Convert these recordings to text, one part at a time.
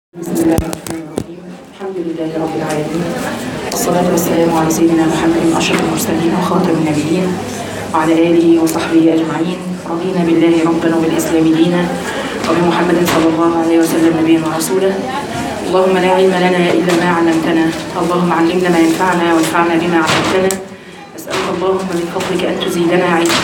بسم الله الرحمن الرحيم الحمد لله رب العالمين والصلاة والسلام على سيدنا محمد أشرف المرسلين وخاتم النبيين وعلى آله وصحبه أجمعين رضينا بالله ربا وبالإسلام دينا وبمحمد صلى الله عليه وسلم نبيا ورسولا اللهم لا علم لنا إلا ما علمتنا اللهم علمنا ما ينفعنا وانفعنا بما علمتنا أسألك اللهم من فضلك أن تزيدنا علما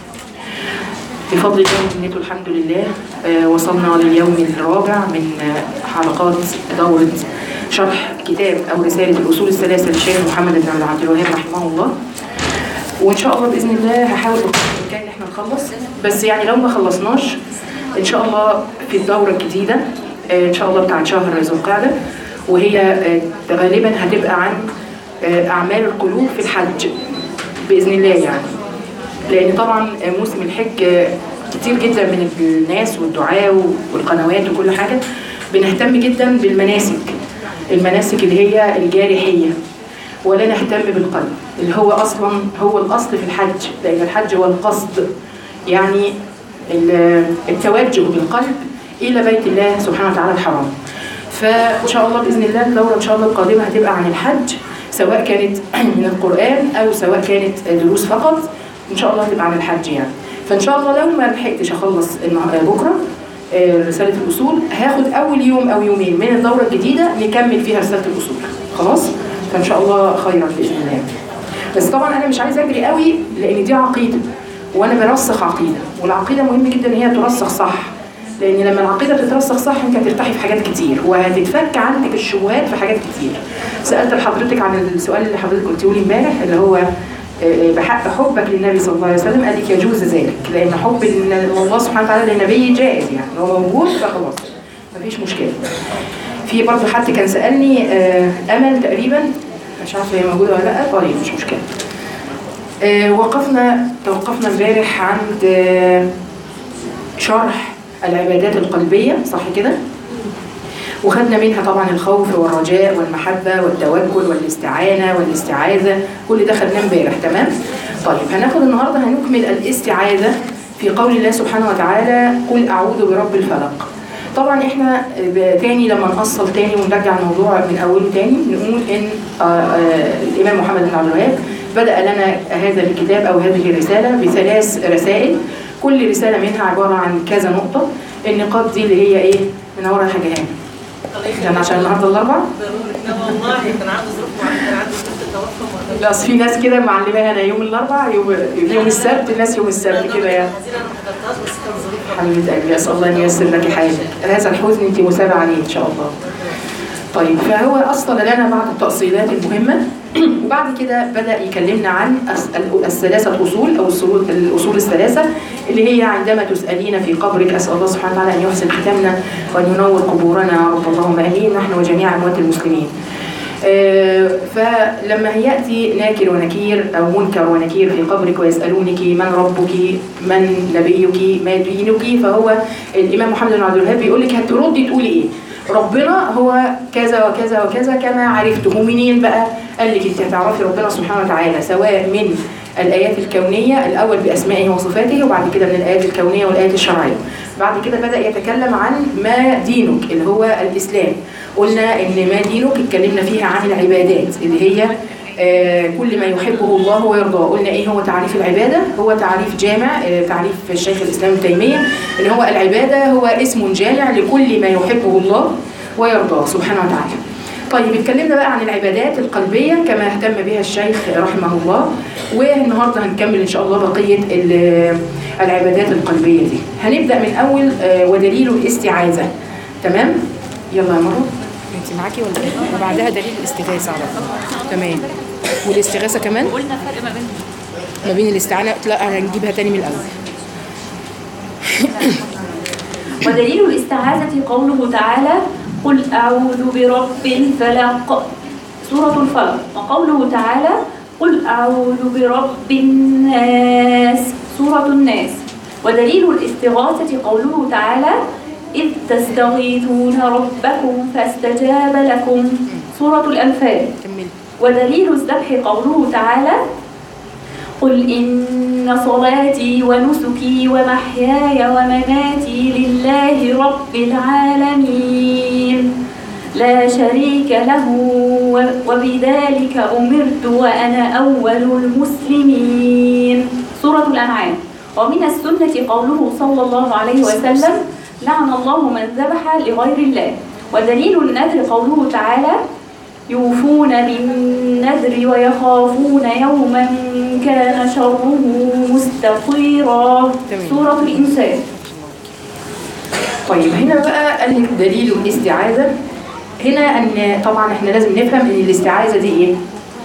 بفضل الله ومنته الحمد لله آه، وصلنا لليوم الرابع من آه، حلقات دورة شرح كتاب أو رسالة الأصول الثلاثة للشيخ محمد بن عبد الوهاب رحمه الله وإن شاء الله بإذن الله هحاول بقدر الإمكان إن إحنا نخلص بس يعني لو ما خلصناش إن شاء الله في الدورة الجديدة آه، إن شاء الله بتاعت شهر ذو القعدة وهي آه، غالبا هتبقى عن آه، أعمال القلوب في الحج بإذن الله يعني لان طبعا موسم الحج كتير جدا من الناس والدعاة والقنوات وكل حاجة بنهتم جدا بالمناسك المناسك اللي هي الجارحية ولا نهتم بالقلب اللي هو اصلا هو الاصل في الحج لان الحج هو القصد يعني ال- التوجه بالقلب الى بيت الله سبحانه وتعالى الحرام فان شاء الله باذن الله الدوره ان شاء الله القادمه هتبقى عن الحج سواء كانت من القران او سواء كانت دروس فقط ان شاء الله هتبقى عن الحج يعني فان شاء الله لو ما لحقتش اخلص النه- بكره آه، رساله الاصول هاخد اول يوم او يومين من الدوره الجديده نكمل فيها رساله الاصول خلاص فان شاء الله خيرا باذن الله بس طبعا انا مش عايزه اجري قوي لان دي عقيده وانا برسخ عقيده والعقيده مهم جدا ان هي ترسخ صح لان لما العقيده بتترسخ صح انت هترتاحي في حاجات كتير وهتتفك عندك الشبهات في حاجات كتير سالت لحضرتك عن السؤال اللي حضرتك قلتيه لي امبارح اللي هو آه، بحق حبك للنبي صلى الله عليه وسلم قال لك يجوز ذلك لان حب ال- الله سبحانه وتعالى للنبي جائز يعني هو موجود فخلاص مفيش مشكله في برضه حد كان سالني آه، امل تقريبا مش عارفه هي موجوده ولا لا طيب مش مشكله آه، وقفنا توقفنا امبارح عند آه، شرح العبادات القلبيه صح كده وخدنا منها طبعا الخوف والرجاء والمحبة والتوكل والاستعانة والاستعاذة كل ده خدناه امبارح تمام؟ طيب هناخد النهارده هنكمل الاستعاذة في قول الله سبحانه وتعالى قل أعوذ برب الفلق طبعا احنا ب- تاني لما نأصل تاني ونرجع الموضوع من اوله تاني نقول ان آه، آه، الامام محمد بن عبد الوهاب بدأ لنا هذا الكتاب او هذه الرسالة بثلاث رسائل كل رسالة منها عبارة عن كذا نقطة النقاط دي اللي هي ايه من ورا حاجة هنا يعني عشان النهارده الاربع لا والله كان عنده ظروف معينه كان عنده ظروف التوفى وما لا اصل في ناس كده معلماها انا يوم الاربع يوم يوم السبت الناس يوم السبت كده يعني حزينه ما حضرتهاش بس كان ظروف حبيبه قلبي اسال الله ان ييسر لك حالك هذا الحزن انت مثابه عليه ان شاء الله طيب فهو أصل لنا بعض التأصيلات المهمة وبعد كده بدأ يكلمنا عن أس- ال- الثلاثة أصول أو الصول- الأصول الثلاثة اللي هي عندما تسألين في قبرك أسأل الله سبحانه وتعالى أن يحسن ختامنا وأن ينور قبورنا يا رب اللهم آمين نحن وجميع أموات المسلمين آه، فلما يأتي ناكر ونكير أو منكر ونكير في قبرك ويسألونك من ربك من نبيك ما دينك فهو الإمام محمد بن عبد الوهاب بيقول لك هتردي تقولي إيه ربنا هو كذا وكذا وكذا كما عرفته منين بقى قال لك انت هتعرفي ربنا سبحانه وتعالى سواء من الآيات الكونية الأول بأسمائه وصفاته وبعد كده من الآيات الكونية والآيات الشرعية بعد كده بدأ يتكلم عن ما دينك اللي هو الإسلام قلنا إن ما دينك اتكلمنا فيها عن العبادات اللي هي آه، كل ما يحبه الله ويرضاه قلنا ايه هو تعريف العبادة هو تعريف جامع آه، تعريف الشيخ الإسلام ابن تيمية ان هو العبادة هو اسم جامع لكل ما يحبه الله ويرضاه سبحانه وتعالى طيب اتكلمنا بقى عن العبادات القلبية كما اهتم بها الشيخ رحمه الله والنهارده هنكمل ان شاء الله بقية ال- العبادات القلبية دي هنبدأ من أول آه، ودليل الاستعاذة تمام يلا يا مرة انت معاكي ولا ايه؟ وبعدها دليل الاستغاثة على طول تمام والاستغاثة كمان قلنا فرق ما بينهم ما بين الاستعانة لا هنجيبها تاني من الأول ودليل الاستعاذة قوله تعالى قل أعوذ برب الفلق سورة الفلق وقوله تعالى قل أعوذ برب الناس سورة الناس ودليل الاستغاثة قوله تعالى إذ تستغيثون ربكم فاستجاب لكم سورة الأنفال كملي ودليل الذبح قوله تعالى قل إن صلاتي ونسكي ومحياي ومماتي لله رب العالمين لا شريك له و- وبذلك أمرت وأنا أول المسلمين سورة الأنعام ومن السنة قوله صلى الله عليه وسلم لعن الله من ذبح لغير الله ودليل النذر قوله تعالى يوفون بالنذر ويخافون يوما كان شره مستطيرا تمام. سورة الإنسان طيب هنا بقى قال لك دليل الاستعاذة هنا ان طبعا احنا لازم نفهم ان الاستعاذة دي ايه؟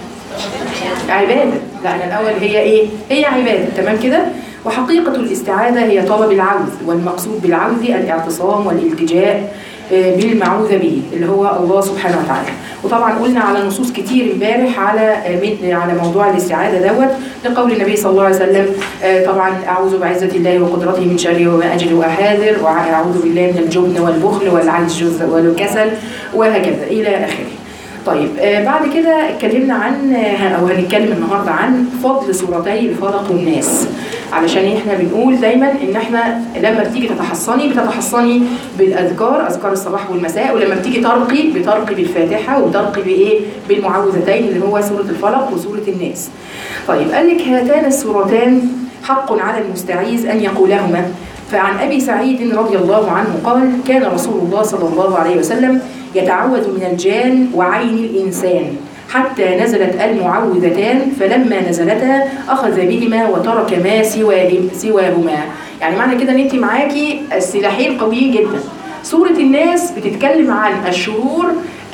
عبادة لا أنا الأول هي ايه؟ هي عبادة تمام كده؟ وحقيقة الاستعاذة هي طلب العوذ والمقصود بالعوذ الاعتصام والالتجاء آه، بالمعوذ به اللي هو الله سبحانه وتعالى وطبعا قلنا على نصوص كتير امبارح على آه، من- على موضوع الاستعاذة دوت لقول النبي صلى الله عليه وسلم آه، طبعا أعوذ بعزة الله وقدرته من شر وما أجد وأحاذر وأعوذ بالله من الجبن والبخل والعجز والكسل وهكذا إلى آخره طيب آه بعد كده اتكلمنا عن آه، او هنتكلم النهارده عن فضل سورتي الفلق والناس علشان احنا بنقول دايما ان احنا لما بتيجي تتحصني بتتحصني بالاذكار اذكار الصباح والمساء ولما بتيجي ترقي بترقي بالفاتحه وترقي بايه بالمعوذتين اللي هو سوره الفلق وسوره الناس طيب قال لك هاتان السورتان حق على المستعيذ ان يقولهما فعن ابي سعيد رضي الله عنه قال كان رسول الله صلى الله عليه وسلم يتعوذ من الجان وعين الإنسان حتى نزلت المعوذتان فلما نزلتا أخذ بهما وترك ما سواهم سواهما يعني معنى كده ان انت معاكي السلاحين قويين جدا سورة الناس بتتكلم عن الشرور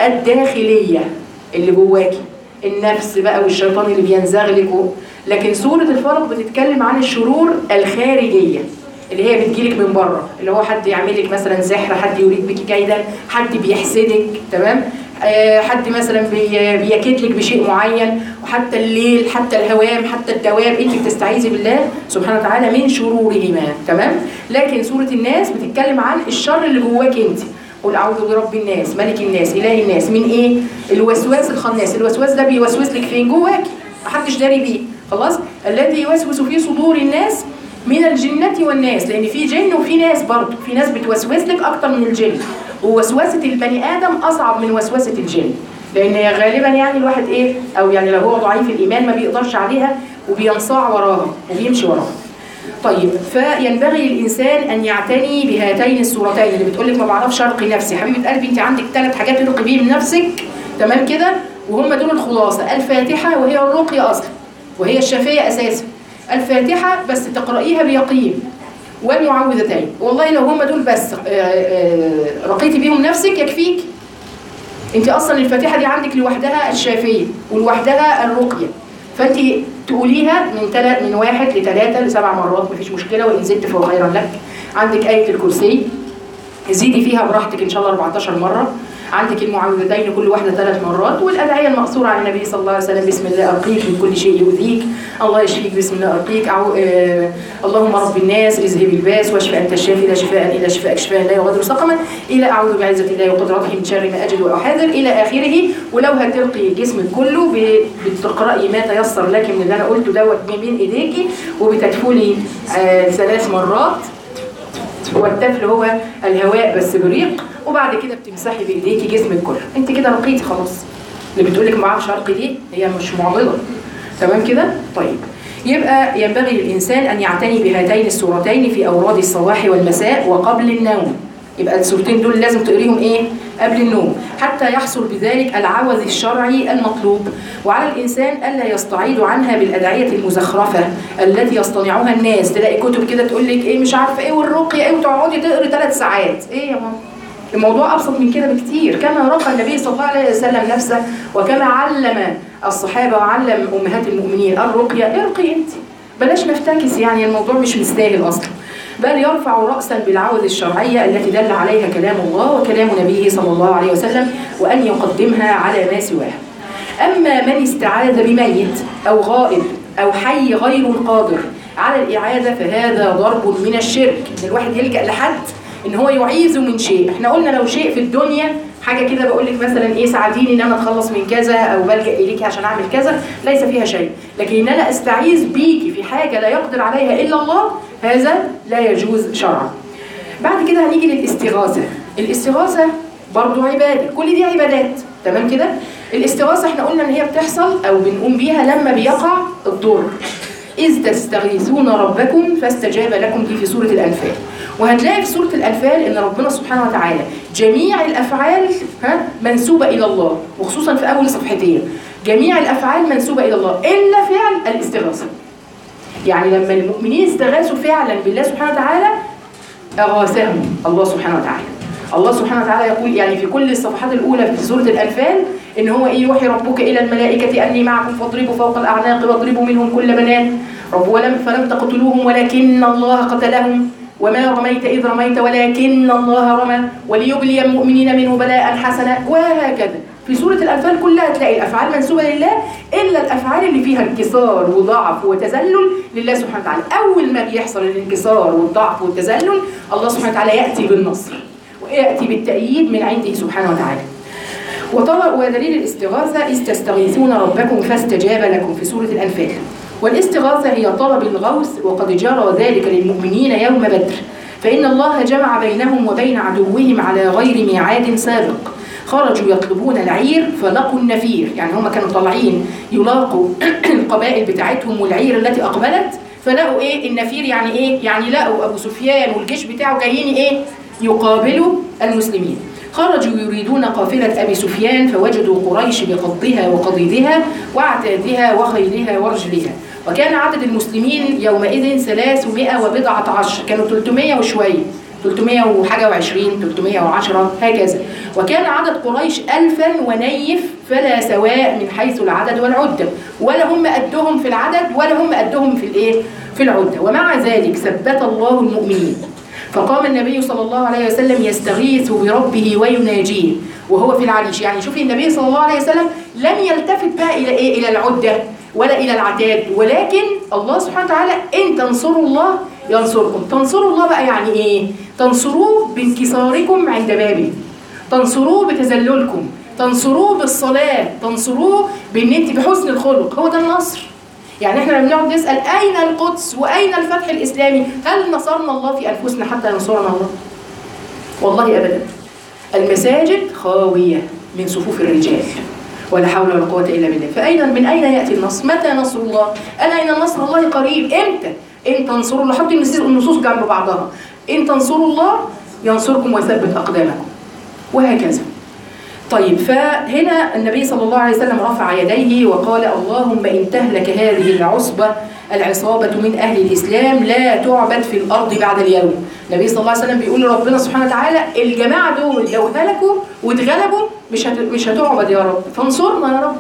الداخلية اللي جواكي النفس بقى والشيطان اللي بينزغلك و- لكن سورة الفلق بتتكلم عن الشرور الخارجية اللي هي بتجيلك من بره اللي هو حد يعمل لك مثلا سحر حد يريد بك كيدا حد بيحسدك تمام آه حد مثلا بي بيكيد لك بشيء معين وحتى الليل حتى الهوام حتى الدواب انت بتستعيذي بالله سبحانه وتعالى من شرورهما تمام لكن سوره الناس بتتكلم عن الشر اللي جواك انت قل اعوذ برب الناس ملك الناس اله الناس من ايه الوسواس الخناس الوسواس ده بيوسوس لك فين جواكي محدش داري بيه خلاص الذي يوسوس في صدور الناس من الجنة والناس لأن في جن وفي ناس برضه في ناس بتوسوس لك أكتر من الجن ووسوسة البني آدم أصعب من وسوسة الجن لأن هي غالبا يعني الواحد إيه أو يعني لو هو ضعيف الإيمان ما بيقدرش عليها وبينصاع وراها وبيمشي وراها طيب فينبغي الانسان ان يعتني بهاتين الصورتين اللي بتقول لك ما بعرفش ارقي نفسي حبيبه قلبي انت عندك ثلاث حاجات ترقي بيهم نفسك تمام كده وهم دول الخلاصه الفاتحه وهي الرقيه اصلا وهي الشافيه اساسا الفاتحه بس تقرايها بيقين والمعوذتين والله لو هم دول بس آه، آه، رقيتي بيهم نفسك يكفيك انت اصلا الفاتحه دي عندك لوحدها الشافيه ولوحدها الرقيه فانت تقوليها من تلات من واحد لثلاثه لسبع مرات مفيش مشكله وان زدت فهو خيرا لك عندك ايه الكرسي زيدي فيها براحتك ان شاء الله 14 مره عندك المعوذتين كل واحده ثلاث مرات والادعيه المقصوره عن النبي صلى الله عليه وسلم بسم الله ارقيك من كل شيء يؤذيك الله يشفيك بسم الله ارقيك أو آه اللهم رب الناس اذهب الباس واشف انت الشافي لا شفاء الا شفاءك شفاء لا يغادر سقما الى اعوذ بعزه الله وقدرته من شر ما اجد واحاذر الى اخره ولو هتلقي جسمك كله ب- بتقراي ما تيسر لك من اللي انا قلته دوت ما بين ايديكي وبتدفلي آه ثلاث مرات والتفل هو الهواء بس بريق وبعد كده بتمسحي بايديكي جسمك كله انت كده رقيتي خلاص اللي بتقول لك ما بعرفش ارقي ليه هي مش معضله تمام كده طيب يبقى ينبغي للانسان ان يعتني بهاتين السورتين في اوراد الصباح والمساء وقبل النوم يبقى السورتين دول لازم تقريهم ايه قبل النوم حتى يحصل بذلك العوذ الشرعي المطلوب وعلى الانسان الا يستعيض عنها بالادعيه المزخرفه التي يصطنعها الناس تلاقي كتب كده تقول لك ايه مش عارفه ايه والرقيه ايه وتقعدي تقري ثلاث ساعات ايه يا ماما الموضوع ابسط من كده بكتير كما رقى النبي صلى الله عليه وسلم نفسه وكما علم الصحابه وعلم امهات المؤمنين الرقيه ارقي انت بلاش نفتكس يعني الموضوع مش مستاهل اصلا بل يرفع رأسا بالعوذ الشرعية التي دل عليها كلام الله وكلام نبيه صلى الله عليه وسلم وأن يقدمها على ما سواها أما من استعاذ بميت أو غائب أو حي غير القادر على الإعادة فهذا ضرب من الشرك إن الواحد يلجأ لحد إن هو يعيذ من شيء إحنا قلنا لو شيء في الدنيا حاجة كده بقول لك مثلا إيه ساعديني إن أنا أتخلص من كذا أو بلجأ إليكي عشان أعمل كذا ليس فيها شيء لكن إن أنا أستعيذ بيكي في حاجة لا يقدر عليها إلا الله هذا لا يجوز شرعا بعد كده هنيجي للاستغاثة الاستغاثة برضو عبادة كل دي عبادات تمام كده الاستغاثة احنا قلنا ان هي بتحصل او بنقوم بيها لما بيقع الضر إذ تستغيثون ربكم فاستجاب لكم دي في سورة الأنفال وهتلاقي في سورة الأنفال إن ربنا سبحانه وتعالى جميع الأفعال ها منسوبة إلى الله وخصوصا في أول صفحتين جميع الأفعال منسوبة إلى الله إلا فعل الاستغاثة يعني لما المؤمنين استغاثوا فعلا بالله سبحانه وتعالى أغاثهم الله سبحانه وتعالى الله سبحانه وتعالى يقول يعني في كل الصفحات الأولى في سورة الأنفال إن هو إيه يوحي ربك إلى الملائكة أني معكم فاضربوا فوق الأعناق واضربوا منهم كل بنان رب ولم فلم تقتلوهم ولكن الله قتلهم وما رميت إذ رميت ولكن الله رمى وليبلي المؤمنين منه بلاء حسنا وهكذا في سورة الأنفال كلها تلاقي الأفعال منسوبة لله إلا الأفعال اللي فيها انكسار وضعف وتذلل لله سبحانه وتعالى أول ما بيحصل الانكسار والضعف والتذلل الله سبحانه وتعالى يأتي بالنصر ويأتي بالتأييد من عنده سبحانه وتعالى وطلب ودليل الاستغاثة إذ تستغيثون ربكم فاستجاب لكم في سورة الأنفال والاستغاثة هي طلب الغوث وقد جرى ذلك للمؤمنين يوم بدر فإن الله جمع بينهم وبين عدوهم على غير ميعاد سابق خرجوا يطلبون العير فلقوا النفير يعني هم كانوا طالعين يلاقوا القبائل بتاعتهم والعير التي أقبلت فلقوا إيه النفير يعني إيه يعني لقوا أبو سفيان والجيش بتاعه جايين إيه يقابلوا المسلمين خرجوا يريدون قافلة أبي سفيان فوجدوا قريش بقضها وقضيدها وعتادها وخيلها ورجلها وكان عدد المسلمين يومئذ 300 وبضعة عشر كانوا 300 وشوية 300 وحاجة وعشرين 310 هكذا وكان عدد قريش ألفا ونيف فلا سواء من حيث العدد والعدة ولا هم قدهم في العدد ولا هم قدهم في الايه في العدة ومع ذلك ثبت الله المؤمنين فقام النبي صلى الله عليه وسلم يستغيث بربه ويناجيه وهو في العريش يعني شوفي النبي صلى الله عليه وسلم لم يلتفت بقى الى ايه الى العده ولا الى العتاد ولكن الله سبحانه وتعالى ان تنصروا الله ينصركم تنصروا الله بقى يعني ايه تنصروه بانكساركم عند بابه تنصروه بتذللكم تنصروه بالصلاه تنصروه بان انت بحسن الخلق هو ده النصر يعني احنا لما بنقعد نسال اين القدس واين الفتح الاسلامي هل نصرنا الله في انفسنا حتى ينصرنا الله والله ابدا المساجد خاويه من صفوف الرجال ولا حول ولا قوه الا بالله فاين من اين ياتي النصر متى نصر الله الا ان نصر الله قريب امتى ان تنصروا الله حطوا النصوص جنب بعضها ان تنصروا الله ينصركم ويثبت اقدامكم وهكذا طيب فهنا النبي صلى الله عليه وسلم رفع يديه وقال اللهم إن تهلك هذه العصبة العصابة من أهل الإسلام لا تعبد في الأرض بعد اليوم النبي صلى الله عليه وسلم بيقول لربنا سبحانه وتعالى الجماعة دول لو هلكوا واتغلبوا مش هت... مش هتعبد يا رب فانصرنا يا رب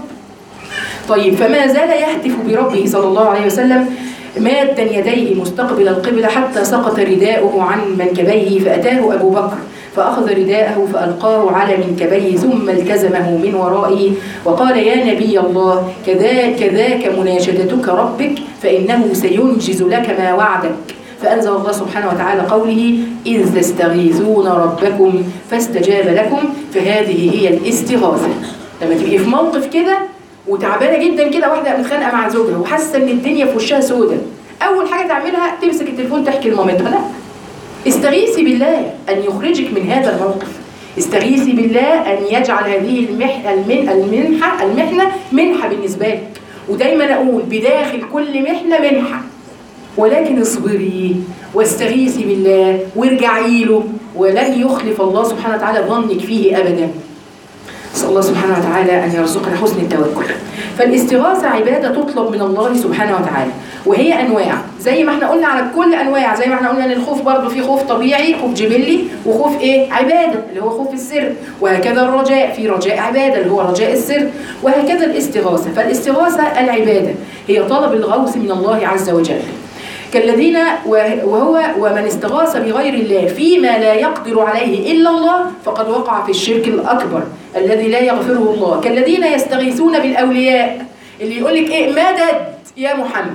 طيب فما زال يهتف بربه صلى الله عليه وسلم مادا يديه مستقبل القبلة حتى سقط رداؤه عن منكبيه فأتاه أبو بكر فأخذ رداءه فألقاه على منكبيه ثم التزمه من ورائه وقال يا نبي الله كذاك كذاك مناشدتك ربك فإنه سينجز لك ما وعدك فأنزل الله سبحانه وتعالى قوله إذ تستغيثون ربكم فاستجاب لكم فهذه هي الاستغاثة لما تبقي في موقف كده وتعبانه جدا كده واحده متخانقه مع زوجها وحاسه ان الدنيا في وشها سودة اول حاجه تعملها تمسك التليفون تحكي لمامتها لا استغيثي بالله ان يخرجك من هذا الموقف استغيثي بالله ان يجعل هذه المح المن المنحه المحنه منحه بالنسبه لك ودايما اقول بداخل كل محنه منحه ولكن اصبري واستغيثي بالله وارجعي له ولن يخلف الله سبحانه وتعالى ظنك فيه ابدا نسأل الله سبحانه وتعالى أن يرزقنا حسن التوكل فالاستغاثة عبادة تطلب من الله سبحانه وتعالى وهي أنواع زي ما احنا قلنا على كل أنواع زي ما احنا قلنا أن الخوف برضه في خوف طبيعي خوف جبلي وخوف إيه عبادة اللي هو خوف السر وهكذا الرجاء في رجاء عبادة اللي هو رجاء السر وهكذا الاستغاثة فالاستغاثة العبادة هي طلب الغوث من الله عز وجل كالذين وهو ومن استغاث بغير الله فيما لا يقدر عليه إلا الله فقد وقع في الشرك الأكبر الذي لا يغفره الله كالذين يستغيثون بالأولياء اللي يقول لك إيه مدد يا محمد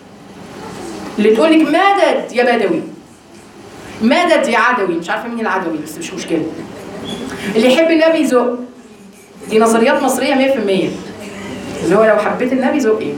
اللي تقول لك مدد يا بدوي مدد يا عدوي مش عارفة مين العدوي بس مش مشكلة اللي يحب النبي يزق دي نظريات مصرية 100% اللي هو لو حبيت النبي زق ايه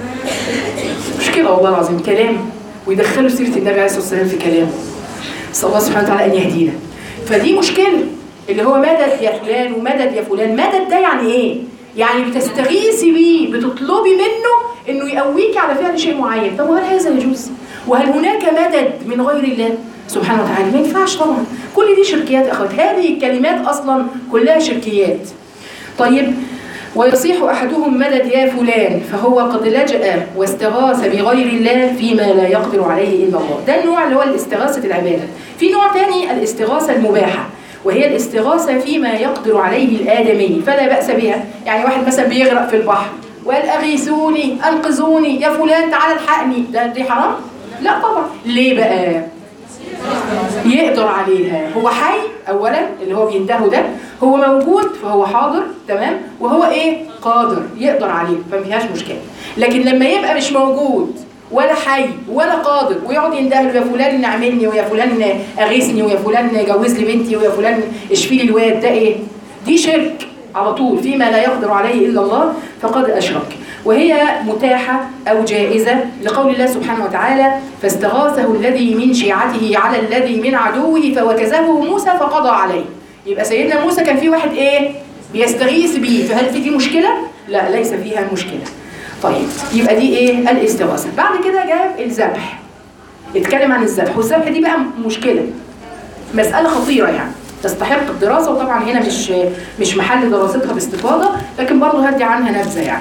مشكلة والله العظيم كلام ويدخلوا سيرة النبي عليه الصلاة والسلام في كلامه نسأل الله سبحانه وتعالى أن يهدينا فدي مشكلة اللي هو مدد يا فلان ومدد يا فلان مدد ده يعني ايه يعني بتستغيثي بيه بتطلبي منه انه يقويك على فعل شيء معين طب وهل هذا يجوز وهل هناك مدد من غير الله سبحانه وتعالى ما ينفعش طبعا كل دي شركيات يا اخوات هذه الكلمات اصلا كلها شركيات طيب ويصيح احدهم مدد يا فلان فهو قد لجأ واستغاث بغير الله فيما لا يقدر عليه الا الله ده النوع اللي هو الاستغاثه العباده في نوع تاني الاستغاثه المباحه وهي الاستغاثه فيما يقدر عليه الادمي فلا باس بها يعني واحد مثلا بيغرق في البحر وقال اغيثوني انقذوني يا فلان تعالى الحقني ده دي حرام لا طبعا ليه بقى يقدر عليها هو حي اولا اللي هو بيندهه ده هو موجود فهو حاضر تمام وهو ايه قادر يقدر عليه فما فيهاش مشكله لكن لما يبقى مش موجود ولا حي ولا قادر ويقعد ينده له يا فلان نعملني ويا فلان اغيثني ويا فلان جوز لي بنتي ويا فلان اشفي لي الواد ده ايه دي شرك على طول فيما لا يقدر عليه الا الله فقد اشرك وهي متاحة أو جائزة لقول الله سبحانه وتعالى فاستغاثه الذي من شيعته على الذي من عدوه فوكزه موسى فقضى عليه يبقى سيدنا موسى كان في واحد إيه بيستغيث بيه فهل في دي مشكلة؟ لا ليس فيها مشكلة طيب يبقى دي إيه الاستغاثة بعد كده جاب الذبح اتكلم عن الذبح والذبح دي بقى مشكلة مسألة خطيرة يعني تستحق الدراسة وطبعا هنا مش مش محل دراستها باستفاضة لكن برضه هدي عنها نبذة يعني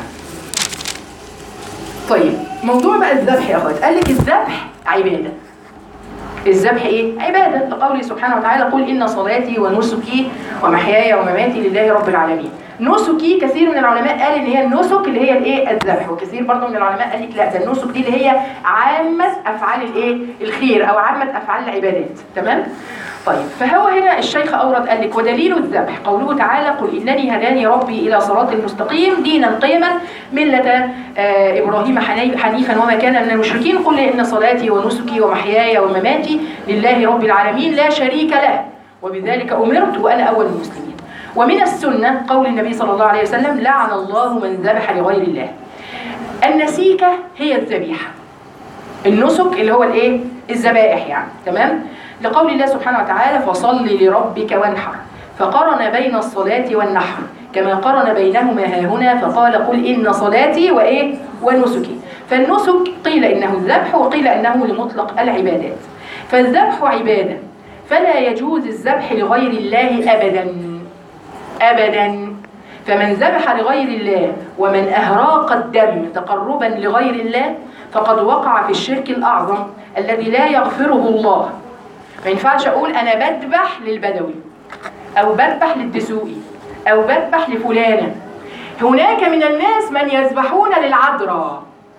طيب موضوع بقى الذبح يا اخوات قال لك الذبح عباده الذبح ايه عباده لقوله سبحانه وتعالى قل ان صلاتي ونسكي ومحياي ومماتي لله رب العالمين نسكي كثير من العلماء قال ان هي النسك اللي هي الايه الذبح وكثير برضه من العلماء قال لك لا ده النسك دي اللي هي عامه افعال الايه الخير او عامه افعال العبادات تمام طيب فهو هنا الشيخ أورد قال لك ودليل الذبح قوله تعالى قل إنني هداني ربي إلى صراط المستقيم دينا قيما ملة آه إبراهيم حني- حنيفا وما كان من المشركين قل إن صلاتي ونسكي ومحياي ومماتي لله رب العالمين لا شريك له وبذلك أمرت وأنا أول المسلمين ومن السنة قول النبي صلى الله عليه وسلم لعن الله من ذبح لغير الله النسيكة هي الذبيحة النسك اللي هو الايه الذبائح يعني تمام لقول الله سبحانه وتعالى فصل لربك وانحر فقرن بين الصلاة والنحر كما قرن بينهما ها هنا فقال قل إن صلاتي وإيه ونسكي فالنسك قيل إنه الذبح وقيل إنه لمطلق العبادات فالذبح عبادة فلا يجوز الذبح لغير الله أبدا أبدا فمن ذبح لغير الله ومن أهراق الدم تقربا لغير الله فقد وقع في الشرك الأعظم الذي لا يغفره الله ما ينفعش أقول أنا بذبح للبدوي أو بذبح للدسوقي أو بذبح لفلانة هناك من الناس من يذبحون للعذراء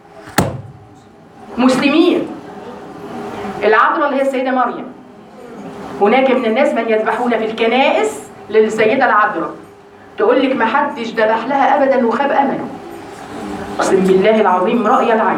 مسلمين العذراء اللي هي السيدة مريم هناك من الناس من يذبحون في الكنائس للسيدة العذراء تقول لك ما حدش ذبح لها ابدا وخاب امله اقسم بالله العظيم راي العين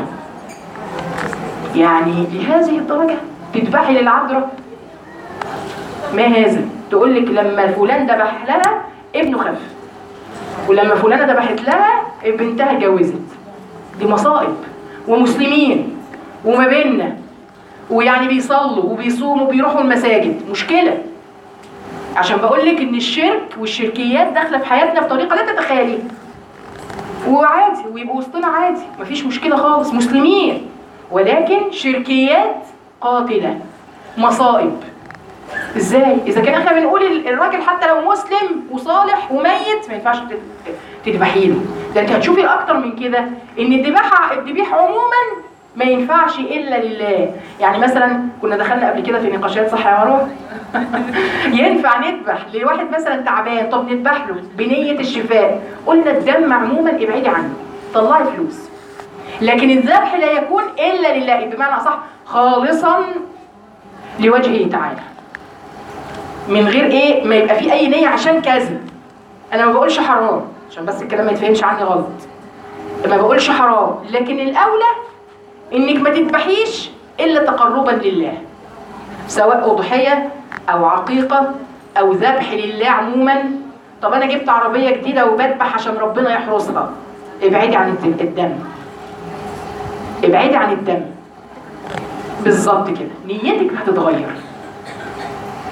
يعني لهذه الدرجه تذبحي للعذراء ما هذا تقول لك لما فلان ذبح لها ابنه خف ولما فلانه ذبحت لها بنتها اتجوزت دي مصائب ومسلمين وما بيننا ويعني بيصلوا وبيصوموا وبيروحوا المساجد مشكله عشان بقول لك ان الشرك والشركيات داخله في حياتنا بطريقه لا تتخيليها وعادي ويبقوا وسطنا عادي مفيش مشكله خالص مسلمين ولكن شركيات قاتله مصائب ازاي اذا كان احنا بنقول ال- الراجل حتى لو مسلم وصالح وميت ما ينفعش تت- تذبحي له ده انت هتشوفي اكتر من كده ان الذباحه الذبيح عموما ما ينفعش الا لله يعني مثلا كنا دخلنا قبل كده في نقاشات صح يا مروه ينفع نذبح لواحد مثلا تعبان طب نذبح له بنيه الشفاء قلنا الدم عموما ابعدي عنه طلعي فلوس لكن الذبح لا يكون الا لله بمعنى صح خالصا لوجهه تعالى من غير ايه ما يبقى في اي نيه عشان كذب انا ما بقولش حرام عشان بس الكلام ما يتفهمش عني غلط ما بقولش حرام لكن الاولى انك ما تذبحيش الا تقربا لله سواء اضحيه او عقيقه او ذبح لله عموما طب انا جبت عربيه جديده وبذبح عشان ربنا يحرسها ابعدي عن الد- الدم ابعدي عن الدم بالظبط كده نيتك هتتغير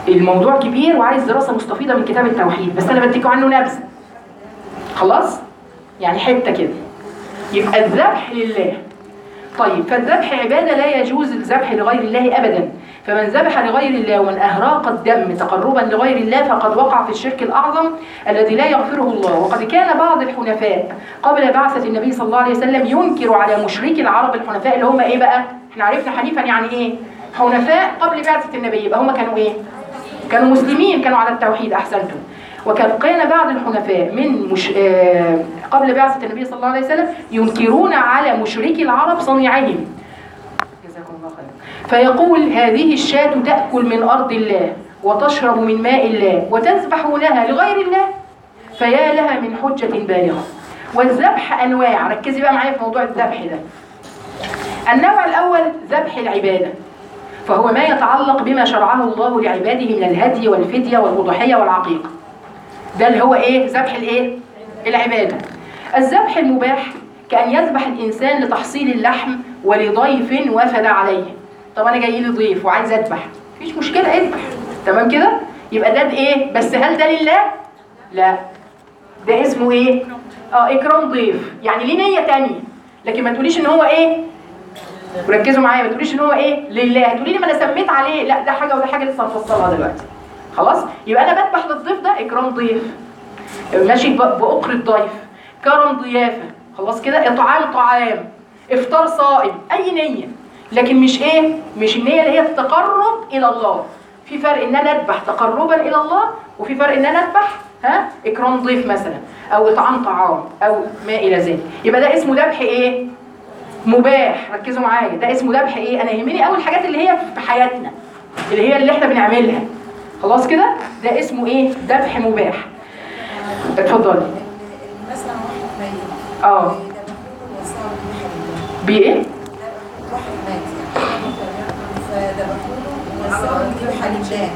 الموضوع كبير وعايز دراسه مستفيضه من كتاب التوحيد بس انا بديكوا عنه نبذه خلاص يعني حته كده يبقى الذبح لله طيب فالذبح عباده لا يجوز الذبح لغير الله ابدا فمن ذبح لغير الله ومن اهراق الدم تقربا لغير الله فقد وقع في الشرك الاعظم الذي لا يغفره الله وقد كان بعض الحنفاء قبل بعثه النبي صلى الله عليه وسلم ينكر على مشركي العرب الحنفاء اللي هم ايه بقى احنا عرفنا حنيفا يعني ايه حنفاء قبل بعثه النبي يبقى هم كانوا ايه كانوا مسلمين كانوا على التوحيد احسنتم وكان كان بعض الحنفاء من مش آه قبل بعثة النبي صلى الله عليه وسلم ينكرون على مشركي العرب صنيعهم جزاكم الله خيرا فيقول هذه الشاة تأكل من أرض الله وتشرب من ماء الله وتذبحونها لغير الله فيا لها من حجة بالغة والذبح أنواع ركزي بقى معايا في موضوع الذبح ده النوع الأول ذبح العبادة فهو ما يتعلق بما شرعه الله لعباده من الهدي والفدية والأضحية والعقيقة ده اللي هو ايه ذبح الايه العباده الذبح المباح كان يذبح الانسان لتحصيل اللحم ولضيف وفد عليه طب انا جاي لي ضيف وعايز اذبح مفيش مشكله اذبح تمام كده يبقى ده ايه بس هل ده لله لا ده اسمه ايه اه اكرام ضيف يعني ليه نيه تانية لكن ما تقوليش ان هو ايه ركزوا معايا ما تقوليش ان هو ايه لله هتقولي لي ما انا سميت عليه لا ده حاجه وده حاجه لسه هنفصلها دلوقتي خلاص يبقى انا بذبح للضيف ده اكرام ضيف ماشي ب- باقر الضيف كرم ضيافه خلاص كده اطعام طعام افطار صائم اي نيه لكن مش ايه مش النيه اللي هي التقرب الى الله في فرق ان انا اذبح تقربا الى الله وفي فرق ان انا اذبح ها اكرام ضيف مثلا او اطعام طعام او ما الى ذلك يبقى ده اسمه ذبح ايه مباح ركزوا معايا ده اسمه ذبح ايه انا يهمني اول الحاجات اللي هي في حياتنا اللي هي اللي احنا بنعملها خلاص كده ده اسمه ايه ذبح مباح اتفضلي مثلا واحد ميت اه ذبحوه وصار محل بايه واحد مات يعني فذبحوه وصار ذبح لله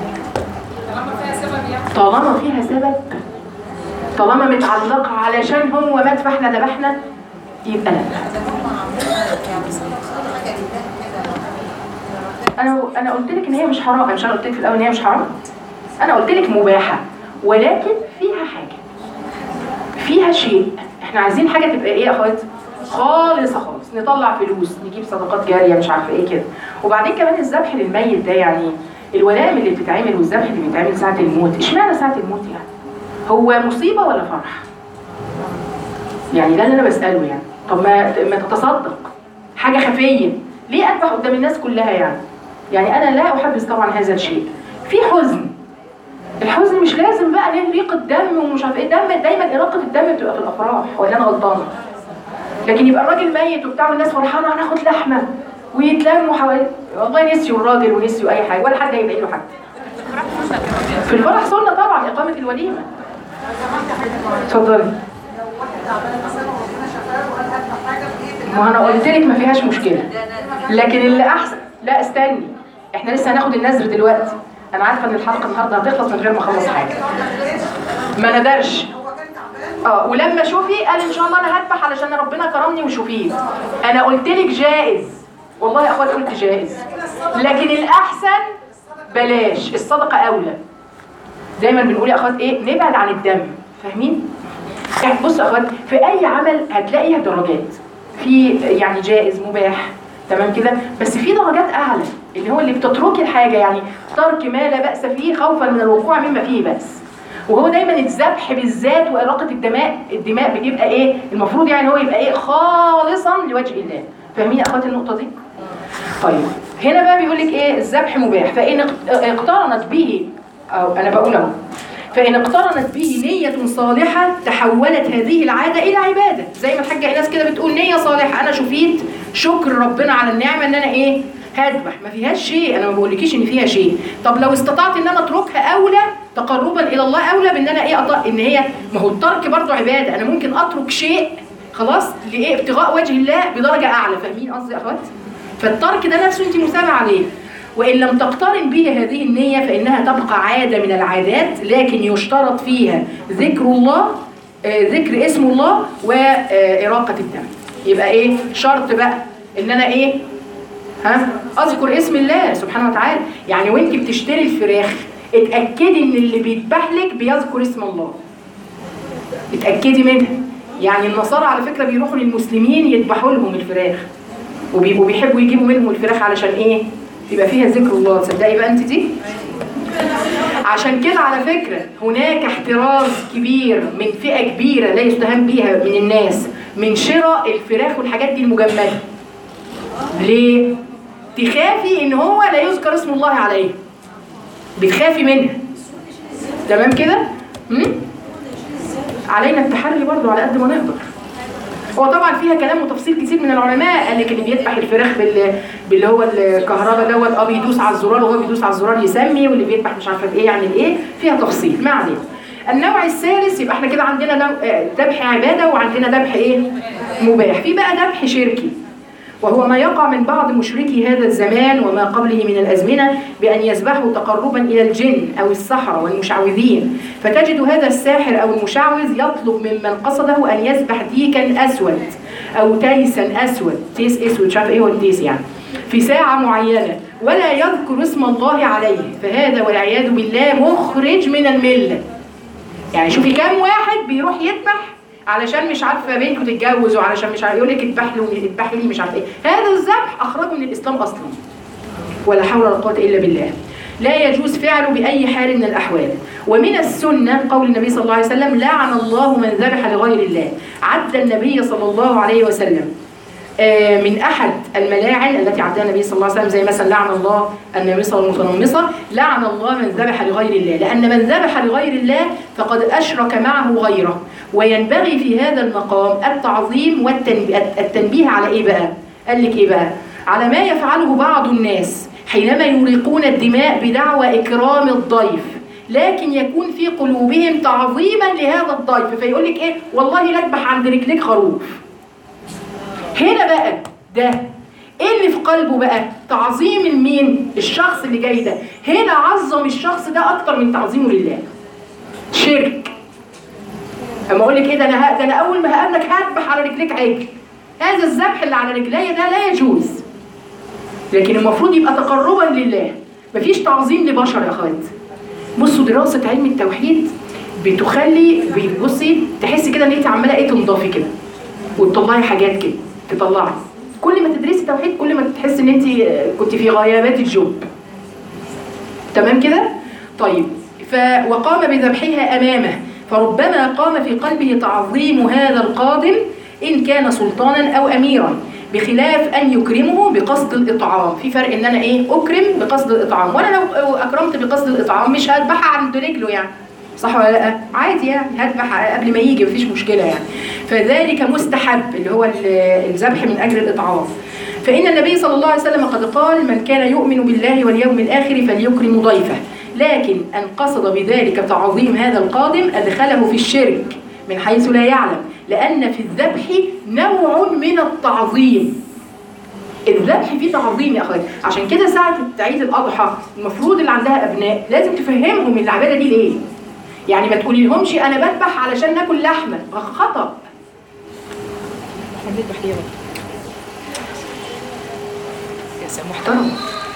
طالما فيها سبب طالما متعلقة علشان هو مات فاحنا ذبحنا يبقى لا لا ده هم عاملينها يعني صار حاجه لله كده انا انا قلت لك ان هي مش حرام مش انا قلت لك في الاول ان هي مش حرام انا قلت لك مباحه ولكن فيها حاجه فيها شيء احنا عايزين حاجه تبقى ايه يا اخوات خالصه خالص نطلع فلوس نجيب صدقات جاريه مش عارفه ايه كده وبعدين كمان الذبح للميت ده يعني الولائم اللي بتتعمل والذبح اللي بيتعمل ساعه الموت اشمعنى ساعه الموت يعني هو مصيبه ولا فرح يعني ده اللي انا بساله يعني طب ما ما تتصدق حاجه خفيه ليه اذبح قدام الناس كلها يعني يعني انا لا احبذ طبعا هذا الشيء في حزن الحزن مش لازم بقى نريق الدم ومش عارف ايه الدم دايما اراقه الدم بتبقى في الافراح ولا انا غلطانه لكن يبقى الراجل ميت وبتاع والناس فرحانه هناخد لحمه ويتلموا حوالي والله نسيوا الراجل ونسيوا اي حاجه ولا حد هيدعي له حاجه في الفرح سنه طبعا اقامه الوليمه اتفضلي ما انا قلت لك ما فيهاش مشكله لكن اللي احسن لا استني احنا لسه هناخد النذر دلوقتي انا عارفه ان الحلقه النهارده هتخلص من غير ما اخلص حاجه ما ندرش اه ولما شوفي قال ان شاء الله انا هذبح علشان ربنا كرمني وشوفيه انا قلت لك جائز والله يا اخوات قلت جائز لكن الاحسن بلاش الصدقه اولى دايما بنقول يا اخوات ايه نبعد عن الدم فاهمين يعني بصوا يا اخوات في اي عمل هتلاقيها درجات في يعني جائز مباح تمام كده بس في درجات اعلى اللي هو اللي بتتركي الحاجه يعني ترك ما لا باس فيه خوفا من الوقوع مما فيه بأس وهو دايما الذبح بالذات واراقه الدماء الدماء بتبقى ايه المفروض يعني هو يبقى ايه خالصا لوجه الله فاهمين يا اخواتي النقطه دي طيب هنا بقى بيقول لك ايه الذبح مباح فان اقت- اقترنت به او انا بقول اهو فإن اقترنت به نية صالحة تحولت هذه العادة إلى عبادة زي ما الحاجة إيناس كده بتقول نية صالحة أنا شفيت شكر ربنا على النعمة إن أنا إيه هذبح ما فيهاش شيء أنا ما بقولكيش إن فيها شيء طب لو استطعت إن أنا أتركها أولى تقربا إلى الله أولى بإن أنا إيه أط... إن هي ما هو الترك برضه عبادة أنا ممكن أترك شيء خلاص لإيه ابتغاء وجه الله بدرجة أعلى فاهمين قصدي يا أخوات فالترك ده نفسه أنت مثابة عليه وإن لم تقترن به هذه النية فإنها تبقى عادة من العادات لكن يشترط فيها ذكر الله آه، ذكر اسم الله وإراقة الدم يبقى إيه شرط بقى إن أنا إيه ها أذكر اسم الله سبحانه وتعالى يعني وأنت بتشتري الفراخ اتاكدي ان اللي بيذبح لك بيذكر اسم الله اتاكدي منها يعني النصارى على فكره بيروحوا للمسلمين يذبحوا لهم الفراخ وبيبقوا بيحبوا يجيبوا منهم الفراخ علشان ايه يبقى فيها ذكر الله تصدقي بقى انت دي عشان كده على فكرة هناك احتراز كبير من فئة كبيرة لا يستهان بيها من الناس من شراء الفراخ والحاجات دي المجمدة ليه؟ تخافي ان هو لا يذكر اسم الله عليه بتخافي منها تمام كده؟ هم؟ علينا التحري برضو على قد ما نقدر هو طبعا فيها كلام وتفصيل كتير من العلماء قال لك اللي بيذبح الفراخ بال... باللي هو الكهرباء دوت اه بيدوس على الزرار وهو بيدوس على الزرار يسمي واللي بيذبح مش عارفه بايه يعمل ايه فيها تفصيل ما علينا النوع الثالث يبقى احنا كده عندنا نوع- آه، ذبح عباده وعندنا ذبح ايه مباح في بقى ذبح شركي وهو ما يقع من بعض مشركي هذا الزمان وما قبله من الأزمنة بأن يذبحوا تقربا إلى الجن أو السحرة والمشعوذين فتجد هذا الساحر أو المشعوذ يطلب ممن قصده أن يذبح ديكا أسود أو تيسا أسود تيس أسود مش عارف إيه هو التيس يعني في ساعة معينة ولا يذكر اسم الله عليه فهذا والعياذ بالله مخرج من الملة يعني شوفي كام واحد بيروح يذبح علشان مش عارفه بنته تتجوز وعلشان مش عارف يقول لك اذبح لي اذبح لي مش عارف ايه هذا الذبح اخرجه من الاسلام اصلا ولا حول ولا قوه الا بالله لا يجوز فعله باي حال من الاحوال ومن السنه قول النبي صلى الله عليه وسلم لعن الله من ذبح لغير الله عد النبي صلى الله عليه وسلم آه، من احد الملاعن التي عدها النبي صلى الله عليه وسلم زي مثلا لعن الله النمصه والمتنمصه لعن الله من ذبح لغير الله لان من ذبح لغير الله فقد اشرك معه غيره وينبغي في هذا المقام التعظيم والتنبيه على ايه بقى قال لك ايه بقى على ما يفعله بعض الناس حينما يريقون الدماء بدعوى اكرام الضيف لكن يكون في قلوبهم تعظيما لهذا الضيف فيقول لك ايه والله لا اذبح عند رجليك خروف هنا بقى ده ايه اللي في قلبه بقى تعظيم المين الشخص اللي جاي ده هنا عظم الشخص ده اكتر من تعظيمه لله شرك اما اقول لك ايه ده انا ه- ده انا اول ما هقابلك هذبح على رجليك عجل هذا الذبح اللي على رجلي ده لا يجوز لكن المفروض يبقى تقربا لله مفيش تعظيم لبشر يا اخوات بصوا دراسه علم التوحيد بتخلي بصي تحسي كده ان انت عماله ايه تنضافي كده وتطلعي حاجات كده تطلعي كل ما تدرسي توحيد كل ما تحسي ان انت كنت في غيابات الجب تمام كده طيب ف وقام بذبحها امامه فربما قام في قلبه تعظيم هذا القادم ان كان سلطانا او اميرا بخلاف ان يكرمه بقصد الاطعام في فرق ان انا ايه اكرم بقصد الاطعام وانا لو اكرمت بقصد الاطعام مش هذبحها عند رجله يعني صح ولا لا عادي يعني هذبح قبل ما يجي مفيش مشكله يعني فذلك مستحب اللي هو ال- الذبح من اجل الاطعام فان النبي صلى الله عليه وسلم قد قال من كان يؤمن بالله واليوم الاخر فليكرم ضيفه لكن ان قصد بذلك تعظيم هذا القادم ادخله في الشرك من حيث لا يعلم لان في الذبح نوع من التعظيم الذبح فيه تعظيم يا اخواتي عشان كده ساعه عيد الاضحى المفروض اللي عندها ابناء لازم تفهمهم العباده دي ليه يعني ما تقولي لهمش انا بذبح علشان ناكل لحمه خطا هنذبح ليه بقى؟ يا سلام محترم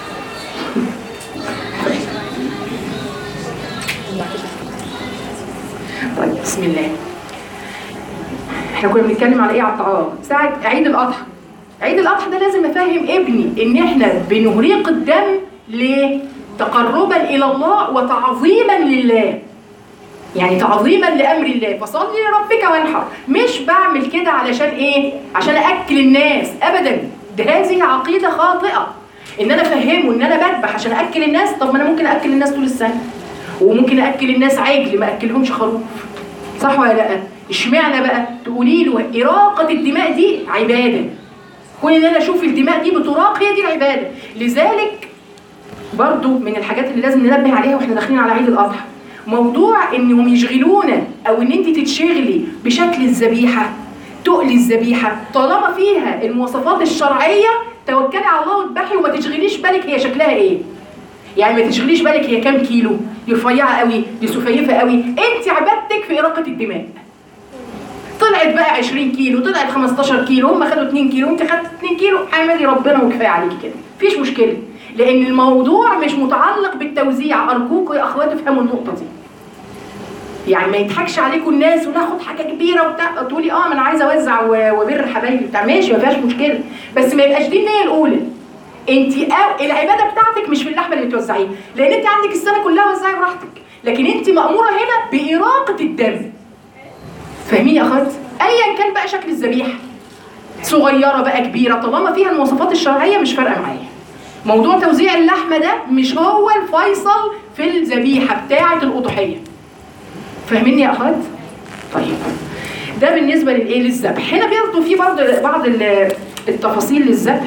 طيب بسم الله احنا كنا بنتكلم على ايه على الطعام ساعة عيد الأضحى عيد الأضحى ده لازم أفهم ابني إن احنا بنهريق الدم ليه؟ تقربا إلى الله وتعظيما لله يعني تعظيما لامر الله فصلي لربك وانحر مش بعمل كده علشان ايه عشان اكل الناس ابدا ده هذه عقيده خاطئه ان انا افهمه ان انا بذبح عشان اكل الناس طب ما انا ممكن اكل الناس طول السنه وممكن اكل الناس عجل ما اكلهمش خروف صح ولا لا اشمعنى بقى تقولي له اراقه الدماء دي عباده كون ان انا اشوف الدماء دي بتراق هي دي العباده لذلك برضو من الحاجات اللي لازم ننبه عليها واحنا داخلين على عيد الاضحى موضوع انهم يشغلونا او ان انت تتشغلي بشكل الذبيحه تقلي الذبيحه طالما فيها المواصفات الشرعيه توكلي على الله واذبحي وما تشغليش بالك هي شكلها ايه يعني ما تشغليش بالك هي كام كيلو دي رفيعه قوي دي سفيفه قوي انت عبادتك في اراقه الدماء طلعت بقى 20 كيلو طلعت 15 كيلو هم خدوا 2 كيلو انت خدت 2 كيلو حمدي ربنا وكفايه عليكي كده مفيش مشكله لان الموضوع مش متعلق بالتوزيع ارجوكم يا اخوات افهموا النقطه دي يعني ما يضحكش عليكم الناس وناخد حاجه كبيره وبتاع تقولي اه ما انا عايزه اوزع و- وبر حبايبي بتاع ماشي ما فيهاش مشكله بس ما يبقاش دي النيه الاولى انت أو العباده بتاعتك مش في اللحمه اللي بتوزعيها لان انت عندك السنه كلها وزعي براحتك لكن انت ماموره هنا باراقه الدم فاهمين يا اخوات ايا كان بقى شكل الذبيحه صغيره بقى كبيره طالما فيها المواصفات الشرعيه مش فارقه معايا موضوع توزيع اللحمه ده مش هو الفيصل في الذبيحه بتاعه الاضحيه فاهميني يا اخوات طيب ده بالنسبه للايه للذبح هنا برضه في بعض بعض ال- التفاصيل للذبح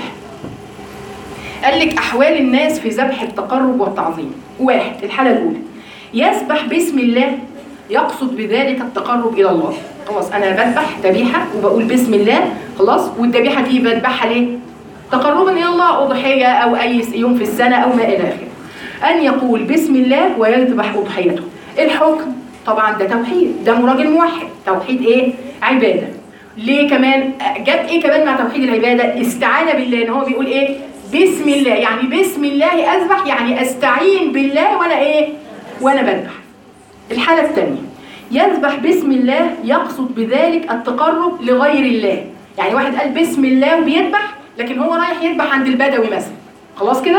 قال لك احوال الناس في ذبح التقرب والتعظيم واحد الحاله الاولى يذبح باسم الله يقصد بذلك التقرب الى الله خلاص انا بذبح ذبيحه وبقول بسم الله خلاص والذبيحه دي بذبحها ليه تقربا الى الله اضحيه او اي يوم في السنه او ما الى اخره ان يقول بسم الله ويذبح اضحيته الحكم طبعا ده توحيد ده راجل موحد توحيد ايه عباده ليه كمان جاب ايه كمان مع توحيد العباده استعانه بالله ان هو بيقول ايه بسم الله يعني بسم الله اذبح يعني استعين بالله وانا ايه وانا بذبح الحاله الثانيه يذبح بسم الله يقصد بذلك التقرب لغير الله يعني واحد قال بسم الله وبيذبح لكن هو رايح يذبح عند البدوي مثلا خلاص كده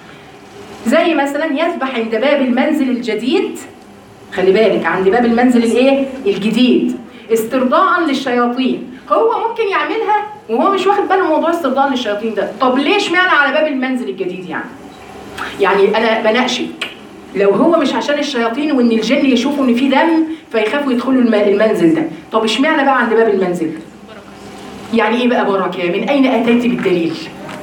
زي مثلا يذبح عند باب المنزل الجديد خلي بالك عند باب المنزل الايه الجديد استرضاء للشياطين هو ممكن يعملها وهو مش واخد باله من موضوع استرضاء للشياطين ده طب ليش معنى على باب المنزل الجديد يعني يعني انا بناقشك لو هو مش عشان الشياطين وان الجن يشوفوا ان في دم فيخافوا يدخلوا الم- المنزل ده طب اشمعنى بقى عند باب المنزل يعني ايه بقى بركه من اين اتيت بالدليل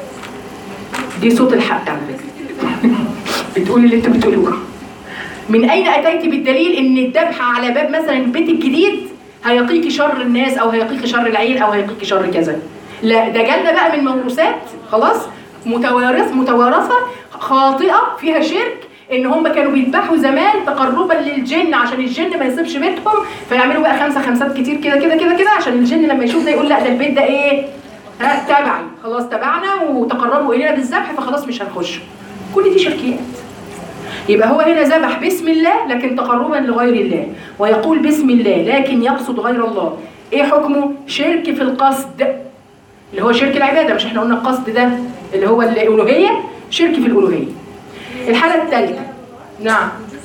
دي صوت الحق على فكره بتقول اللي انتوا بتقولوه من اين اتيت بالدليل ان الذبح على باب مثلا البيت الجديد هيقيكي شر الناس او هيقيكي شر العين او هيقيكي شر كذا لا ده جالنا بقى من موروثات خلاص متوارث متوارثه خاطئه فيها شرك ان هم كانوا بيذبحوا زمان تقربا للجن عشان الجن ما يسيبش بيتهم فيعملوا بقى خمسه خمسات كتير كده كده كده كده عشان الجن لما يشوف ده يقول لا ده البيت ده ايه ها تبعي خلاص تبعنا وتقربوا الينا بالذبح فخلاص مش هنخش كل دي شركيات يبقى هو هنا ذبح باسم الله لكن تقربا لغير الله ويقول بسم الله لكن يقصد غير الله ايه حكمه شرك في القصد اللي هو شرك العباده مش احنا قلنا القصد ده اللي هو الالوهيه شرك في الالوهيه الحاله الثالثه نعم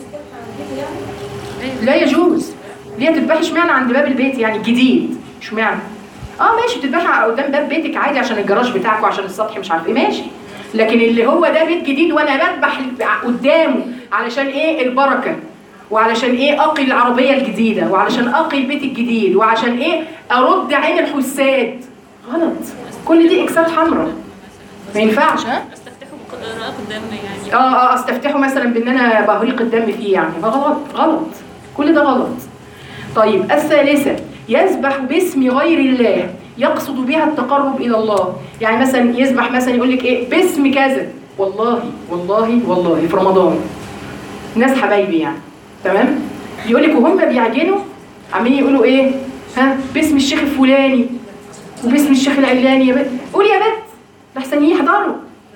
لا يجوز ليه تذبحي اشمعنى عند باب البيت يعني جديد اشمعنى اه ماشي بتذبحي قدام باب بيتك عادي عشان الجراج بتاعك وعشان السطح مش عارف ايه ماشي لكن اللي هو ده بيت جديد وانا بذبح قدامه علشان ايه البركه وعلشان ايه اقي العربيه الجديده وعلشان اقي البيت الجديد وعشان ايه ارد عين الحساد غلط كل دي اكسات حمراء ما ينفعش ها استفتحوا بقراءة الدم يعني اه اه استفتحوا مثلا بان انا بهريق الدم فيه يعني فغلط غلط كل ده غلط طيب الثالثة يذبح باسم غير الله يقصد بها التقرب الى الله يعني مثلا يذبح مثلا يقول لك ايه باسم كذا والله والله والله في رمضان ناس حبايبي يعني تمام يقول لك وهم بيعجنوا عمالين يقولوا ايه ها باسم الشيخ الفلاني وباسم الشيخ العلاني يا بنت قول يا بنت لحسن يحضروا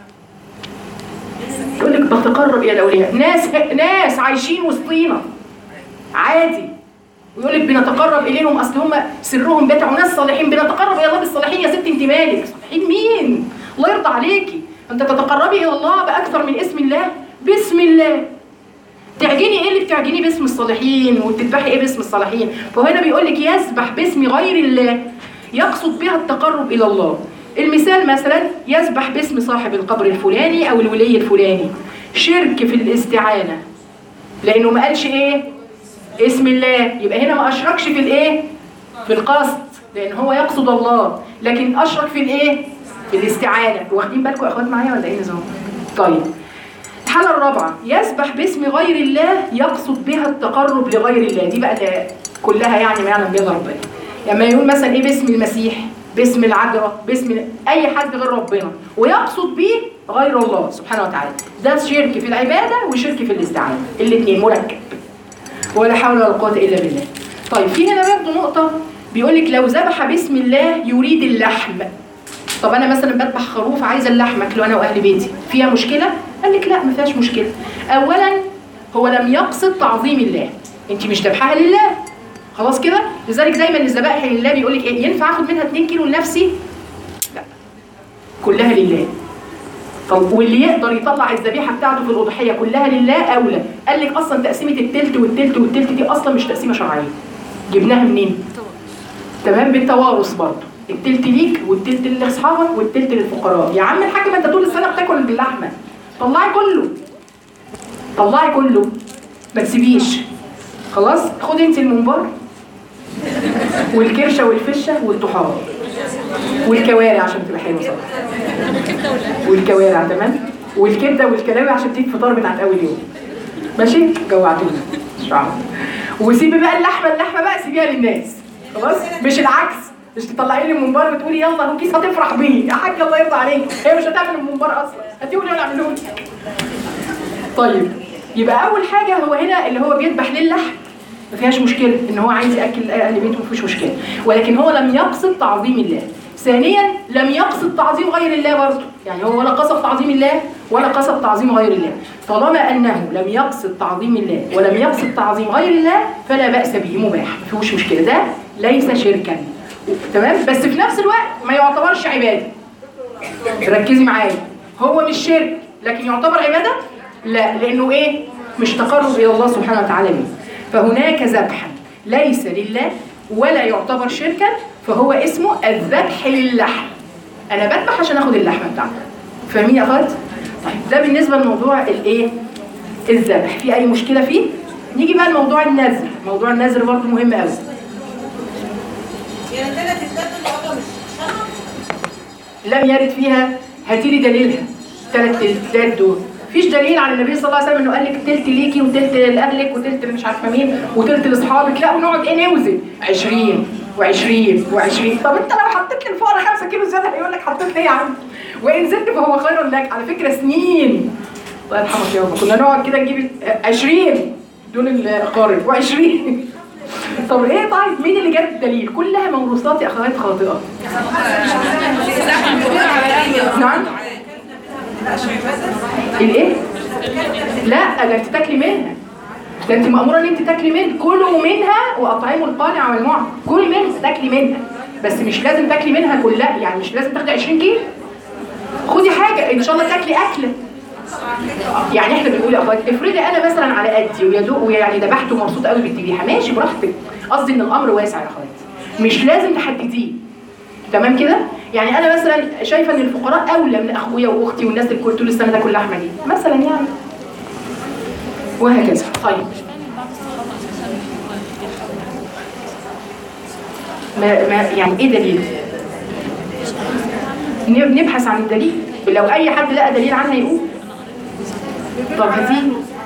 يقول لك بتقرب الى الاولياء ناس ناس عايشين وسطينا عادي ويقول لك بنتقرب اليهم اصل هم سرهم بتاع وناس صالحين بنتقرب الى الله بالصالحين يا ست انت مالك صالحين مين الله يرضى عليكي انت تتقربي الى الله باكثر من اسم الله بسم الله تعجني ايه اللي بتعجني باسم الصالحين وتذبحي ايه باسم الصالحين فهنا بيقول لك يذبح باسم غير الله يقصد بها التقرب الى الله المثال مثلا يذبح باسم صاحب القبر الفلاني او الولي الفلاني شرك في الاستعانه لانه ما قالش ايه اسم الله يبقى هنا ما اشركش في الايه في القصد لان هو يقصد الله لكن اشرك في الايه في الاستعانه واخدين بالكم يا اخوات معايا ولا ايه نظام طيب الحالة الرابعة يسبح باسم غير الله يقصد بها التقرب لغير الله دي بقى ده كلها يعني ما يعلم بها ربنا لما يقول مثلا ايه باسم المسيح باسم العذراء باسم اي حد غير ربنا ويقصد به غير الله سبحانه وتعالى ده شرك في العبادة وشرك في الاستعانة الاثنين مركب ولا حول ولا قوة إلا بالله طيب في هنا برضه نقطة بيقول لك لو ذبح باسم الله يريد اللحم طب انا مثلا بذبح خروف عايزه اللحمه اكله انا واهل بيتي فيها مشكله قال لك لا ما فيهاش مشكله اولا هو لم يقصد تعظيم الله انت مش ذبحها لله خلاص كده لذلك دايما الذبائح لله بيقول لك ايه ينفع اخد منها 2 كيلو لنفسي لا كلها لله طب واللي يقدر يطلع الذبيحه بتاعته في الاضحيه كلها لله اولى قال لك اصلا تقسيمه التلت والتلت والتلت دي اصلا مش تقسيمه شرعيه جبناها منين تمام بالتوارث برضه التلت ليك والتلت لاصحابك والتلت للفقراء يا عم الحاج ما انت طول السنه بتاكل باللحمه طلعي كله طلعي كله ما تسيبيش خلاص خدي انت الممبار والكرشه والفشه والطحال والكوارع عشان تبقى حلوه صح والكوارع تمام والكبده والكلاوي عشان دي الفطار بتاعت اول يوم ماشي جوعتونا مش عارف وسيبي بقى اللحمه اللحمه بقى سيبيها للناس خلاص مش العكس مش تطلعي لي الممبار وتقولي يلا هو كيس هتفرح بيه يا حاج الله يرضى عليك هي مش هتعمل الممبار اصلا هتقولي انا اعمله لك طيب يبقى اول حاجه هو هنا اللي هو بيذبح للحم ما فيهاش مشكله ان هو عايز ياكل اهل بيته ما فيش مشكله ولكن هو لم يقصد تعظيم الله ثانيا لم يقصد تعظيم غير الله برضه يعني هو ولا قصد تعظيم الله ولا قصد تعظيم غير الله طالما انه لم يقصد تعظيم الله ولم يقصد تعظيم غير الله فلا باس به مباح ما فيهوش مشكله ده ليس شركا تمام بس في نفس الوقت ما يعتبرش عباده ركزي معايا هو مش شرك لكن يعتبر عباده لا لانه ايه مش تقرب الى الله سبحانه وتعالى به فهناك ذبحا ليس لله ولا يعتبر شركا فهو اسمه الذبح للحم انا بذبح عشان اخد اللحمه بتاعتي فاهمين يا اخوات طيب ده بالنسبه لموضوع الايه الذبح في اي مشكله فيه نيجي بقى لموضوع النذر موضوع النذر برضه مهم قوي يعني ثلاث الدم الوضع مش شرع لم يرد فيها هاتي لي دليلها ثلاث تلتات دول مفيش دليل على النبي صلى الله عليه وسلم انه قال لك تلت ليكي وتلت لاهلك وتلت مش عارفه مين وتلت لاصحابك لا ونقعد ايه نوزن 20 و20 و20 طب انت لو حطيت لي الفقراء 5 كيلو زياده هيقول لك حطيت ليه يا عم وان زدت فهو خير لك على فكره سنين الله يرحمك يابا كنا نقعد كده نجيب 20 دول الاقارب و20 طب ايه طيب مين اللي جاب الدليل كلها موروثات يا اخوات خاطئه نعم الايه لا ده انت تاكلي منها ده انت ماموره ان انت تاكلي منها كلوا منها واطعموا القانع والمعطي كلي منها تاكلي منها بس مش لازم تاكلي منها كلها يعني مش لازم تاخدي 20 كيلو خدي حاجه ان شاء الله تاكلي اكله يعني احنا بنقول يا اخوات افرضي انا مثلا على قدي ويدوق ويعني ذبحت ومبسوط قوي بالذبيحه ماشي براحتك قصدي ان الامر واسع يا اخوات مش لازم تحدديه تمام كده يعني انا مثلا شايفه ان الفقراء اولى من اخويا واختي والناس اللي كل- طول السنه تاكل لحمه دي مثلا يعني وهكذا طيب ما ما يعني ايه دليل ن- نبحث عن الدليل لو اي حد لقى دليل عنها يقول طب هاتيه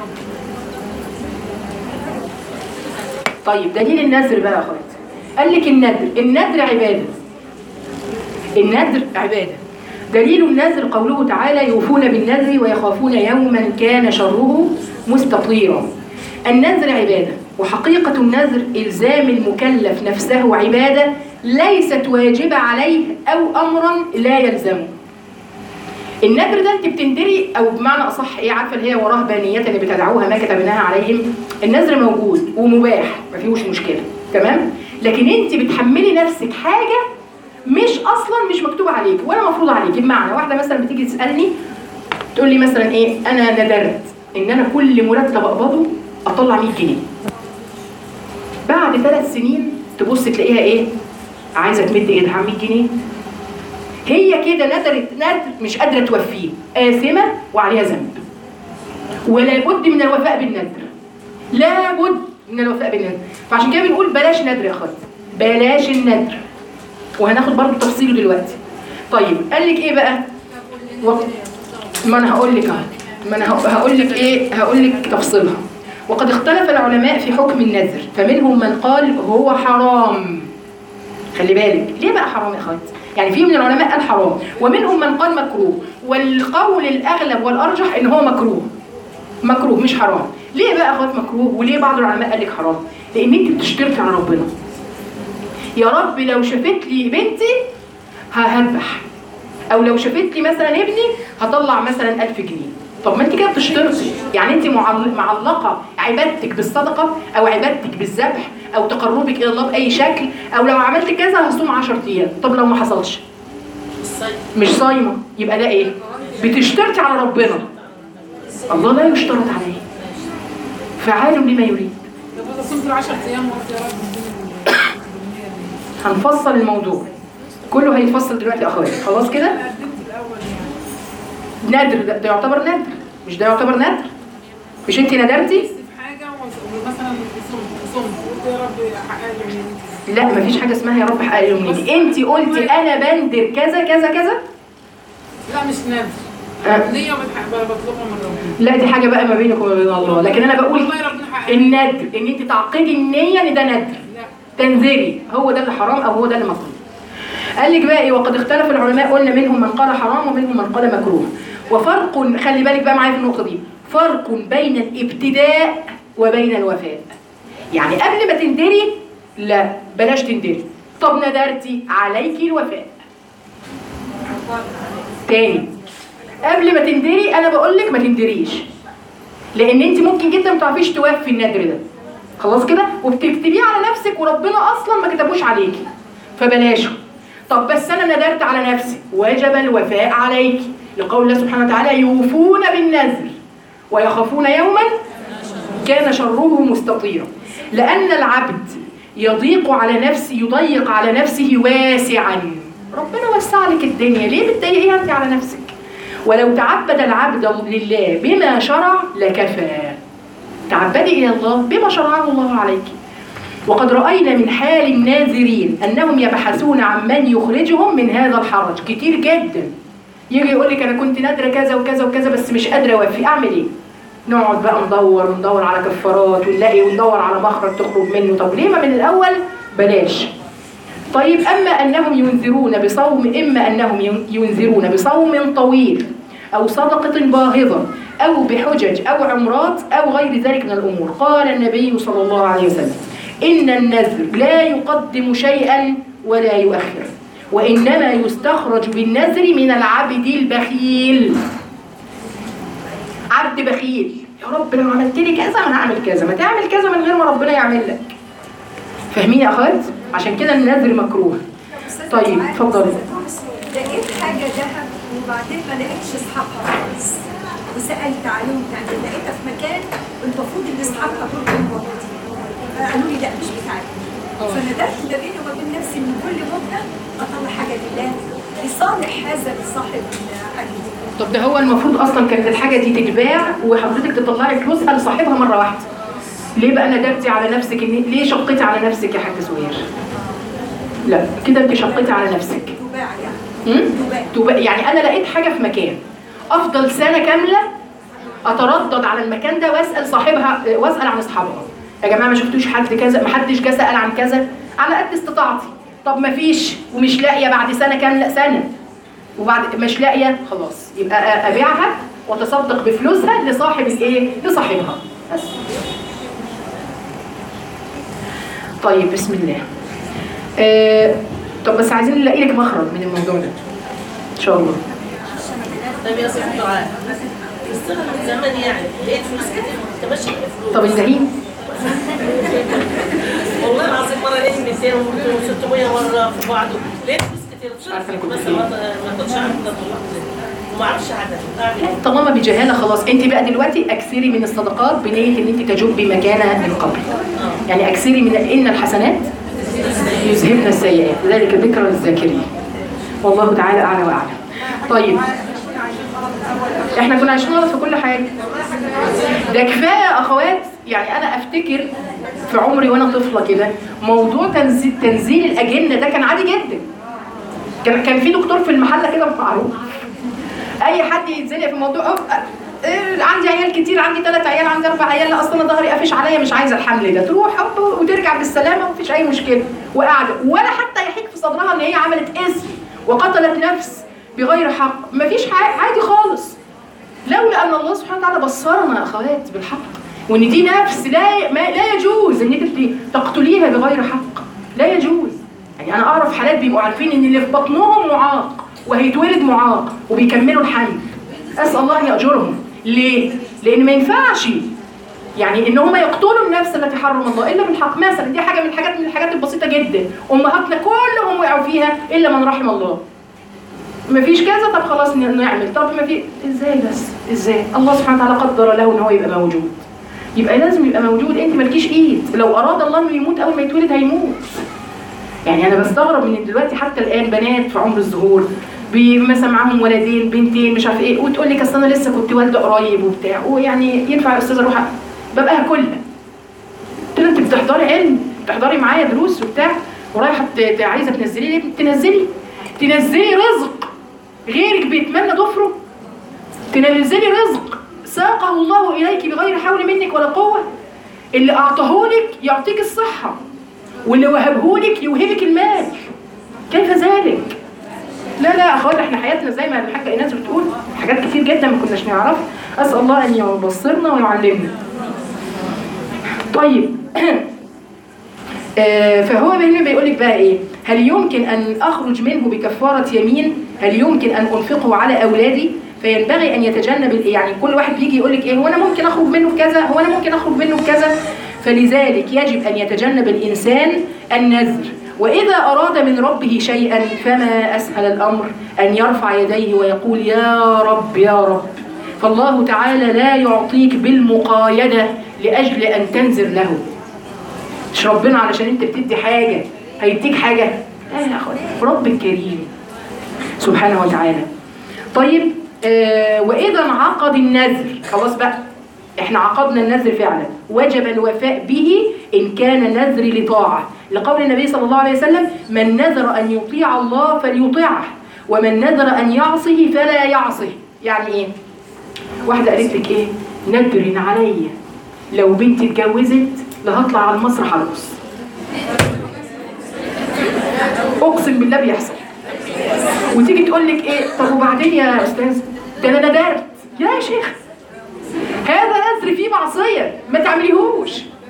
طيب دليل النذر بقى يا اخوات قال لك النذر النذر عباده النذر عباده دليل النذر قوله تعالى يوفون بالنذر ويخافون يوما كان شره مستطيرا النذر عباده وحقيقة النذر إلزام المكلف نفسه عبادة ليست واجبة عليه أو أمرا لا يلزمه النذر ده انت بتندري او بمعنى اصح ايه عارفه اللي هي ورهبانيه اللي بتدعوها ما كتبناها عليهم النذر موجود ومباح ما فيهوش مشكله تمام لكن انت بتحملي نفسك حاجه مش اصلا مش مكتوبه عليك ولا مفروض عليك بمعنى واحده مثلا بتيجي تسالني تقول لي مثلا ايه انا ندرت ان انا كل مرتب اقبضه اطلع 100 جنيه بعد ثلاث سنين تبص تلاقيها ايه عايزه تمد ايدها على 100 جنيه هي كده ندرت ندر مش قادره توفيه آثمه وعليها ذنب ولا بد من الوفاء بالنذر لا بد من الوفاء بالنذر فعشان كده بنقول بلاش نذر يا اخواتي بلاش النذر وهناخد برضه تفصيله دلوقتي طيب قال لك ايه بقى و... ما انا هقول لك اهو ما انا هقول لك ايه هقول لك تفصيلها وقد اختلف العلماء في حكم النذر فمنهم من قال هو حرام خلي بالك ليه بقى حرام يا اخواتي يعني في من العلماء قال حرام ومنهم من قال مكروه والقول الاغلب والارجح ان هو مكروه مكروه مش حرام ليه بقى يا اخوات مكروه وليه بعض العلماء قال لك حرام لان انت بتشترك على ربنا يا رب لو شفت لي بنتي هذبح او لو شفت لي مثلا ابني هطلع مثلا ألف جنيه طب ما انت كده بتشترطي يعني انت معل- معلقه عبادتك بالصدقه او عبادتك بالذبح او تقربك الى الله باي شكل او لو عملت كذا هصوم 10 ايام طب لو ما حصلش الصيد مش صايمه يبقى ده ايه بتشترطي على ربنا الله لا يشترط عليه فعال لما يريد طب انا صمت 10 ايام وقلت يا رب هنفصل الموضوع كله هيتفصل دلوقتي يا اخواتي خلاص كده انا قدمت الاول يعني نادر ده, ده يعتبر نادر مش ده يعتبر نادر مش انت ندرتي نفسي في حاجه ومثلا صمت صمت قلت يا رب حقق لي يعني لا مفيش حاجه اسمها يا رب حق لي امنيتي انت قلتي انا بندر كذا كذا كذا لا مش نادر آه. نية وبتح- بطلبها من ربنا لا دي حاجه بقى ما بينك وما بين الله لكن انا بقول والله ربنا حقق لي. الندر ان انت تعقدي النيه ان ده ندر لا تنذري هو ده اللي حرام او هو ده اللي مكروه قال لك بقى ايه وقد اختلف العلماء قلنا منهم من قال حرام ومنهم من قال مكروه وفرق خلي بالك بقى معايا في النقطه دي فرق بين الابتداء وبين الوفاء يعني قبل ما تندري لا بلاش تندري طب ندرتي عليك الوفاء تاني قبل ما تندري انا بقول لك ما تندريش لان انت ممكن جدا ما تعرفيش توفي الندر ده خلاص كده وبتكتبيه على نفسك وربنا اصلا ما كتبوش عليكي فبلاشه طب بس انا ندرت على نفسي وجب الوفاء عليك لقول الله سبحانه وتعالى يوفون بالنذر ويخافون يوما كان شره مستطيرا لان العبد يضيق على نفسه يضيق على نفسه واسعا ربنا وسع لك الدنيا ليه بتضايقيها انت على نفسك ولو تعبد العبد لله بما شرع لكفى تعبدي إلى الله بما شرعه الله عليك وقد رأينا من حال الناذرين أنهم يبحثون عن من يخرجهم من هذا الحرج كتير جدا يجي يقول لك أنا كنت نادرة كذا وكذا وكذا بس مش قادرة أوفي أعمل إيه؟ نقعد بقى ندور وندور على كفارات ونلاقي وندور على مخرج تخرج منه طب ليه ما من الأول بلاش طيب أما أنهم ينذرون بصوم إما أنهم ينذرون بصوم طويل أو صدقة باهظة أو بحجج أو عمرات أو غير ذلك من الأمور قال النبي صلى الله عليه وسلم إن النذر لا يقدم شيئا ولا يؤخر وإنما يستخرج بالنذر من العبد البخيل عبد بخيل يا رب لو عملت لي كذا انا هعمل كذا ما تعمل كذا من غير ما ربنا يعمل لك فاهمين يا اخوات عشان كده النذر مكروه طيب اتفضلي لقيت حاجة ذهب وبعدين ما لقيتش اصحابها خالص وسألت عليهم يعني لقيتها في مكان المفروض ان اصحابها كلهم موجودين قالوا لي لا مش بتاعتي فندرت ما بيني وما بين نفسي ان كل مدة اطلع حاجة لله لصالح هذا الصاحب الحاجة دي طب ده هو المفروض اصلا كانت الحاجه دي تتباع وحضرتك تطلعي فلوسها لصاحبها مره واحده ليه بقى ندرتي على نفسك إن ليه شقيتي على نفسك يا حاج سوير لا كده انت شقيتي على نفسك تباع يعني هم؟ تبقى يعني انا لقيت حاجه في مكان افضل سنه كامله اتردد على المكان ده واسال صاحبها واسال عن اصحابها يا جماعه ما شفتوش حد كذا ما حدش جه سال عن كذا على قد استطاعتي طب ما فيش ومش لاقيه بعد سنه كامله سنه وبعد مش لاقيه خلاص يبقى أ- ابيعها واتصدق بفلوسها لصاحب الايه لصاحبها بس طيب بسم الله آه طب بس عايزين نلاقي لك مخرج من الموضوع ده ان شاء الله طيب يا سيدي دعاء اشتغل من زمان يعني لقيت فلوس كتير تمشي الفلوس طب الدهين والله العظيم مره لقيت 200 و600 مره في بعضه لقيت فلوس كتير عارفة أنا كنت بس فين. ما ما كنتش عارفه ده طلعت وما اعرفش حاجه اعمل ايه طالما بجهاله خلاص انت بقى دلوقتي اكثري من الصدقات بنيه ان انت تجبي مكان القبر يعني اكثري من ان الحسنات يذهبن السيئات ذلك ذكرى للذاكرين والله تعالى اعلى واعلم طيب احنا كنا عايشين غلط في كل حاجه ده كفايه يا اخوات يعني انا افتكر في عمري وانا طفله كده موضوع تنزيل تنزيل الاجنه ده كان عادي جدا كان كان في دكتور في المحله كده معروف اي حد يتزنق في موضوع أوف، إيه، عندي عيال كتير عندي ثلاث عيال عندي اربع عيال لا اصل انا ظهري قافش عليا مش عايزه الحمل ده تروح أوب، وترجع بالسلامه ومفيش اي مشكله وقاعده ولا حتى يحيك في صدرها ان هي عملت اسم وقتلت نفس بغير حق مفيش حاجه عادي خالص لولا ان الله سبحانه وتعالى بصرنا يا اخوات بالحق وان دي نفس لا ما لا يجوز ان انت تقتليها بغير حق لا يجوز يعني انا اعرف حالات بيبقوا عارفين ان اللي في بطنهم معاق وهيتولد معاق وبيكملوا الحمل اسال الله ان ياجرهم ليه لان ما ينفعش يعني ان هم يقتلوا النفس التي حرم الله الا بالحق مثلا دي حاجه من الحاجات من الحاجات البسيطه جدا امهاتنا كلهم وقعوا فيها الا من رحم الله مفيش كذا طب خلاص ن- نعمل طب ما في ازاي بس ازاي الله سبحانه وتعالى قدر له ان هو يبقى موجود يبقى لازم يبقى موجود انت مالكيش ايد لو اراد الله انه يموت اول ما يتولد هيموت يعني انا بستغرب من دلوقتي حتى الان بنات في عمر الظهور بي- مثلا معاهم ولدين بنتين مش عارف ايه وتقول لك اصل انا لسه كنت والده قريب وبتاع ويعني ينفع يا استاذه اروح أ- ببقى كلها قلت لها انت بتحضري علم بتحضري معايا دروس وبتاع ورايحه ت- ت- عايزه تنزلي لي تنزلي تنزلي رزق غيرك بيتمنى ضفره تنزلي رزق ساقه الله اليك بغير حول منك ولا قوه اللي اعطاهولك يعطيك الصحه واللي وهبهولك يوهبك المال كيف ذلك لا لا اخوات احنا حياتنا زي ما الحاجه ايناس بتقول حاجات كتير جدا ما كناش نعرفها اسال الله ان يبصرنا ويعلمنا طيب آه، فهو هنا بيقول لك بقى ايه هل يمكن ان اخرج منه بكفاره يمين هل يمكن ان انفقه على اولادي فينبغي ان يتجنب ال- يعني كل واحد بيجي يقول لك ايه هو انا ممكن اخرج منه بكذا هو انا ممكن اخرج منه بكذا فلذلك يجب ان يتجنب الانسان النذر واذا اراد من ربه شيئا فما اسهل الامر ان يرفع يديه ويقول يا رب يا رب فالله تعالى لا يعطيك بالمقايده لاجل ان تنذر له مش ربنا علشان انت بتدي حاجة هيديك حاجة لا يا اخوان رب الكريم سبحانه وتعالى طيب آه واذا انعقد النذر خلاص بقى احنا عقدنا النذر فعلا وجب الوفاء به ان كان نذر لطاعه لقول النبي صلى الله عليه وسلم من نذر ان يطيع الله فليطيعه ومن نذر ان يعصه فلا يعصه يعني ايه واحده قالت لك ايه ندر عليا لو بنتي اتجوزت لا هطلع على المسرح ارقص اقسم بالله بيحصل وتيجي تقول لك ايه طب وبعدين يا استاذ ده انا ندرت يا شيخ هذا نذر فيه معصيه ما تعمليهوش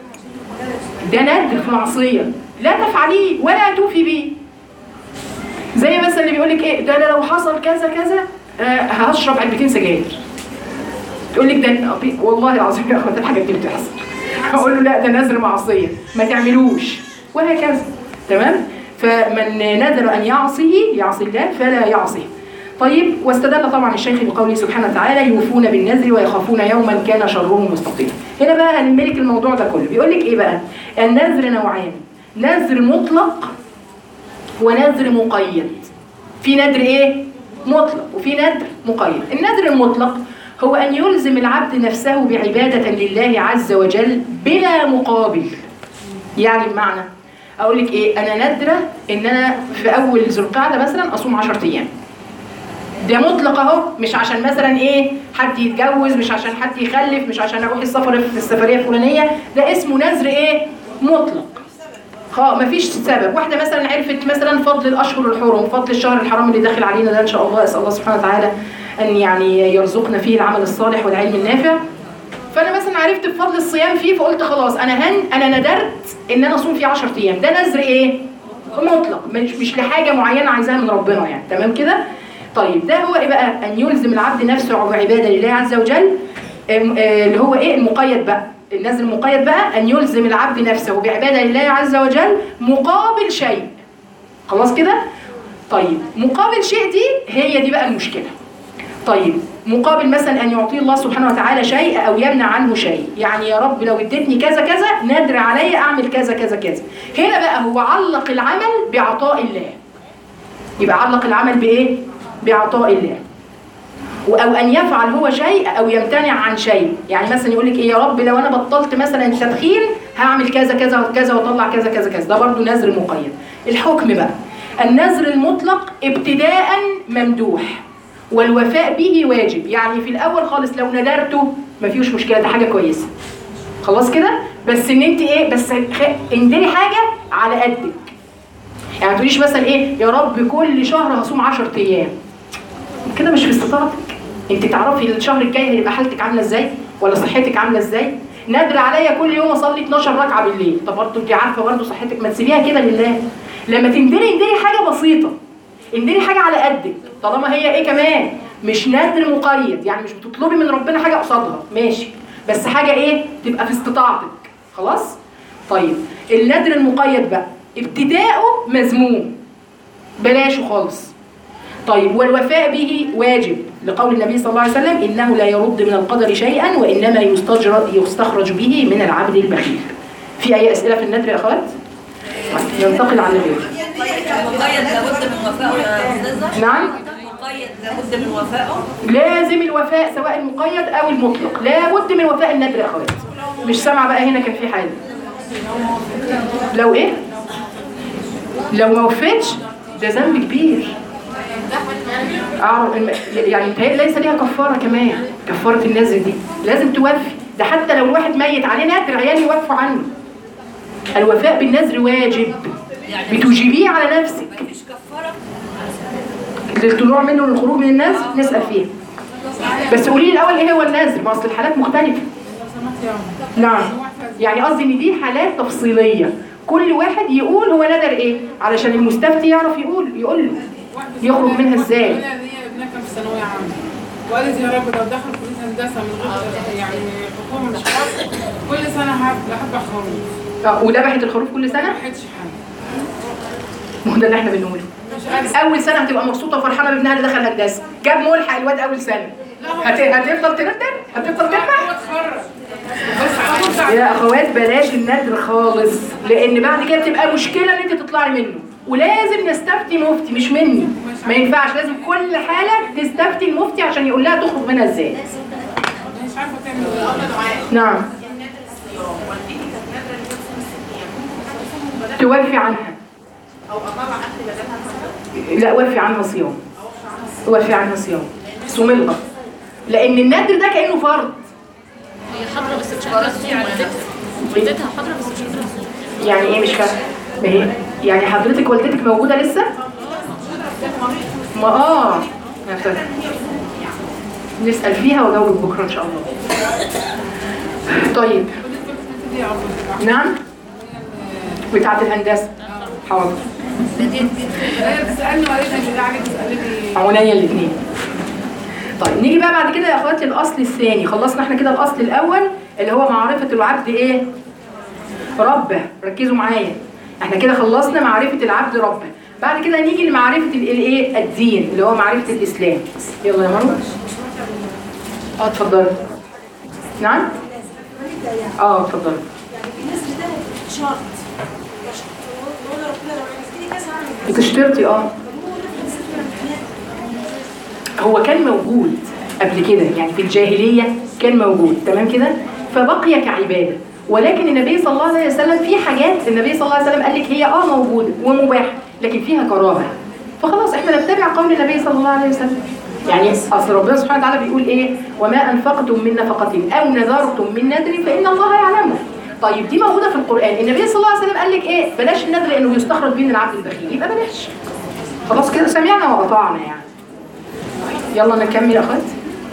ده نذر في معصيه لا تفعليه ولا توفي بيه زي مثلا اللي بيقول لك ايه ده انا لو حصل كذا كذا آه هشرب علبتين سجاير تقول لك ده والله العظيم يا اخوات الحاجات دي بتحصل اقول له لا ده نذر معصيه ما تعملوش وهكذا تمام فمن نذر ان يعصيه يعصي الله فلا يعصيه طيب واستدل طبعا الشيخ بقوله سبحانه وتعالى يوفون بالنذر ويخافون يوما كان شره مستطيلا هنا بقى هنملك الموضوع ده كله بيقول لك ايه بقى النذر نوعان نذر مطلق ونذر مقيد في نذر ايه مطلق وفي نذر مقيد النذر المطلق هو أن يلزم العبد نفسه بعبادة لله عز وجل بلا مقابل يعني بمعنى أقول لك إيه أنا نادرة إن أنا في أول ذو القعدة مثلا أصوم 10 أيام ده مطلق اهو مش عشان مثلا ايه حد يتجوز مش عشان حد يخلف مش عشان اروح السفر في السفريه الفلانيه ده اسمه نذر ايه مطلق اه مفيش سبب واحده مثلا عرفت مثلا فضل الاشهر الحرم فضل الشهر الحرام اللي داخل علينا ده ان شاء الله اسال الله سبحانه وتعالى ان يعني يرزقنا فيه العمل الصالح والعلم النافع فانا مثلا عرفت بفضل الصيام فيه فقلت خلاص انا هن انا ندرت ان انا اصوم فيه 10 ايام ده نذر ايه مطلق مش مش لحاجه معينه عايزاها من ربنا يعني تمام كده طيب ده هو ايه بقى ان يلزم العبد نفسه بعباده لله عز وجل آم، آه، اللي هو ايه المقيد بقى النذر المقيد بقى ان يلزم العبد نفسه بعباده لله عز وجل مقابل شيء خلاص كده طيب مقابل شيء دي هي دي بقى المشكله طيب مقابل مثلا ان يعطي الله سبحانه وتعالى شيء او يمنع عنه شيء يعني يا رب لو اديتني كذا كذا نادر عليا اعمل كذا كذا كذا هنا بقى هو علق العمل بعطاء الله يبقى علق العمل بايه بعطاء الله او ان يفعل هو شيء او يمتنع عن شيء يعني مثلا يقول لك ايه يا رب لو انا بطلت مثلا التدخين هعمل كذا كذا وكذا واطلع كذا كذا كذا ده برضو نذر مقيد الحكم بقى النذر المطلق ابتداء ممدوح والوفاء به واجب يعني في الاول خالص لو ندرته ما فيهوش مشكله ده حاجه كويسه خلاص كده بس ان انت ايه بس خ- اندري حاجه على قدك يعني ما تقوليش مثلا ايه يا رب كل شهر هصوم 10 ايام كده مش في استطاعتك انت تعرفي الشهر الجاي هيبقى حالتك عامله ازاي ولا صحتك عامله ازاي نادر عليا كل يوم اصلي 12 ركعه بالليل طب برضه انت عارفه برضه صحتك ما تسيبيها كده لله لما تندري اندري حاجه بسيطه اندري حاجه على قدك طالما هي ايه كمان مش نذر مقيد يعني مش بتطلبي من ربنا حاجه قصادها ماشي بس حاجه ايه تبقى في استطاعتك خلاص طيب النذر المقيد بقى ابتداؤه مذموم بلاشه خالص طيب والوفاء به واجب لقول النبي صلى الله عليه وسلم انه لا يرد من القدر شيئا وانما يستجر يستخرج به من العبد البخيل في اي اسئله في النذر يا اخوات طيب ننتقل على الغير المقيد لابد من وفائه يا استاذه نعم المقيد لابد من وفائه لازم الوفاء سواء المقيد او المطلق لابد من وفاء النذر يا اخوات مش سامعه بقى هنا كان في حاجه لو ايه لو ما وفيتش ده ذنب كبير أعرف الم- يعني متهيألي ليس ليها كفاره كمان كفاره النذر دي لازم توفي ده حتى لو الواحد ميت عليه نذر عيالي يوفوا عنه الوفاء بالنذر واجب بتوجبيه على نفسك مفيش كفاره للطلوع منه للخروج من النذر نسأل فيه بس قولي لي الاول ايه هو النذر ما اصل الحالات مختلفه نعم يعني قصدي ان دي حالات تفصيليه كل واحد يقول هو نذر ايه علشان المستفتي يعرف يقول يقول له يخرج منها ازاي هي ابنها كان في ثانويه عامه وقالت يا رب لو دخل كليه هندسه من غير يعني حكومه مش خاص كل سنه هحب هحب خروج آه، وذبحت الخروف كل ما سنه حدش حاجه ما هو ده اللي احنا بنقوله مش عارف اول سنه هتبقى مبسوطه وفرحانه بابنها اللي دخل هندسه جاب ملحق الواد اول سنه هت... هتفضل تندر هتفضل هو تذبح اتخرج بس على طول بعد يا اخوات بلاش الندر خالص لان بعد كده بتبقى مشكله ان انت تطلعي منه ولازم نستفتي مفتي مش مني ما ينفعش لازم كل حاله تستفتي المفتي عشان يقول لها تخرج منها ازاي مش عارفه تعمل ايه نعم توفي عنها لا وفي عنها صيام وفي عنها صيام صومي لها لان الندر ده كانه فرض هي حاضره بس مش قادره تصوم والدتها والدتها حاضره بس مش قادره تصوم يعني ايه مش فاهمه ما هي يعني حضرتك والدتك موجوده لسه ما اه يا فندم. نسال فيها واجاوبك بكره ان شاء الله طيب دي يا عبد نعم بتاعه الهندسه حاضر هي بتسالني والدها بالله عليك تسالني عينيا الاثنين طيب نيجي بقى بعد كده يا اخواتي الاصل الثاني خلصنا احنا كده الاصل الاول اللي هو معرفه العبد ايه ربه ركزوا معايا احنا كده خلصنا معرفه العبد ربه بعد كده نيجي لمعرفه ال- الايه الدين اللي هو معرفه الاسلام يلا يا مروه اه اتفضلي نعم اه اتفضلي الناس ده شرط يقول ربنا لو عرفتني كذا اعمل بتشترطي اه هو كان موجود قبل كده يعني في الجاهلية كان موجود تمام كده فبقي كعبادة ولكن النبي صلى الله عليه وسلم في حاجات النبي صلى الله عليه وسلم قال لك هي اه موجودة ومباحة لكن فيها كراهة فخلاص احنا نتبع قول النبي صلى الله عليه وسلم يعني اصل ربنا سبحانه وتعالى بيقول ايه وما انفقتم من نفقة او نذرتم من نذر فان الله يعلمه طيب دي موجودة في القرآن النبي صلى الله عليه وسلم قال لك ايه بلاش النذر لانه يستخرج به من العبد البخيل يبقى بلاش خلاص كده سمعنا وقطعنا يعني يلا نكمل يا اخوات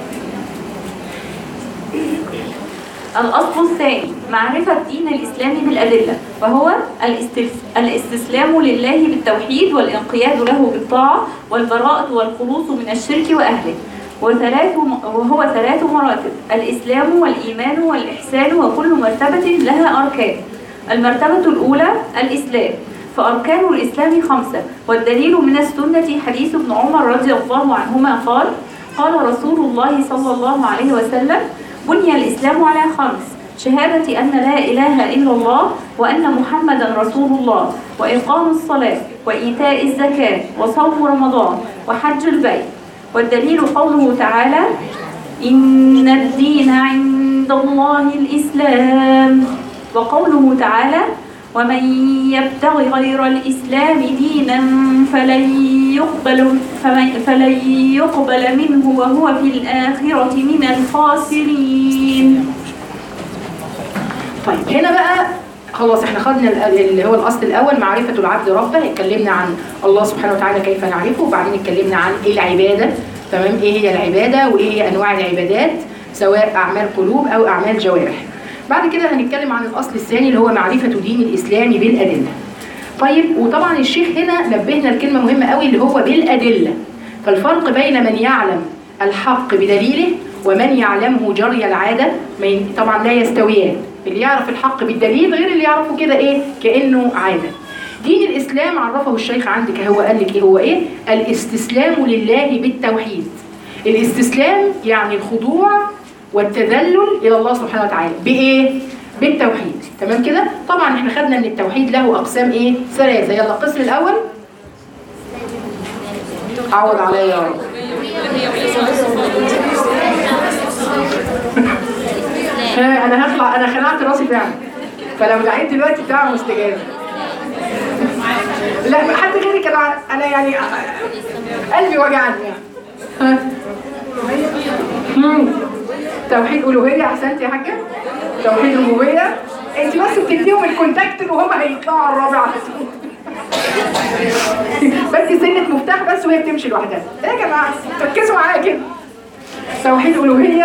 الأصل الثاني معرفة دين الإسلام بالأدلة وهو الاستس- الاستسلام لله بالتوحيد والانقياد له بالطاعة والبراءة والخلوص من الشرك وأهله وثلاث وهو ثلاث مراتب الإسلام والإيمان والإحسان وكل مرتبة لها أركان المرتبة الأولى الإسلام فأركان الإسلام خمسة والدليل من السنة حديث ابن عمر رضي الله عنهما قال قال رسول الله صلى الله عليه وسلم بني الإسلام على خمس شهادة أن لا إله إلا الله وأن محمدا رسول الله وإقام الصلاة وإيتاء الزكاة وصوم رمضان وحج البيت والدليل قوله تعالى إن الدين عند الله الإسلام وقوله تعالى ومن يبتغ غير الإسلام دينا فلن يقبل فمن- فلن يقبل منه وهو في الآخرة من الخاسرين طيب هنا بقى خلاص احنا خدنا ال- اللي هو الاصل الاول معرفه العبد ربه اتكلمنا عن الله سبحانه وتعالى كيف نعرفه وبعدين اتكلمنا عن ايه العباده تمام ايه هي العباده وايه هي انواع العبادات سواء اعمال قلوب او اعمال جوارح بعد كده هنتكلم عن الاصل الثاني اللي هو معرفه دين الاسلام بالادله طيب وطبعا الشيخ هنا نبهنا الكلمه مهمه قوي اللي هو بالادله فالفرق بين من يعلم الحق بدليله ومن يعلمه جري العاده ما ين- طبعا لا يستويان اللي يعرف الحق بالدليل غير اللي يعرفه كده ايه كانه عاده دين الاسلام عرفه الشيخ عندك هو قال لك ايه هو ايه الاستسلام لله بالتوحيد الاستسلام يعني الخضوع والتذلل الى الله سبحانه وتعالى بايه بالتوحيد تمام كده طبعا احنا خدنا ان التوحيد له اقسام ايه ثلاثه يلا القسم الاول عوض عليا يا رب ها، انا هطلع انا خلعت راسي فعلا فلو دعيت دلوقتي بتاع مستجاب لا حد غيري كان ع- انا يعني قلبي وجعني يعني ها. مم. توحيد الوهيه احسنت يا حاجه توحيد ربوبيه انت بس بتديهم الكونتاكت وهم هيطلعوا على الرابع على طول بس سنه مفتاح بس وهي بتمشي لوحدها ايه يا جماعه ركزوا معايا كده توحيد الوهيه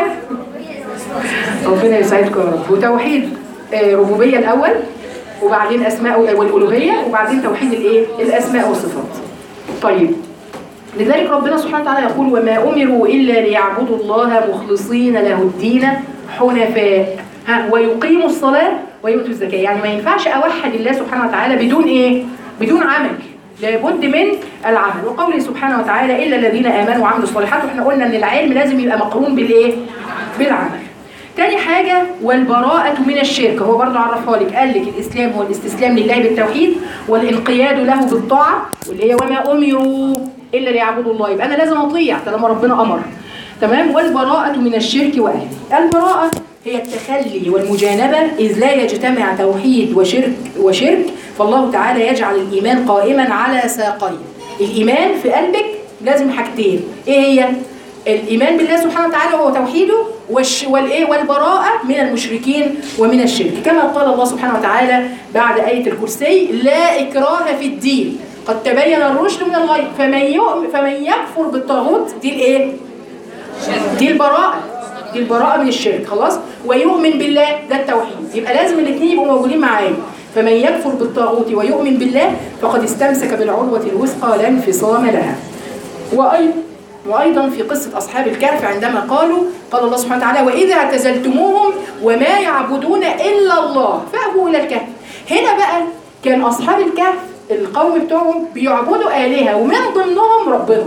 ربنا يسعدكم يا رب وتوحيد آه، ربوبيه الاول وبعدين اسماء والالوهيه وبعدين توحيد الايه الاسماء والصفات طيب لذلك ربنا سبحانه وتعالى يقول وما امروا الا ليعبدوا الله مخلصين له الدين حنفاء ها ويقيموا الصلاه ويؤتوا الزكاه يعني ما ينفعش اوحد الله سبحانه وتعالى بدون ايه بدون عمل لابد من العمل وقوله سبحانه وتعالى الا الذين امنوا وعملوا الصالحات واحنا قلنا ان العلم لازم يبقى مقرون بالايه بالعمل تاني حاجة والبراءة من الشرك هو برضو عرفها لك قال لك الإسلام هو الاستسلام لله بالتوحيد والانقياد له بالطاعة واللي هي وما أمروا إلا ليعبدوا الله يبقى أنا لازم أطيع طالما ربنا أمر تمام والبراءة من الشرك وأهله البراءة هي التخلي والمجانبة إذ لا يجتمع توحيد وشرك وشرك فالله تعالى يجعل الإيمان قائما على ساقين الإيمان في قلبك لازم حاجتين إيه هي؟ الايمان بالله سبحانه وتعالى وهو توحيده والش والايه والبراءه من المشركين ومن الشرك كما قال الله سبحانه وتعالى بعد ايه الكرسي لا اكراه في الدين قد تبين الرشد من الغي فمن يؤمن فمن يكفر بالطاغوت دي الايه دي البراءه دي البراءه من الشرك خلاص ويؤمن بالله ده التوحيد يبقى لازم الاثنين يبقوا موجودين معايا فمن يكفر بالطاغوت ويؤمن بالله فقد استمسك بالعروه الوثقى لا انفصام لها وأيضا وأيضا في قصة أصحاب الكهف عندما قالوا قال الله سبحانه وتعالى وإذا اعتزلتموهم وما يعبدون إلا الله فأبوا إلى الكهف هنا بقى كان أصحاب الكهف القوم بتوعهم بيعبدوا آلهة ومن ضمنهم ربنا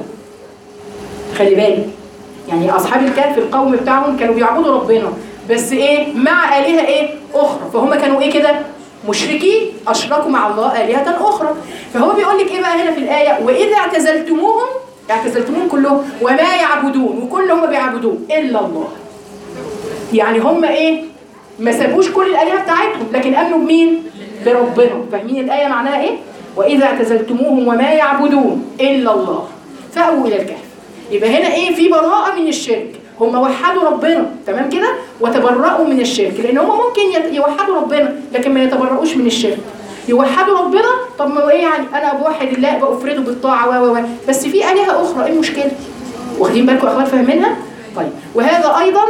خلي بالك يعني أصحاب الكهف القوم بتاعهم كانوا بيعبدوا ربنا بس إيه مع آلهة إيه أخرى فهم كانوا إيه كده مشركين أشركوا مع الله آلهة أخرى فهو بيقول لك إيه بقى هنا في الآية وإذا اعتزلتموهم اعتزلتموهم كلهم وما يعبدون وكل هم بيعبدون إلا الله يعني هم إيه ما سابوش كل الآلهة بتاعتهم لكن آمنوا بمين بربنا فاهمين الآية معناها إيه وإذا اعتزلتموهم وما يعبدون إلا الله فأووا إلى الكهف يبقى هنا إيه في براءة من الشرك هم وحدوا ربنا تمام كده وتبرأوا من الشرك لأن هم ممكن يت- يوحدوا ربنا لكن ما يتبرؤوش من الشرك يوحدوا ربنا طب ما هو ايه يعني انا بوحد الله بافرده بالطاعه و و و بس في الهه اخرى ايه المشكله واخدين بالكم يا اخوات فاهمينها طيب وهذا ايضا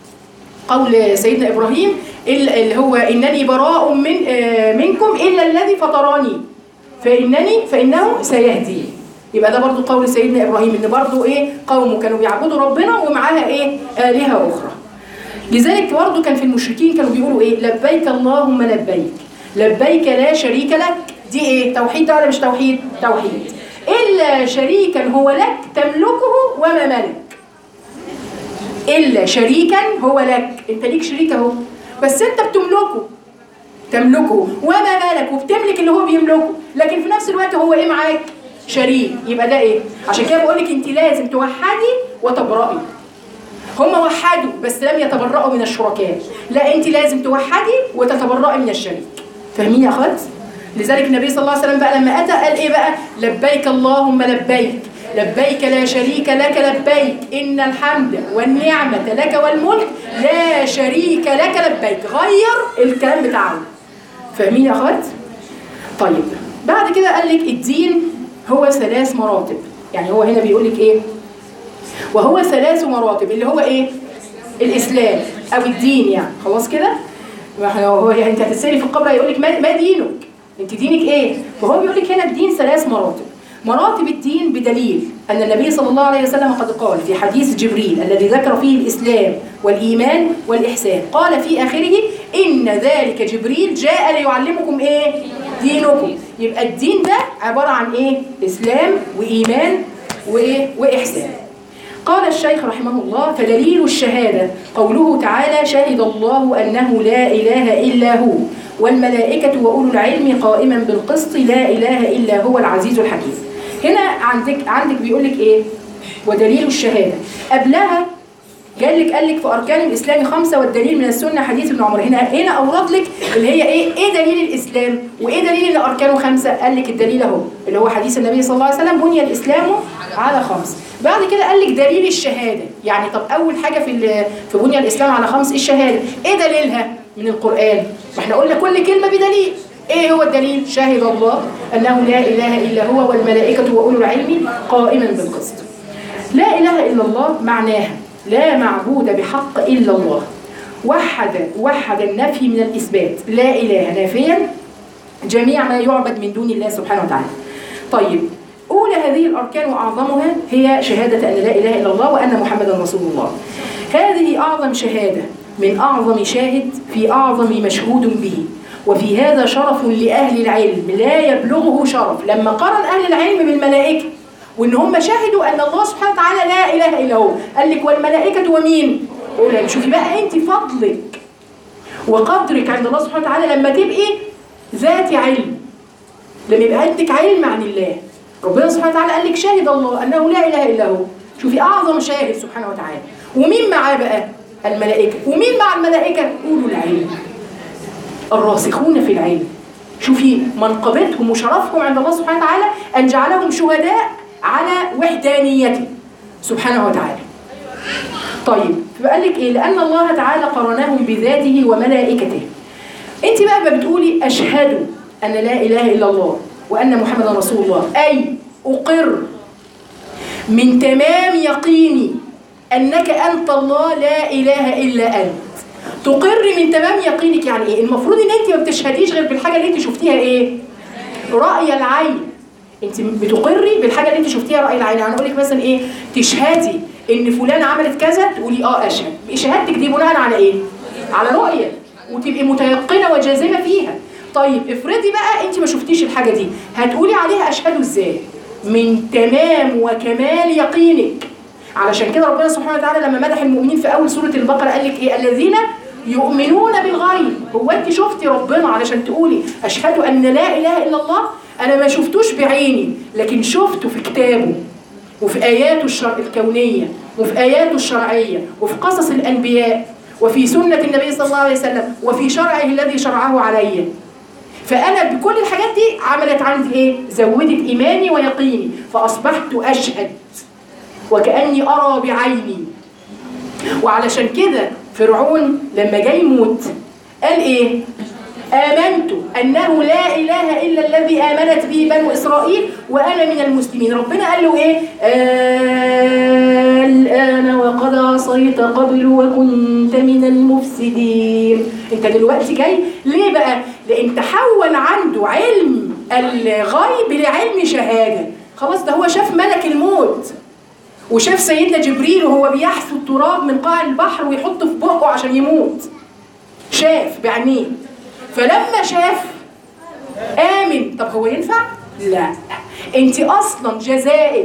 قول سيدنا ابراهيم ال- اللي هو انني براء من آه، منكم الا الذي فطرني فانني فانه سيهدي يبقى ده برضو قول سيدنا ابراهيم ان برضو ايه قومه كانوا بيعبدوا ربنا ومعاها ايه الهه اخرى لذلك برضو كان في المشركين كانوا بيقولوا ايه لبيك اللهم لبيك لبيك لا شريك لك دي ايه توحيد ده ولا مش توحيد توحيد الا شريكا هو لك تملكه وما ملك الا شريكا هو لك انت ليك شريك اهو بس انت بتملكه تملكه وما مالك وبتملك اللي هو بيملكه لكن في نفس الوقت هو ايه معاك شريك يبقى ده ايه عشان كده بقول لك انت لازم توحدي وتبرئي هم وحدوا بس لم يتبرؤوا من الشركاء لا انت لازم توحدي وتتبرئي من الشريك فاهمين يا اخوات لذلك النبي صلى الله عليه وسلم بقى لما اتى قال ايه بقى لبيك اللهم لبيك لبيك لا شريك لك لبيك ان الحمد والنعمه لك والملك لا شريك لك لبيك غير الكلام بتاعه فاهمين يا اخوات طيب بعد كده قال لك الدين هو ثلاث مراتب يعني هو هنا بيقول لك ايه وهو ثلاث مراتب اللي هو ايه الاسلام او الدين يعني خلاص كده ما هو هو انت هتسالي في القبر هيقول لك ما, ما دينك انت دينك ايه فهو بيقول لك هنا الدين ثلاث مراتب مراتب الدين بدليل أن النبي صلى الله عليه وسلم قد قال في حديث جبريل الذي ذكر فيه الإسلام والإيمان والإحسان قال في آخره إن ذلك جبريل جاء ليعلمكم إيه؟ دينكم يبقى الدين ده عبارة عن إيه؟ إسلام وإيمان وإيه؟ وإحسان قال الشيخ رحمه الله فدليل الشهادة قوله تعالى شهد الله أنه لا إله إلا هو والملائكة وأولو العلم قائما بالقسط لا إله إلا هو العزيز الحكيم هنا عندك عندك بيقول لك إيه ودليل الشهادة قبلها قال لك قال لك في أركان الإسلام خمسة والدليل من السنة حديث ابن عمر هنا هنا أورد لك اللي هي إيه إيه دليل الإسلام وإيه دليل إن أركانه خمسة قال لك الدليل أهو اللي هو حديث النبي صلى الله عليه وسلم بني الإسلام على خمس بعد كده قال لك دليل الشهادة يعني طب أول حاجة في ال- في بني الإسلام على خمس إيه الشهادة إيه دليلها من القرآن ما إحنا قلنا كل كلمة بدليل ايه هو الدليل شهد الله انه لا اله الا هو والملائكه واولو العلم قائما بالقسط لا اله الا الله معناها لا معبود بحق الا الله وحد وحد النفي من الاثبات لا اله نافيا جميع ما يعبد من دون الله سبحانه وتعالى طيب أولى هذه الأركان وأعظمها هي شهادة أن لا إله إلا الله وأن محمدا رسول الله هذه أعظم شهادة من أعظم شاهد في أعظم مشهود به وفي هذا شرف لأهل العلم لا يبلغه شرف لما قارن أهل العلم بالملائكة وإن هم شهدوا أن الله سبحانه وتعالى لا إله إلا هو قال لك والملائكة ومين؟ أولى شوفي بقى أنت فضلك وقدرك عند الله سبحانه وتعالى لما تبقي ذات علم لما يبقى عندك علم عن الله ربنا سبحانه وتعالى قال لك شاهد الله انه لا اله الا هو شوفي اعظم شاهد سبحانه وتعالى ومين معاه بقى الملائكه ومين مع الملائكه اولو العلم الراسخون في العلم شوفي منقبتهم وشرفهم عند الله سبحانه وتعالى ان جعلهم شهداء على وحدانيته سبحانه وتعالى طيب فقال لك ايه لان الله تعالى قرنهم بذاته وملائكته انت بقى بقى بتقولي اشهد ان لا اله الا الله وان محمدا رسول الله اي اقر من تمام يقيني انك انت الله لا اله الا انت تقر من تمام يقينك يعني ايه المفروض ان انت ما بتشهديش غير بالحاجه اللي انت شفتيها ايه راي العين انت بتقري بالحاجه اللي انت شفتيها راي العين يعني اقول لك مثلا ايه تشهدي ان فلانه عملت كذا تقولي اه اشهد شهادتك دي بناء على ايه على رؤيه وتبقي متيقنه وجازمه فيها طيب افرضي بقى انت ما شفتيش الحاجه دي هتقولي عليها اشهد ازاي من تمام وكمال يقينك علشان كده ربنا سبحانه وتعالى لما مدح المؤمنين في اول سوره البقره قال لك ايه الذين يؤمنون بالغيب هو انت شفتي ربنا علشان تقولي اشهد ان لا اله الا الله انا ما شفتوش بعيني لكن شفته في كتابه وفي آياته الشر... الكونية وفي آياته الشرعية وفي قصص الأنبياء وفي سنة النبي صلى الله عليه وسلم وفي شرعه الذي شرعه علي فأنا بكل الحاجات دي عملت عندي إيه؟ زودت إيماني ويقيني فأصبحت أشهد وكأني أرى بعيني وعلشان كده فرعون لما جاي يموت قال إيه؟ آمنت أنه لا إله إلا الذي آمنت به بنو إسرائيل وأنا من المسلمين ربنا قال له إيه آه الآن وقد عصيت قبل وكنت من المفسدين أنت دلوقتي جاي ليه بقى لأن تحول عنده علم الغيب لعلم شهادة خلاص ده هو شاف ملك الموت وشاف سيدنا جبريل وهو بيحثو التراب من قاع البحر ويحطه في بقه عشان يموت شاف بعينيه فلما شاف آمن طب هو ينفع؟ لا انت اصلا جزائك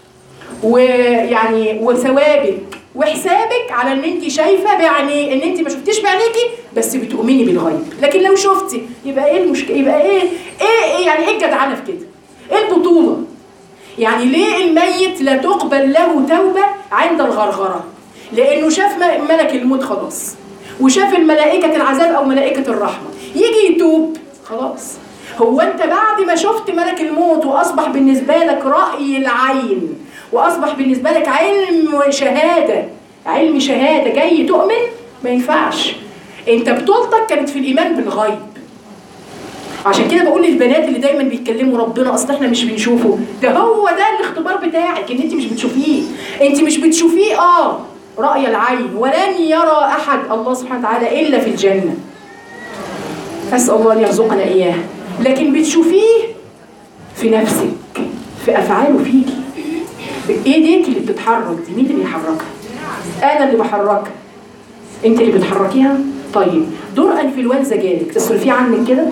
ويعني وثوابك وحسابك على ان انت شايفه بعيني ان انت ما شفتيش بعينيكي بس بتؤمني بالغيب لكن لو شفتي يبقى ايه المشكله يبقى ايه ايه, إيه يعني ايه الجدعنه في كده ايه البطوله يعني ليه الميت لا تقبل له توبه عند الغرغره لانه شاف ملك الموت خلاص وشاف الملائكة العذاب أو ملائكة الرحمة يجي يتوب خلاص هو أنت بعد ما شفت ملك الموت وأصبح بالنسبة لك رأي العين وأصبح بالنسبة لك علم وشهادة علم شهادة جاي تؤمن ما ينفعش أنت بطولتك كانت في الإيمان بالغيب عشان كده بقول للبنات اللي دايما بيتكلموا ربنا اصل احنا مش بنشوفه ده هو ده الاختبار بتاعك ان انت مش بتشوفيه انت مش بتشوفيه اه رأي العين ولن يرى أحد الله سبحانه وتعالى إلا في الجنة أسأل الله أن يرزقنا إياه لكن بتشوفيه في نفسك في افعاله فيكي ايديك اللي بتتحرك دي مين اللي بيحركها انا اللي بحركها انت اللي بتحركيها طيب دور انفلونزا جالك تصرفيه عنك كده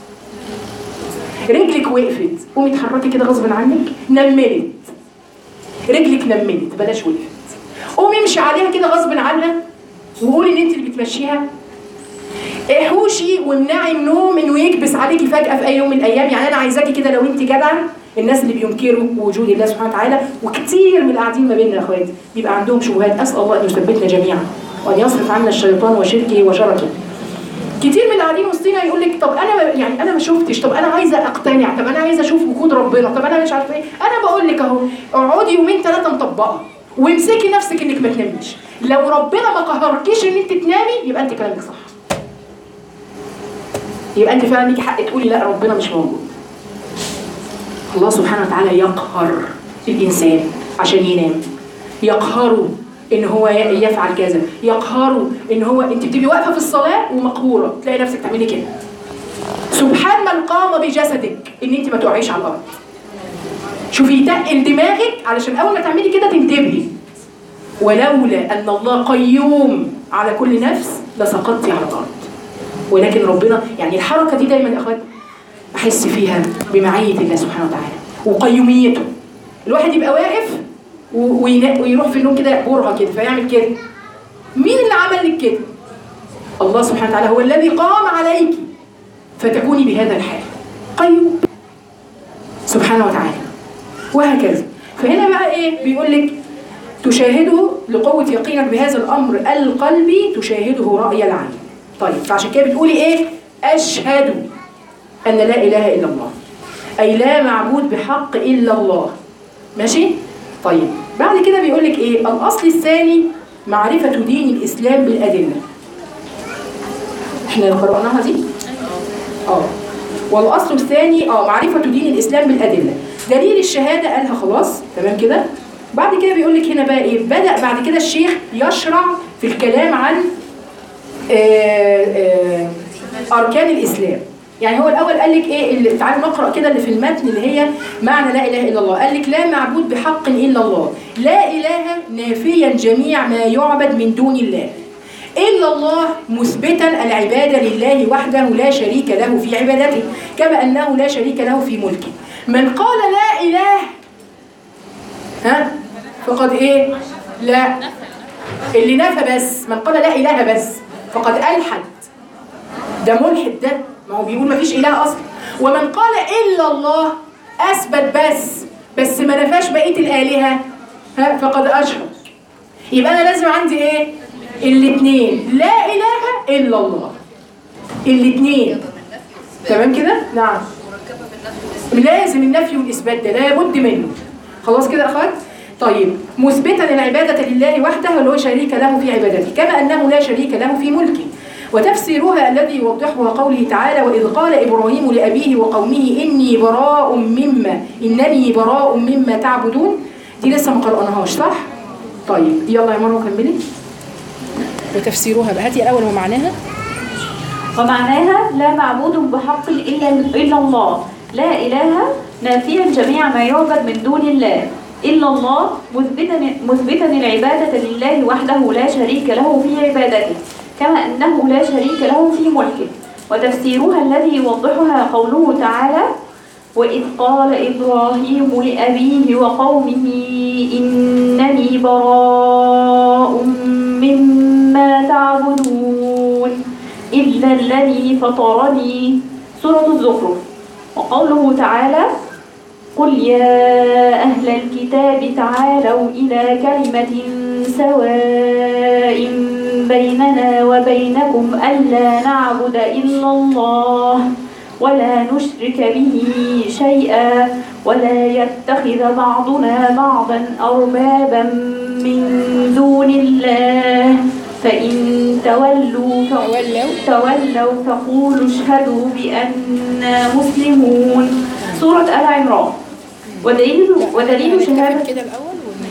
رجلك وقفت قومي اتحركي كده غصب عنك نملت رجلك نملت بلاش وقفت قومي امشي عليها كده غصب عنها وقولي ان انت اللي بتمشيها احوشي وامنعي النوم انه يكبس عليكي فجاه في اي يوم من الايام يعني انا عايزاكي كده لو انت جدعه الناس اللي بينكروا وجود الله سبحانه وتعالى وكتير من القاعدين ما بيننا يا اخواتي بيبقى عندهم شبهات اسال الله ان يثبتنا جميعا وان يصرف عنا الشيطان وشركه وشركه كتير من اللي قاعدين وسطينا يقول لك طب انا يعني انا ما شفتش طب انا عايزه اقتنع طب انا عايزه اشوف وجود ربنا طب انا مش عارفه ايه انا بقول لك اهو اقعدي يومين ثلاثه مطبقه وامسكي نفسك انك ما تناميش لو ربنا ما قهركيش ان انت تنامي يبقى انت كلامك صح يبقى انت فعلا ليكي حق تقولي لا ربنا مش موجود الله سبحانه وتعالى يقهر الانسان عشان ينام يقهره ان هو ي- يفعل كذا يقهره ان هو انت بتبقي واقفه في الصلاه ومقهوره تلاقي نفسك تعملي كده سبحان من قام بجسدك ان انت ما تقعيش على الارض شوفي يتقل دماغك علشان اول ما تعملي كده تنتبهي ولولا ان الله قيوم على كل نفس لسقطتي على الارض ولكن ربنا يعني الحركه دي دايما يا اخوات احس فيها بمعيه الله سبحانه وتعالى وقيوميته الواحد يبقى واقف و- وينا- ويروح في النوم كده برهه كده فيعمل كده مين اللي عمل لك كده الله سبحانه وتعالى هو الذي قام عليك فتكوني بهذا الحال قيوم سبحانه وتعالى وهكذا فهنا بقى ايه بيقول لك تشاهده لقوة يقينك بهذا الأمر القلبي تشاهده رأي العين طيب فعشان كده بتقولي ايه أشهد أن لا إله إلا الله أي لا معبود بحق إلا الله ماشي طيب بعد كده بيقول لك ايه الأصل الثاني معرفة دين الإسلام بالأدلة احنا قرأناها دي اه والاصل الثاني اه معرفه دين الاسلام بالادله دليل الشهاده قالها خلاص تمام كده بعد كده بيقول لك هنا بقى ايه بدا بعد كده الشيخ يشرع في الكلام عن آه آه اركان الاسلام يعني هو الاول قال لك ايه اللي تعالوا نقرا كده اللي في المتن اللي هي معنى لا اله الا الله قال لك لا معبود بحق الا الله لا اله نافيا جميع ما يعبد من دون الله إلا الله مثبتا العبادة لله وحده لا شريك له في عبادته كما أنه لا شريك له في ملكه من قال لا إله ها فقد إيه لا اللي نفى بس من قال لا إله بس فقد ألحد ده ملحد ده ما هو بيقول ما فيش إله أصلا ومن قال إلا الله أثبت بس بس ما نفاش بقية الآلهة ها فقد أشرك يبقى أنا لازم عندي إيه الاثنين لا اله الا الله الاثنين تمام كده نعم لازم النفي والاثبات ده لابد منه خلاص كده يا اخوات طيب مثبتا العباده لله وحده ولا شريك له في عبادته كما انه لا شريك له في ملكه وتفسيرها الذي يوضحها قوله تعالى وإذ قال إبراهيم لأبيه وقومه إني براء مما إنني براء مما تعبدون دي لسه ما قرأناهاش صح؟ طيب يلا يا مروه كملي وتفسيرها بقى هاتي الاول ومعناها ومعناها لا معبود بحق إلا, إلا الله لا إله نافيا جميع ما يعبد من دون الله إلا الله مثبتا مثبتا العبادة لله وحده لا شريك له في عبادته كما أنه لا شريك له في ملكه وتفسيرها الذي يوضحها قوله تعالى وإذ قال إبراهيم لأبيه وقومه إنني براء مما تعبدون إلا الذي فطرني سورة الزخرف وقوله تعالى قل يا أهل الكتاب تعالوا إلى كلمة سواء بيننا وبينكم ألا نعبد إلا الله ولا نشرك به شيئا ولا يتخذ بعضنا بعضا أربابا من دون الله فإن تولوا تولوا. تولوا فقولوا اشهدوا بأننا مسلمون سورة آل عمران ودليل ودليل شهادة كده الاول ون-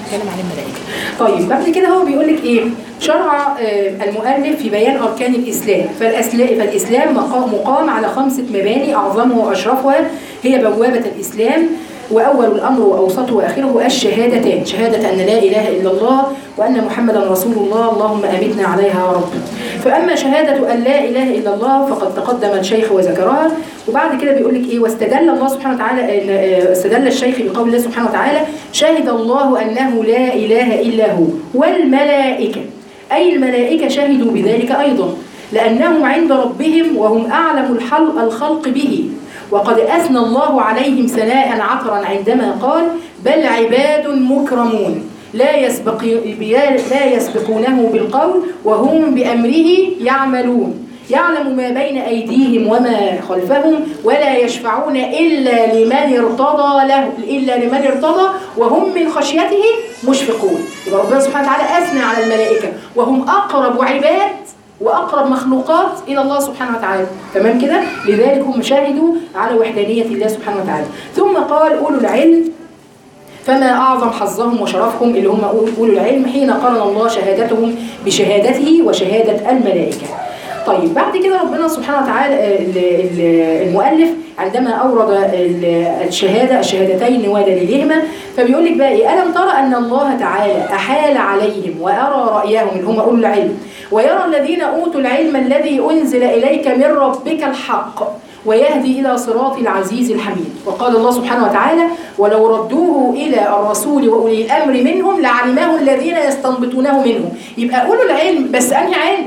بيتكلم عن الملائكه طيب بعد كده هو بيقول لك ايه شرع آه، المؤلف في بيان اركان الاسلام فالاسلام فالاسلام مقام مقام على خمسه مباني اعظمها واشرفها هي بوابه الاسلام واول الامر واوسطه واخره الشهادتان شهاده ان لا اله الا الله وان محمدا رسول الله اللهم امتنا عليها يا رب فاما شهاده ان لا اله الا الله فقد تقدم الشيخ وذكرها وبعد كده بيقول لك ايه واستدل الله سبحانه وتعالى إن- آه، استدل الشيخ بقول الله سبحانه وتعالى شهد الله انه لا اله الا هو والملائكه اي الملائكه شهدوا بذلك ايضا لانهم عند ربهم وهم اعلم الحل- الخلق به وقد أثنى الله عليهم ثناء عطرا عندما قال بل عباد مكرمون لا يسبق لا يسبقونه بالقول وهم بأمره يعملون يعلم ما بين أيديهم وما خلفهم ولا يشفعون إلا لمن ارتضى له إلا لمن ارتضى وهم من خشيته مشفقون يبقى ربنا سبحانه وتعالى أثنى على الملائكة وهم أقرب عباد واقرب مخلوقات الى الله سبحانه وتعالى تمام كده لذلك هم شاهدوا على وحدانيه الله سبحانه وتعالى ثم قال اولو العلم فما اعظم حظهم وشرفهم اللي هم اولو العلم حين قرن الله شهادتهم بشهادته وشهاده الملائكه طيب بعد كده ربنا سبحانه وتعالى آه، ال- ال- المؤلف عندما اورد ال- الشهاده الشهادتين ودليلهما فبيقول لك بقى ايه الم ترى ان الله تعالى احال عليهم وارى رايهم اللي هم اولو العلم ويرى الذين اوتوا العلم الذي انزل اليك من ربك الحق ويهدي الى صراط العزيز الحميد وقال الله سبحانه وتعالى ولو ردوه الى الرسول واولي الامر منهم لعلمه الذين يستنبطونه منهم يبقى اولو العلم بس انهي علم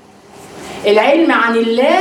العلم عن الله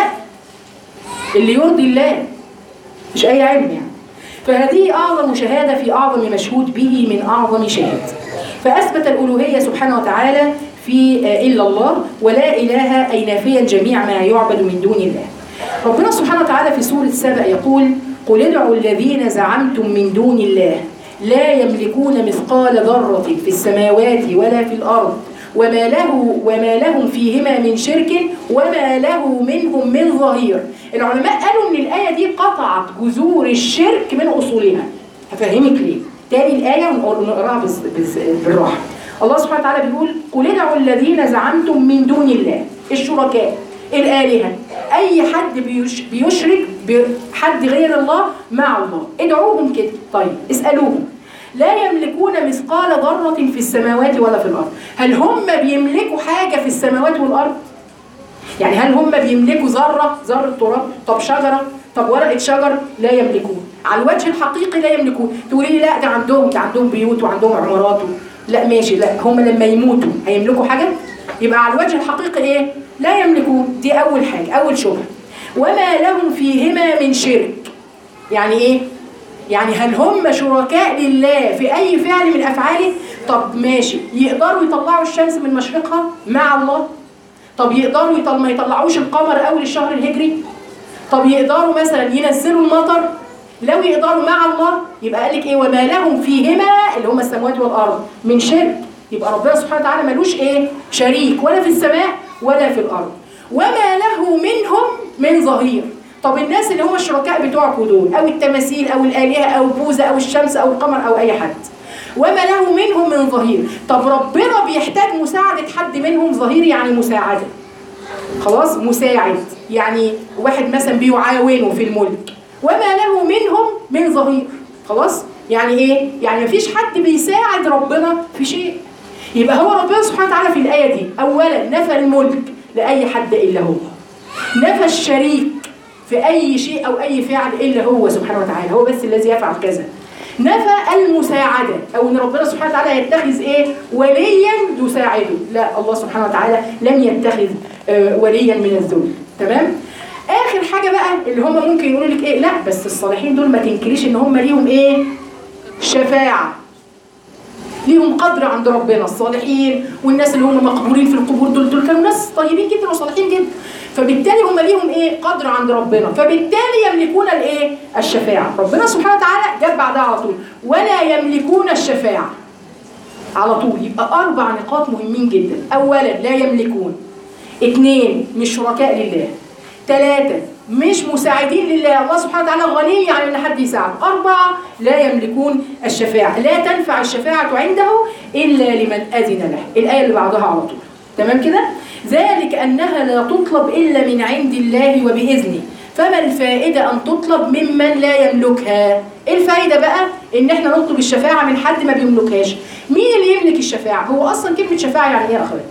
اللي يرضي الله مش اي علم يعني فهذه اعظم شهاده في اعظم مشهود به من اعظم شاهد فاثبت الالوهيه سبحانه وتعالى في آه، الا الله ولا اله اي نافيا جميع ما يعبد من دون الله ربنا سبحانه وتعالى في سوره سبأ يقول قل ادعوا الذين زعمتم من دون الله لا يملكون مثقال ذرة في السماوات ولا في الأرض وما له وما لهم فيهما من شرك وما له منهم من ظهير العلماء قالوا ان الايه دي قطعت جذور الشرك من اصولها هفهمك ليه تاني الايه ونقراها بس- بس- بالراحه الله سبحانه وتعالى بيقول قل ادعوا الذين زعمتم من دون الله الشركاء الالهه اي حد بيش بيشرك بحد غير الله مع الله ادعوهم كده طيب اسالوهم لا يملكون مثقال ذرة في السماوات ولا في الأرض هل هم بيملكوا حاجة في السماوات والأرض؟ يعني هل هم بيملكوا ذرة ذرة تراب طب شجرة طب ورقة شجر لا يملكون على الوجه الحقيقي لا يملكون تقولي لي لا ده عندهم ده عندهم بيوت وعندهم عمارات و- لا ماشي لا هم لما يموتوا هيملكوا حاجة يبقى على الوجه الحقيقي ايه لا يملكون دي أول حاجة أول شبهة وما لهم فيهما من شرك يعني ايه يعني هل هم شركاء لله في اي فعل من افعاله طب ماشي يقدروا يطلعوا الشمس من مشرقها مع الله طب يقدروا يطل... ما يطلعوش القمر اول الشهر الهجري طب يقدروا مثلا ينزلوا المطر لو يقدروا مع الله يبقى قال لك ايه وما لهم فيهما اللي هم السماوات والارض من شرك يبقى ربنا سبحانه وتعالى ملوش ايه شريك ولا في السماء ولا في الارض وما له منهم من ظهير طب الناس اللي هم الشركاء بتوعكم دول او التماثيل او الالهه او بوذا او الشمس او القمر او اي حد وما له منهم من ظهير طب ربنا بيحتاج مساعده حد منهم ظهير يعني مساعده خلاص مساعد يعني واحد مثلا بيعاونه في الملك وما له منهم من ظهير خلاص يعني ايه يعني مفيش حد بيساعد ربنا في شيء يبقى هو ربنا سبحانه وتعالى في الايه دي اولا نفى الملك لاي حد الا هو نفى الشريك في اي شيء او اي فعل الا هو سبحانه وتعالى هو بس الذي يفعل كذا نفى المساعدة أو إن ربنا سبحانه وتعالى يتخذ إيه وليا يساعده لا الله سبحانه وتعالى لم يتخذ آه، وليا من الذل تمام آخر حاجة بقى اللي هم ممكن يقولوا لك إيه لا بس الصالحين دول ما تنكريش إن هم ليهم إيه شفاعة ليهم قدر عند ربنا الصالحين والناس اللي هم مقبورين في القبور دول دول كانوا ناس طيبين جدا وصالحين جدا فبالتالي هم ليهم ايه قدر عند ربنا فبالتالي يملكون الايه الشفاعه ربنا سبحانه وتعالى جاب بعدها على طول ولا يملكون الشفاعه على طول يبقى اربع نقاط مهمين جدا اولا لا يملكون اثنين مش شركاء لله ثلاثة مش مساعدين لله الله سبحانه وتعالى غني عن ان حد يساعد أربعة لا يملكون الشفاعة لا تنفع الشفاعة عنده إلا لمن أذن له الآية اللي بعدها على طول تمام كده ذلك أنها لا تطلب إلا من عند الله وبإذنه فما الفائدة أن تطلب ممن لا يملكها إيه الفائدة بقى إن إحنا نطلب الشفاعة من حد ما بيملكهاش مين اللي يملك الشفاعة هو أصلا كلمة شفاعة يعني إيه يا أخوات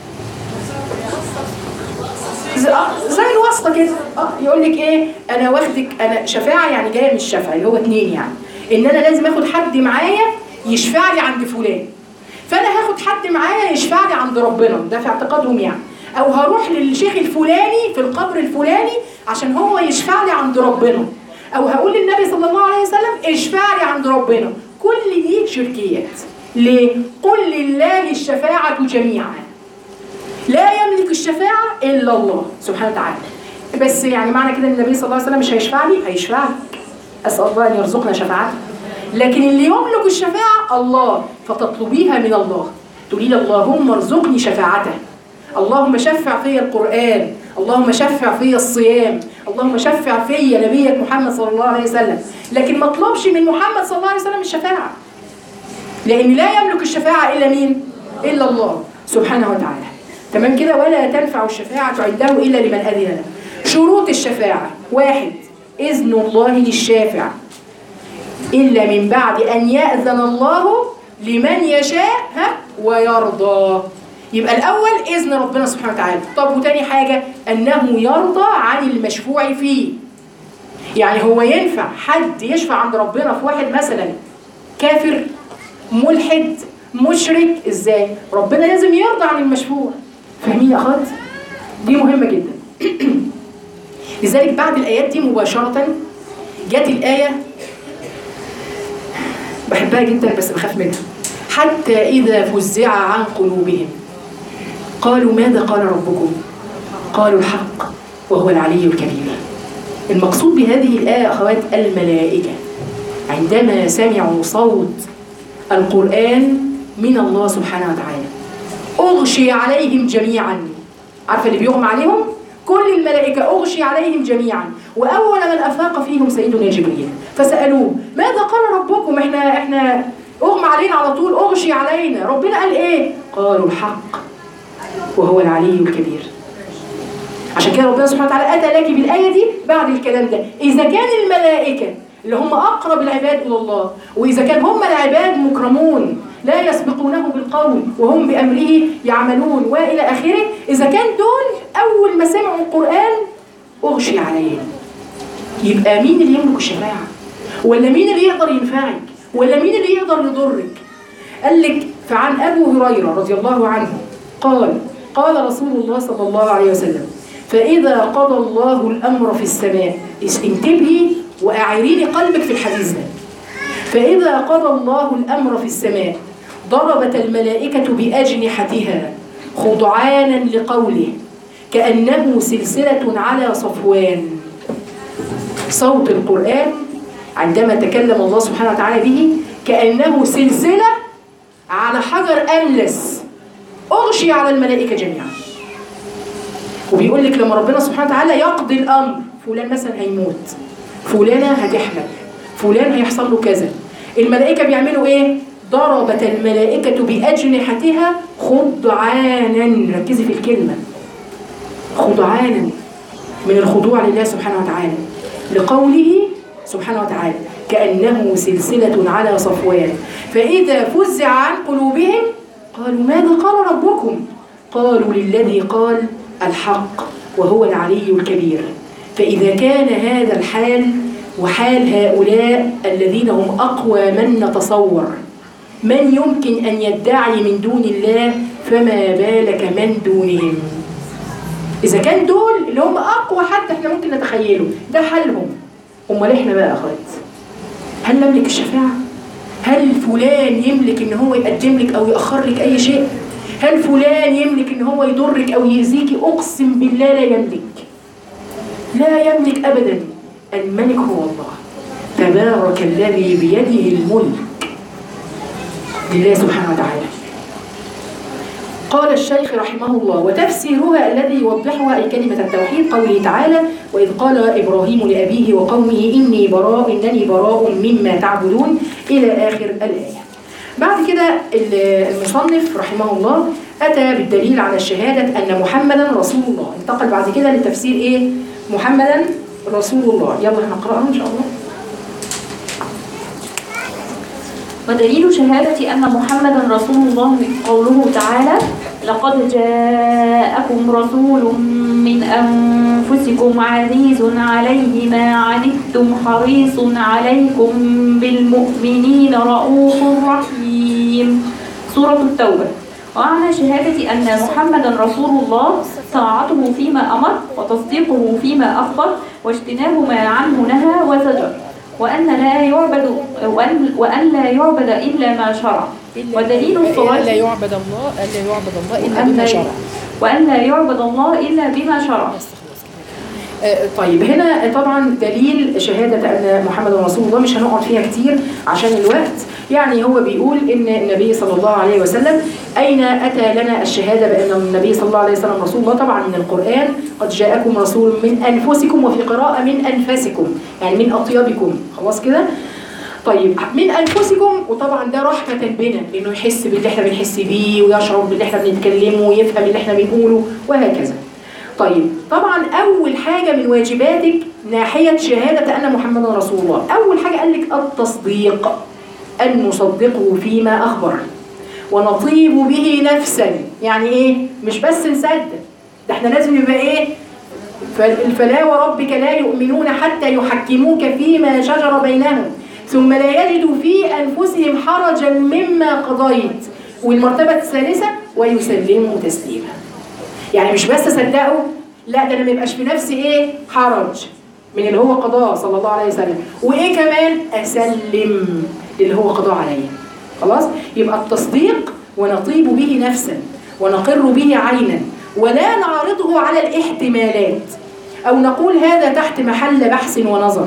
زي آه، زي الواسطه كده اه يقول لك ايه انا واخدك انا شفاعه يعني جايه من الشفع اللي هو اتنين يعني ان انا لازم اخد حد معايا يشفع لي عند فلان فانا هاخد حد معايا يشفع لي عند ربنا ده في اعتقادهم يعني او هروح للشيخ الفلاني في القبر الفلاني عشان هو يشفع لي عند ربنا او هقول للنبي صلى الله عليه وسلم اشفع لي عند ربنا كل دي شركيات ليه قل لله الشفاعه جميعا لا يملك الشفاعة إلا الله سبحانه وتعالى بس يعني معنى كده ان النبي صلى الله عليه وسلم مش هيشفع لي هيشفع لك أسأل الله أن يرزقنا شفاعته لكن اللي يملك الشفاعة الله فتطلبيها من الله تقولي له اللهم ارزقني شفاعته اللهم شفع في القرآن اللهم شفع في الصيام اللهم شفع في نبيك محمد صلى الله عليه وسلم لكن ما اطلبش من محمد صلى الله عليه وسلم الشفاعة لأن لا يملك الشفاعة إلا مين؟ إلا الله سبحانه وتعالى تمام كده ولا تنفع الشفاعة عنده إلا لمن أذن له شروط الشفاعة واحد إذن الله للشافع إلا من بعد أن يأذن الله لمن يشاء ها ويرضى يبقى الأول إذن ربنا سبحانه وتعالى طب وتاني حاجة أنه يرضى عن المشفوع فيه يعني هو ينفع حد يشفع عند ربنا في واحد مثلا كافر ملحد مشرك ازاي ربنا لازم يرضى عن المشفوع فاهمين يا اخوات دي مهمه جدا لذلك بعد الايات دي مباشره جت الايه بحبها جدا بس بخاف منها حتى اذا فزع عن قلوبهم قالوا ماذا قال ربكم قالوا الحق وهو العلي الكبير المقصود بهذه الآية يا أخوات الملائكة عندما سمعوا صوت القرآن من الله سبحانه وتعالى أغشي عليهم جميعا عارفة اللي بيغمى عليهم كل الملائكة أغشي عليهم جميعا وأول من أفاق فيهم سيدنا جبريل فسألوه ماذا قال ربكم احنا احنا أغمى علينا على طول أغشي علينا ربنا قال إيه قالوا الحق وهو العلي الكبير عشان كده ربنا سبحانه وتعالى أتى لك بالآية دي بعد الكلام ده إذا كان الملائكة اللي هم أقرب العباد إلى الله وإذا كان هم العباد مكرمون لا يسبقونه بالقول وهم بأمره يعملون وإلى آخره إذا كان دول أول ما سمعوا القرآن أغشي عليهم يبقى مين اللي يملك الشفاعة ولا مين اللي يقدر ينفعك ولا مين اللي يقدر يضرك قال لك فعن أبو هريرة رضي الله عنه قال قال رسول الله صلى الله عليه وسلم فإذا قضى الله الأمر في السماء انتبهي وأعيريني قلبك في الحديث ده فإذا قضى الله الأمر في السماء ضربت الملائكة بأجنحتها خضعانا لقوله كأنه سلسلة على صفوان صوت القرآن عندما تكلم الله سبحانه وتعالى به كأنه سلسلة على حجر أملس أغشي على الملائكة جميعا وبيقول لك لما ربنا سبحانه وتعالى يقضي الأمر فلان مثلا هيموت فلانة هتحمل فلان هيحصل له كذا الملائكة بيعملوا ايه؟ ضربت الملائكة بأجنحتها خضعانا ركزي في الكلمة خضعانا من الخضوع لله سبحانه وتعالى لقوله سبحانه وتعالى كأنه سلسلة على صفوان فإذا فزع عن قلوبهم قالوا ماذا قال ربكم قالوا للذي قال الحق وهو العلي الكبير فإذا كان هذا الحال وحال هؤلاء الذين هم أقوى من نتصور من يمكن أن يدعي من دون الله فما بالك من دونهم إذا كان دول اللي هم أقوى حد احنا ممكن نتخيله ده حالهم أمال احنا بقى يا أخوات هل نملك الشفاعة؟ هل فلان يملك ان هو يقدم لك او يأخر لك اي شيء؟ هل فلان يملك ان هو يضرك او يأذيك؟ اقسم بالله لا يملك. لا يملك ابدا الملك هو الله. تبارك الذي بيده الملك. لله سبحانه وتعالى. قال الشيخ رحمه الله وتفسيرها الذي يوضحها أي كلمة التوحيد قوله تعالى وإذ قال إبراهيم لأبيه وقومه إني براء إنني براء مما تعبدون إلى آخر الآية بعد كده المصنف رحمه الله أتى بالدليل على الشهادة أن محمدا رسول الله انتقل بعد كده لتفسير إيه محمدا رسول الله يلا هنقرأها إن شاء الله ودليل شهادة أن محمدا رسول الله قوله تعالى لقد جاءكم رسول من أنفسكم عزيز عليه ما عنتم حريص عليكم بالمؤمنين رؤوف رحيم سورة التوبة ومعنى شهادة أن محمدا رسول الله طاعته فيما أمر وتصديقه فيما أخبر واجتناب ما عنه نهى وزجر وأن لا يعبد وأن, وأن لا يعبد إلا ما شرع ودليل الصلاة ألا يعبد الله ألا يعبد الله إلا وأن بما لا- شرع وأن لا يعبد الله إلا بما شرع آه، طيب هنا طبعا دليل شهادة أن محمد رسول الله مش هنقعد فيها كتير عشان الوقت يعني هو بيقول إن النبي صلى الله عليه وسلم أين أتى لنا الشهادة بأن النبي صلى الله عليه وسلم رسول الله طبعا من القرآن قد جاءكم رسول من أنفسكم وفي قراءة من أنفسكم يعني من أطيبكم خلاص كده طيب من انفسكم وطبعا ده رحمه بنا انه يحس باللي احنا بنحس بيه ويشعر باللي احنا بنتكلمه ويفهم اللي احنا بنقوله وهكذا طيب طبعا اول حاجه من واجباتك ناحيه شهاده ان محمدا رسول الله اول حاجه قال لك التصديق ان نصدقه فيما اخبر ونطيب به نفسا يعني ايه مش بس نصدق ده احنا لازم يبقى ايه فال- فلا وربك لا يؤمنون حتى يحكموك فيما شجر بينهم ثم لا يجدوا في أنفسهم حرجا مما قضيت والمرتبة الثالثة ويسلموا تسليما يعني مش بس صدقوا لا ده انا ما يبقاش في نفسي ايه حرج من اللي هو قضاه صلى الله عليه وسلم وايه كمان اسلم اللي هو قضاه عليا خلاص يبقى التصديق ونطيب به نفسا ونقر به عينا ولا نعرضه على الاحتمالات او نقول هذا تحت محل بحث ونظر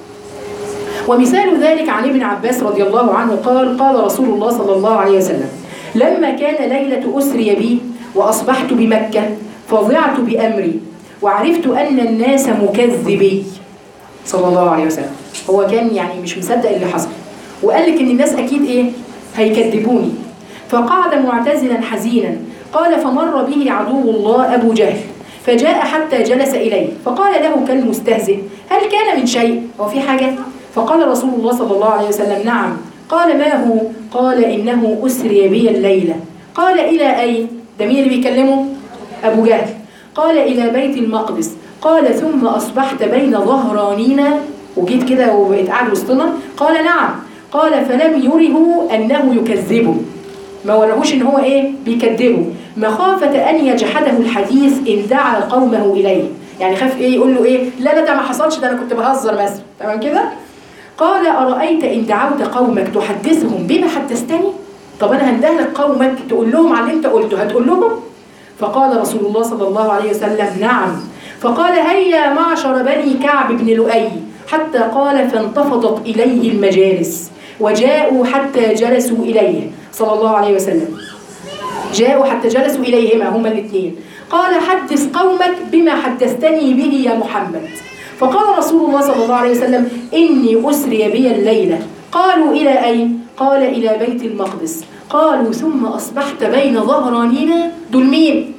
ومثال ذلك عن ابن عباس رضي الله عنه قال قال رسول الله صلى الله عليه وسلم لما كان ليلة أسري بي وأصبحت بمكة فضعت بأمري وعرفت أن الناس مكذبي صلى الله عليه وسلم هو كان يعني مش مصدق اللي حصل وقال لك ان الناس اكيد ايه هيكذبوني فقعد معتزلا حزينا قال فمر به عدو الله ابو جهل فجاء حتى جلس اليه فقال له كالمستهزئ هل كان من شيء هو في حاجه فقال رسول الله صلى الله عليه وسلم نعم قال ما هو قال انه اسري بي الليله قال الى اين ده مين اللي بيكلمه ابو جهل قال إلى بيت المقدس قال ثم أصبحت بين ظهرانينا وجيت كده وبقيت قاعد وسطنا قال نعم قال فلم يره أنه يكذبه ما ورهوش ان هو ايه بيكذبه مخافة ان يجحده الحديث ان دعا قومه اليه يعني خاف ايه يقول له ايه لا لا ده ما حصلش ده انا كنت بهزر مثلا تمام كده قال أرأيت إن دعوت قومك تحدثهم بما حدثتني طب أنا هندهلك قومك تقول لهم على اللي أنت قلته هتقول لهم فقال رسول الله صلى الله عليه وسلم نعم فقال هيا معشر بني كعب بن لؤي حتى قال فانتفضت إليه المجالس وجاءوا حتى جلسوا إليه صلى الله عليه وسلم جاءوا حتى جلسوا إليهما هما الاثنين قال حدث قومك بما حدثتني به يا محمد فقال رسول الله صلى الله عليه وسلم إني أسري بي الليلة قالوا إلى أين؟ قال إلى بيت المقدس قالوا ثم أصبحت بين ظهرانينا دول مين؟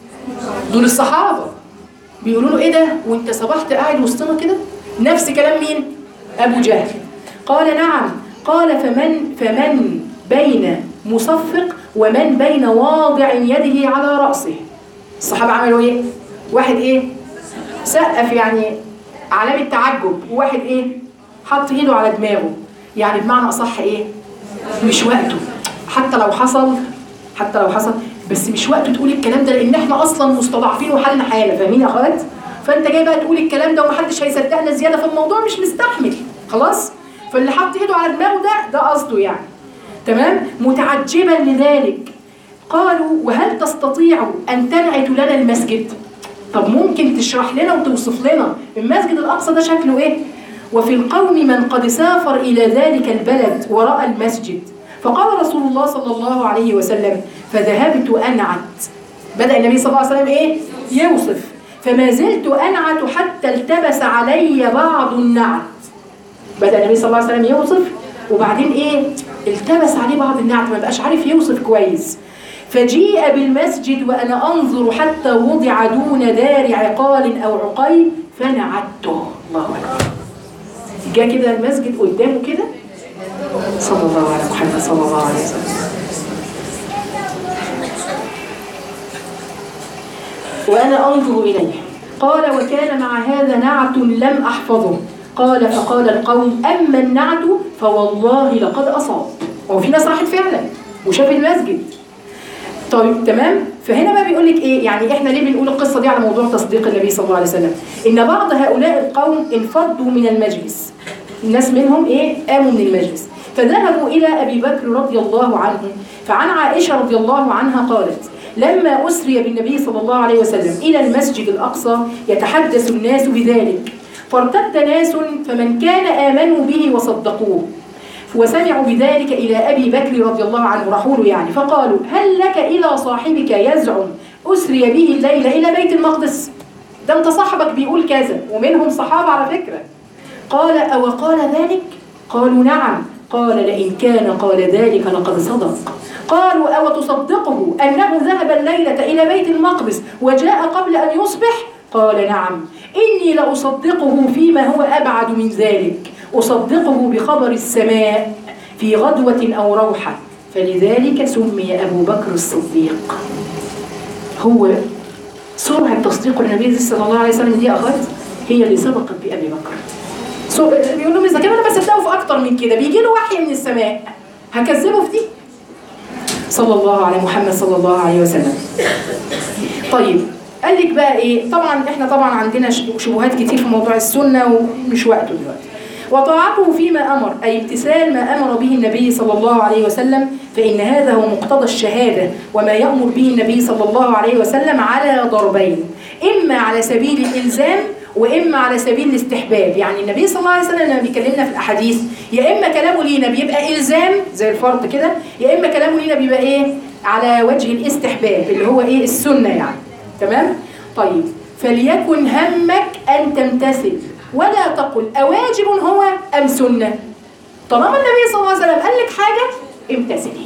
دول الصحابة بيقولوا له إيه ده؟ وأنت صبحت قاعد وسطنا كده؟ نفس كلام مين؟ أبو جهل قال نعم قال فمن فمن بين مصفق ومن بين واضع يده على رأسه الصحابة عملوا إيه؟ واحد إيه؟ سقف يعني علامة تعجب وواحد إيه؟ حط إيده على دماغه يعني بمعنى أصح إيه؟ مش وقته حتى لو حصل حتى لو حصل بس مش وقته تقول الكلام ده لان احنا اصلا مستضعفين وحالنا حاله فاهمين يا اخوات فانت جاي بقى تقول الكلام ده ومحدش هيصدقنا زياده في الموضوع مش مستحمل خلاص فاللي حط ايده على دماغه ده ده قصده يعني تمام متعجبا لذلك قالوا وهل تستطيع ان تنعت لنا المسجد طب ممكن تشرح لنا وتوصف لنا المسجد الاقصى ده شكله ايه وفي القوم من قد سافر الى ذلك البلد وراى المسجد فقال رسول الله صلى الله عليه وسلم فذهبت أنعت بدأ النبي صلى الله عليه وسلم إيه؟ يوصف فما زلت أنعت حتى التبس علي بعض النعت بدأ النبي صلى الله عليه وسلم يوصف وبعدين ايه التبس عليه بعض النعت ما بقاش عارف يوصف كويس فجيء بالمسجد وانا انظر حتى وضع دون دار عقال او عقيل فنعته الله اكبر جاء كده المسجد قدامه كده صلى الله على محمد صلى الله عليه وسلم وأنا أنظر إليه قال وكان مع هذا نعت لم أحفظه قال فقال القوم أما النعت فوالله لقد أصاب هو في ناس راحت فعلا وشاف المسجد طيب تمام فهنا بقى بيقول لك ايه يعني احنا ليه بنقول القصه دي على موضوع تصديق النبي صلى الله عليه وسلم ان بعض هؤلاء القوم انفضوا من المجلس الناس منهم ايه قاموا من المجلس فذهبوا الى ابي بكر رضي الله عنه فعن عائشه رضي الله عنها قالت لما اسري بالنبي صلى الله عليه وسلم الى المسجد الاقصى يتحدث الناس بذلك فارتد ناس فمن كان امنوا به وصدقوه وسمعوا بذلك إلى أبي بكر رضي الله عنه راحوا له يعني فقالوا هل لك إلى صاحبك يزعم أسري به الليلة إلى بيت المقدس ده أنت صاحبك بيقول كذا ومنهم صحابة على فكرة قال أو قال ذلك قالوا نعم قال لئن كان قال ذلك لقد صدق قالوا أو تصدقه أنه ذهب الليلة إلى بيت المقدس وجاء قبل أن يصبح قال نعم إني لأصدقه فيما هو أبعد من ذلك أصدقه بخبر السماء في غدوة أو روحة فلذلك سمي أبو بكر الصديق هو سرعة تصديق النبي صلى الله عليه وسلم دي أخذ هي اللي سبقت بأبي بكر سو- بيقول لهم إذا كان أنا بصدقه في أكتر من كده بيجي له وحي من السماء هكذبه في دي صلى الله على محمد صلى الله عليه وسلم طيب قال لك بقى ايه طبعا احنا طبعا عندنا ش- شبهات كتير في موضوع السنه ومش وقته دلوقتي وطاعته فيما امر اي امتثال ما امر به النبي صلى الله عليه وسلم فان هذا هو مقتضى الشهاده وما يامر به النبي صلى الله عليه وسلم على ضربين اما على سبيل الالزام واما على سبيل الاستحباب يعني النبي صلى الله عليه وسلم لما بيكلمنا في الاحاديث يا اما كلامه لينا بيبقى الزام زي الفرض كده يا اما كلامه لينا بيبقى ايه على وجه الاستحباب اللي هو ايه السنه يعني تمام طيب فليكن همك ان تمتثل ولا تقل اواجب هو ام سنه طالما النبي صلى الله عليه وسلم قال لك حاجه امتثلي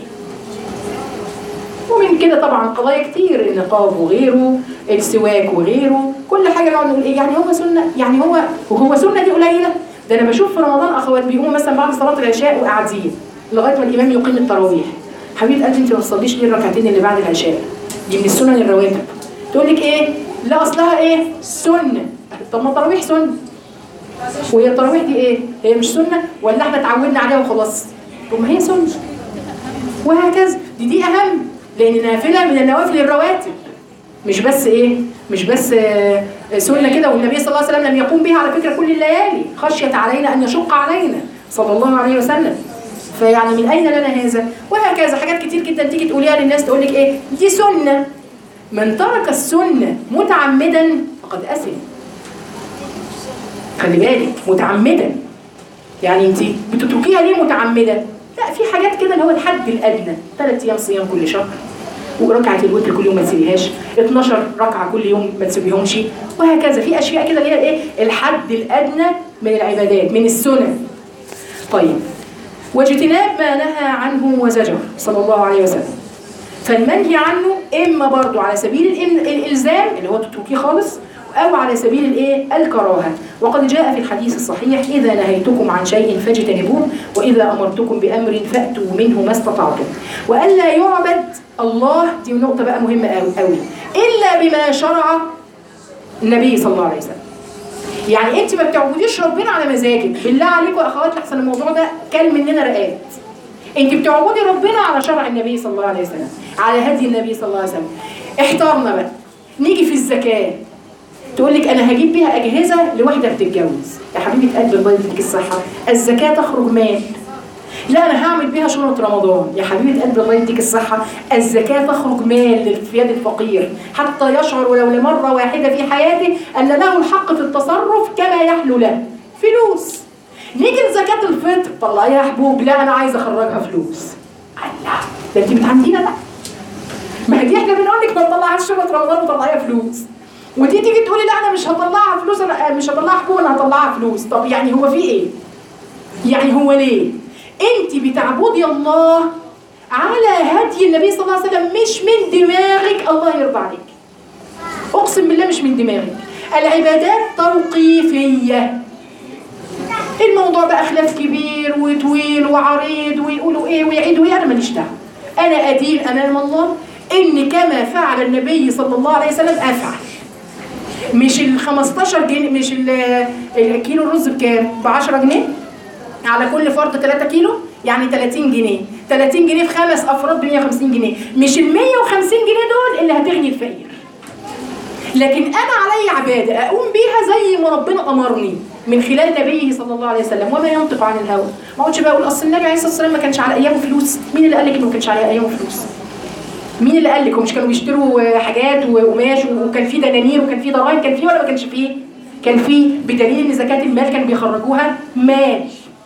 ومن كده طبعا قضايا كتير النقاب وغيره السواك وغيره كل حاجه نقعد نقول ايه يعني هو سنه يعني هو وهو سنه دي قليله ده انا بشوف في رمضان اخوات بيقوموا مثلا بعد صلاه العشاء وقاعدين لغايه ما الامام يقيم التراويح حبيبه قلبي انت ما تصليش ليه الركعتين اللي بعد العشاء دي من السنن الرواتب تقول لك ايه لا اصلها ايه سنه طب ما التراويح سنه وهي التراويح دي ايه هي مش سنه ولا احنا اتعودنا عليها وخلاص طب ما هي سنه وهكذا دي دي اهم لان نافله من النوافل الرواتب مش بس ايه مش بس آه، سنه كده والنبي صلى الله عليه وسلم لم يقوم بها على فكره كل الليالي خشيه علينا ان يشق علينا صلى الله عليه وسلم فيعني من اين لنا هذا وهكذا حاجات كتير جدا تيجي تقوليها للناس تقول لك ايه دي سنه من ترك السنه متعمدا فقد اثم خلي بالك متعمدا يعني انت بتتركيها ليه متعمده لا في حاجات كده اللي هو الحد الادنى ثلاث ايام صيام كل شهر وركعه الوتر كل يوم ما تسيبيهاش 12 ركعه كل يوم ما تسيبيهمش وهكذا في اشياء كده اللي هي ايه الحد الادنى من العبادات من السنن طيب واجتناب ما نهى عنه وزجر صلى الله عليه وسلم فالمنهي عنه اما برضو على سبيل الإم- الالزام اللي هو تتركيه خالص او على سبيل الايه الكراهه وقد جاء في الحديث الصحيح اذا نهيتكم عن شيء فاجتنبوه واذا امرتكم بامر فاتوا منه ما استطعتم والا يعبد الله دي نقطه بقى مهمه قوي قوي الا بما شرع النبي صلى الله عليه وسلم يعني انت ما بتعبديش ربنا على مزاجك بالله عليكم يا اخوات لحسن الموضوع ده كل مننا رقات انت بتعبدي ربنا على شرع النبي صلى الله عليه وسلم على هدي النبي صلى الله عليه وسلم احترنا بقى نيجي في الزكاه تقول لك انا هجيب بيها اجهزه لواحده بتتجوز يا حبيبه قلبي الله يديك الصحه الزكاه تخرج مال لا انا هعمل بيها شنط رمضان يا حبيبه قلبي الله يديك الصحه الزكاه تخرج مال في يد الفقير حتى يشعر ولو لمره واحده في حياته ان له الحق في التصرف كما يحلو له فلوس نيجي لزكاه الفطر طلعيها حبوب لا انا عايزه اخرجها فلوس ده انت بتعندينا بقى ما هي دي احنا بنقول لك ما تطلعهاش شغل رمضان وطلعيها فلوس ودي تيجي تقولي لا انا مش هطلعها فلوس انا مش هطلعها حقوق انا هطلعها فلوس طب يعني هو في ايه؟ يعني هو ليه؟ انت بتعبدي الله على هدي النبي صلى الله عليه وسلم مش من دماغك الله يرضى عليك اقسم بالله مش من دماغك العبادات توقيفيه الموضوع بقى خلاف كبير وطويل وعريض ويقولوا ايه ويعيدوا ايه انا ماليش دعوه انا ادين امام الله ان كما فعل النبي صلى الله عليه وسلم افعل مش ال 15 جنيه مش ال- الكيلو الرز بكام؟ ب 10 جنيه على كل فرد 3 كيلو يعني 30 جنيه 30 جنيه في خمس افراد ب 150 جنيه مش ال 150 جنيه دول اللي هتغني الفقير لكن انا علي عباده اقوم بيها زي ما ربنا امرني من خلال نبيه صلى الله عليه وسلم وما ينطق عن الهوى ما اقعدش بقى اقول اصل النبي عليه الصلاه والسلام ما كانش على ايامه فلوس مين اللي قال لك انه ما كانش على ايامه فلوس مين اللي قال لك ومش كانوا بيشتروا آه، حاجات وقماش وكان في دنانير وكان في دراهم كان في ولا ما كانش فيه كان في بدليل ان زكاه المال كانوا بيخرجوها مال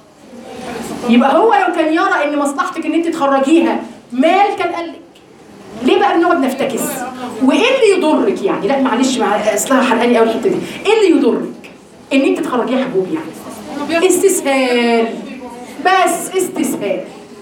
يبقى هو لو كان يرى ان مصلحتك ان انت تخرجيها مال كان قال لك ليه بقى بنقعد نفتكس وايه اللي يضرك يعني لا معلش مع اصلها حرقاني قوي الحته دي ايه اللي يضرك ان انت تخرجيها حبوب يعني استسهال بس استسهال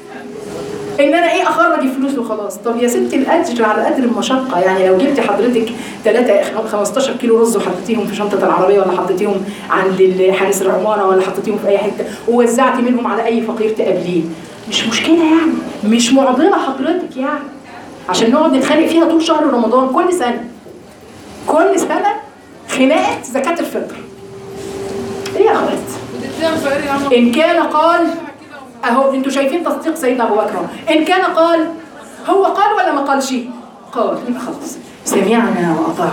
ان انا ايه اخرج الفلوس وخلاص طب يا ستي الاجر على قدر المشقه يعني لو جبتي حضرتك 3 15 كيلو رز وحطيتيهم في شنطه العربيه ولا حطيتيهم عند حارس العماره ولا حطيتيهم في اي حته ووزعتي منهم على اي فقير تقابليه مش مشكله يعني مش معضله حضرتك يعني عشان نقعد نتخانق فيها طول شهر رمضان كل سنه كل سنه خناقه زكاه الفطر ايه يا اخوات وتديها الفقير يا عم ان كان قال اهو انتوا شايفين تصديق سيدنا ابو بكر أهو. ان كان قال هو قال ولا ما قالش قال يبقى خلاص سمعنا واطعنا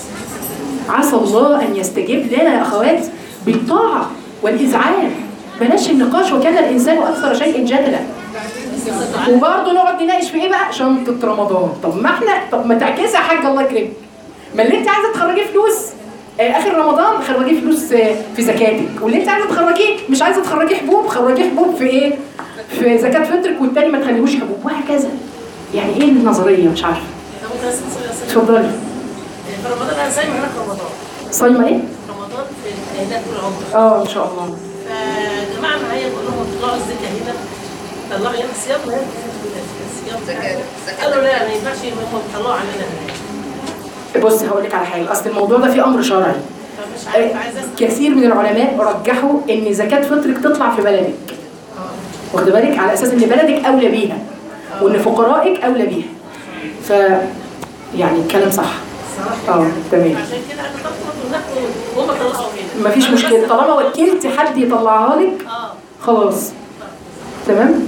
عسى الله ان يستجيب لنا يا اخوات بالطاعه والاذعان بلاش النقاش وكان الانسان اكثر شيء جدلا وبرضه نقعد نناقش في ايه بقى شنطه رمضان طب ما احنا طب ما تعكسي يا حاج الله يكرمك ما اللي انت عايزه تخرجيه فلوس آه، اخر رمضان خرجيه فلوس آه، في زكاتك واللي انت عايزه تخرجيه مش عايزه تخرجيه حبوب خرجيه حبوب في ايه في زكاه فطرك والتاني ما تخليهوش حبوب وهكذا يعني ايه النظريه مش عارفه أنا ممكن أسأل سؤال أسأل. اتفضلي في رمضان أنا صايمة هنا في رمضان صايمه ايه رمضان في هنا طول العمر اه ان شاء الله فجماعة معايا بقول لهم طلعوا الزكاة هنا طلعوا هنا الصيام هنا الصيام قالوا لا ما ينفعش هم طلعوا علينا هنا بص هقول لك على حاجه اصل الموضوع ده فيه امر شرعي فمش عارفة عايزة أسأل كثير من العلماء رجحوا ان زكاه فطرك تطلع في بلدك واخد بالك على اساس ان بلدك اولى بيها وان فقرائك اولى بيها ف يعني الكلام صح اه تمام عشان كده أنا طلبت ونحن وهم طلعوا هنا مفيش أنا مشكله بس- طالما وكلت حد يطلعها لك اه خلاص تمام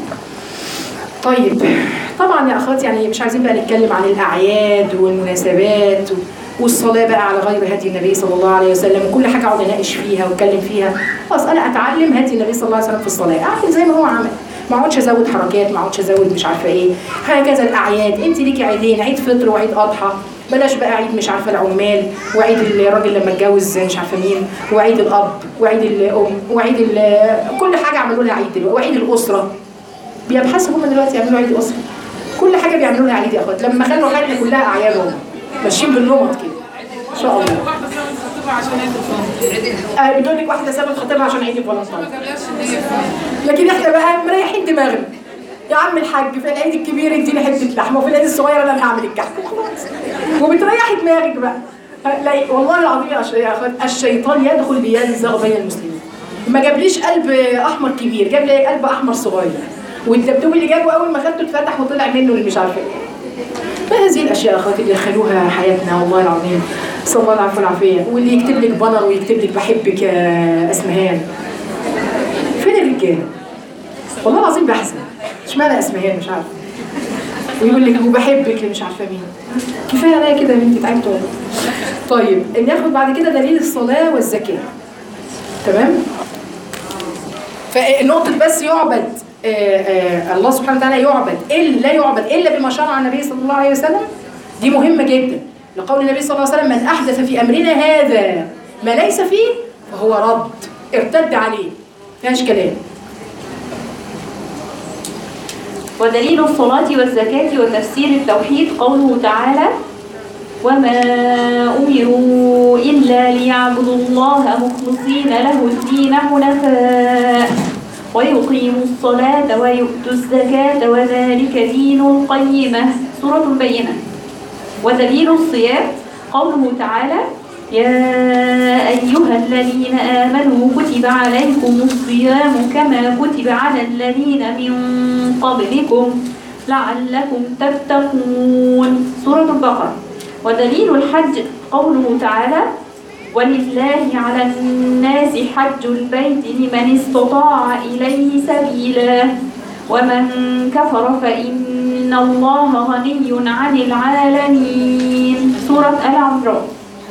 طيب طبعا يا اخواتي يعني مش عايزين بقى نتكلم عن الاعياد والمناسبات و- والصلاه بقى على غير هدي النبي صلى الله عليه وسلم وكل حاجه اقعد اناقش فيها واتكلم فيها خلاص انا اتعلم هدي النبي صلى الله عليه وسلم في الصلاه اعمل زي ما هو عمل ما اقعدش ازود حركات ما اقعدش ازود مش عارفه ايه هكذا الاعياد انت ليكي عيدين عيد فطر وعيد اضحى بلاش بقى عيد مش عارفه العمال وعيد الراجل لما اتجوز مش عارفه مين وعيد الاب وعيد الام وعيد ال- كل حاجه عملوا لها عيد دلوقتي وعيد الاسره بيبحثوا هم دلوقتي يعملوا عيد اسره كل حاجه بيعملوا لها عيد يا اخوات لما خلوا حياتنا كلها اعياد هم ماشيين بالنمط كده ان شاء الله واحدة سابت خطيبها عشان هي تفهم آه بتقول لك واحده سابت خطيبها عشان عيد ما الفلنطين كانش ان هي تفهم لكن احنا بقى مريحين دماغنا يا عم الحاج في العيد الكبير اديني حته لحمه وفي العيد الصغير انا اللي هعمل الكحك وبتريحي دماغك بقى لا والله العظيم يا أش- يا اخوات الشيطان يدخل لينزغ بين المسلمين ما جابليش قلب احمر كبير جاب لي قلب احمر صغير والدبدوب اللي جابه اول ما خدته اتفتح وطلع منه اللي مش عارفه ايه فهذه الاشياء اخواتي اللي دخلوها حياتنا والله العظيم صلى الله العفو والعافيه واللي يكتب لك بانر ويكتب لك بحبك يا اسمهان فين الرجاله؟ والله العظيم بحزن اشمعنى اسمهان مش عارفه ويقول لك وبحبك مش عارفه مين كفايه عليا كده يا بنتي تعبت والله طيب ناخد بعد كده دليل الصلاه والزكاه تمام فنقطة بس يعبد آه، آه، الله سبحانه وتعالى يعبد إلا لا يعبد إلا بما شرع النبي صلى الله عليه وسلم دي مهمة جدا لقول النبي صلى الله عليه وسلم من أحدث في أمرنا هذا ما ليس فيه فهو رد ارتد عليه مفيهاش كلام ودليل الصلاة والزكاة وتفسير التوحيد قوله تعالى وما أمروا إلا ليعبدوا الله مخلصين له الدين حنفاء ويقيموا الصلاة ويؤتوا الزكاة وذلك دين القيمة سورة بينة ودليل الصيام قوله تعالى يا أيها الذين آمنوا كتب عليكم الصيام كما كتب على الذين من قبلكم لعلكم تتقون سورة البقرة ودليل الحج قوله تعالى ولله على الناس حج البيت لمن استطاع إليه سبيلا ومن كفر فإن الله غني عن العالمين سورة آل عمران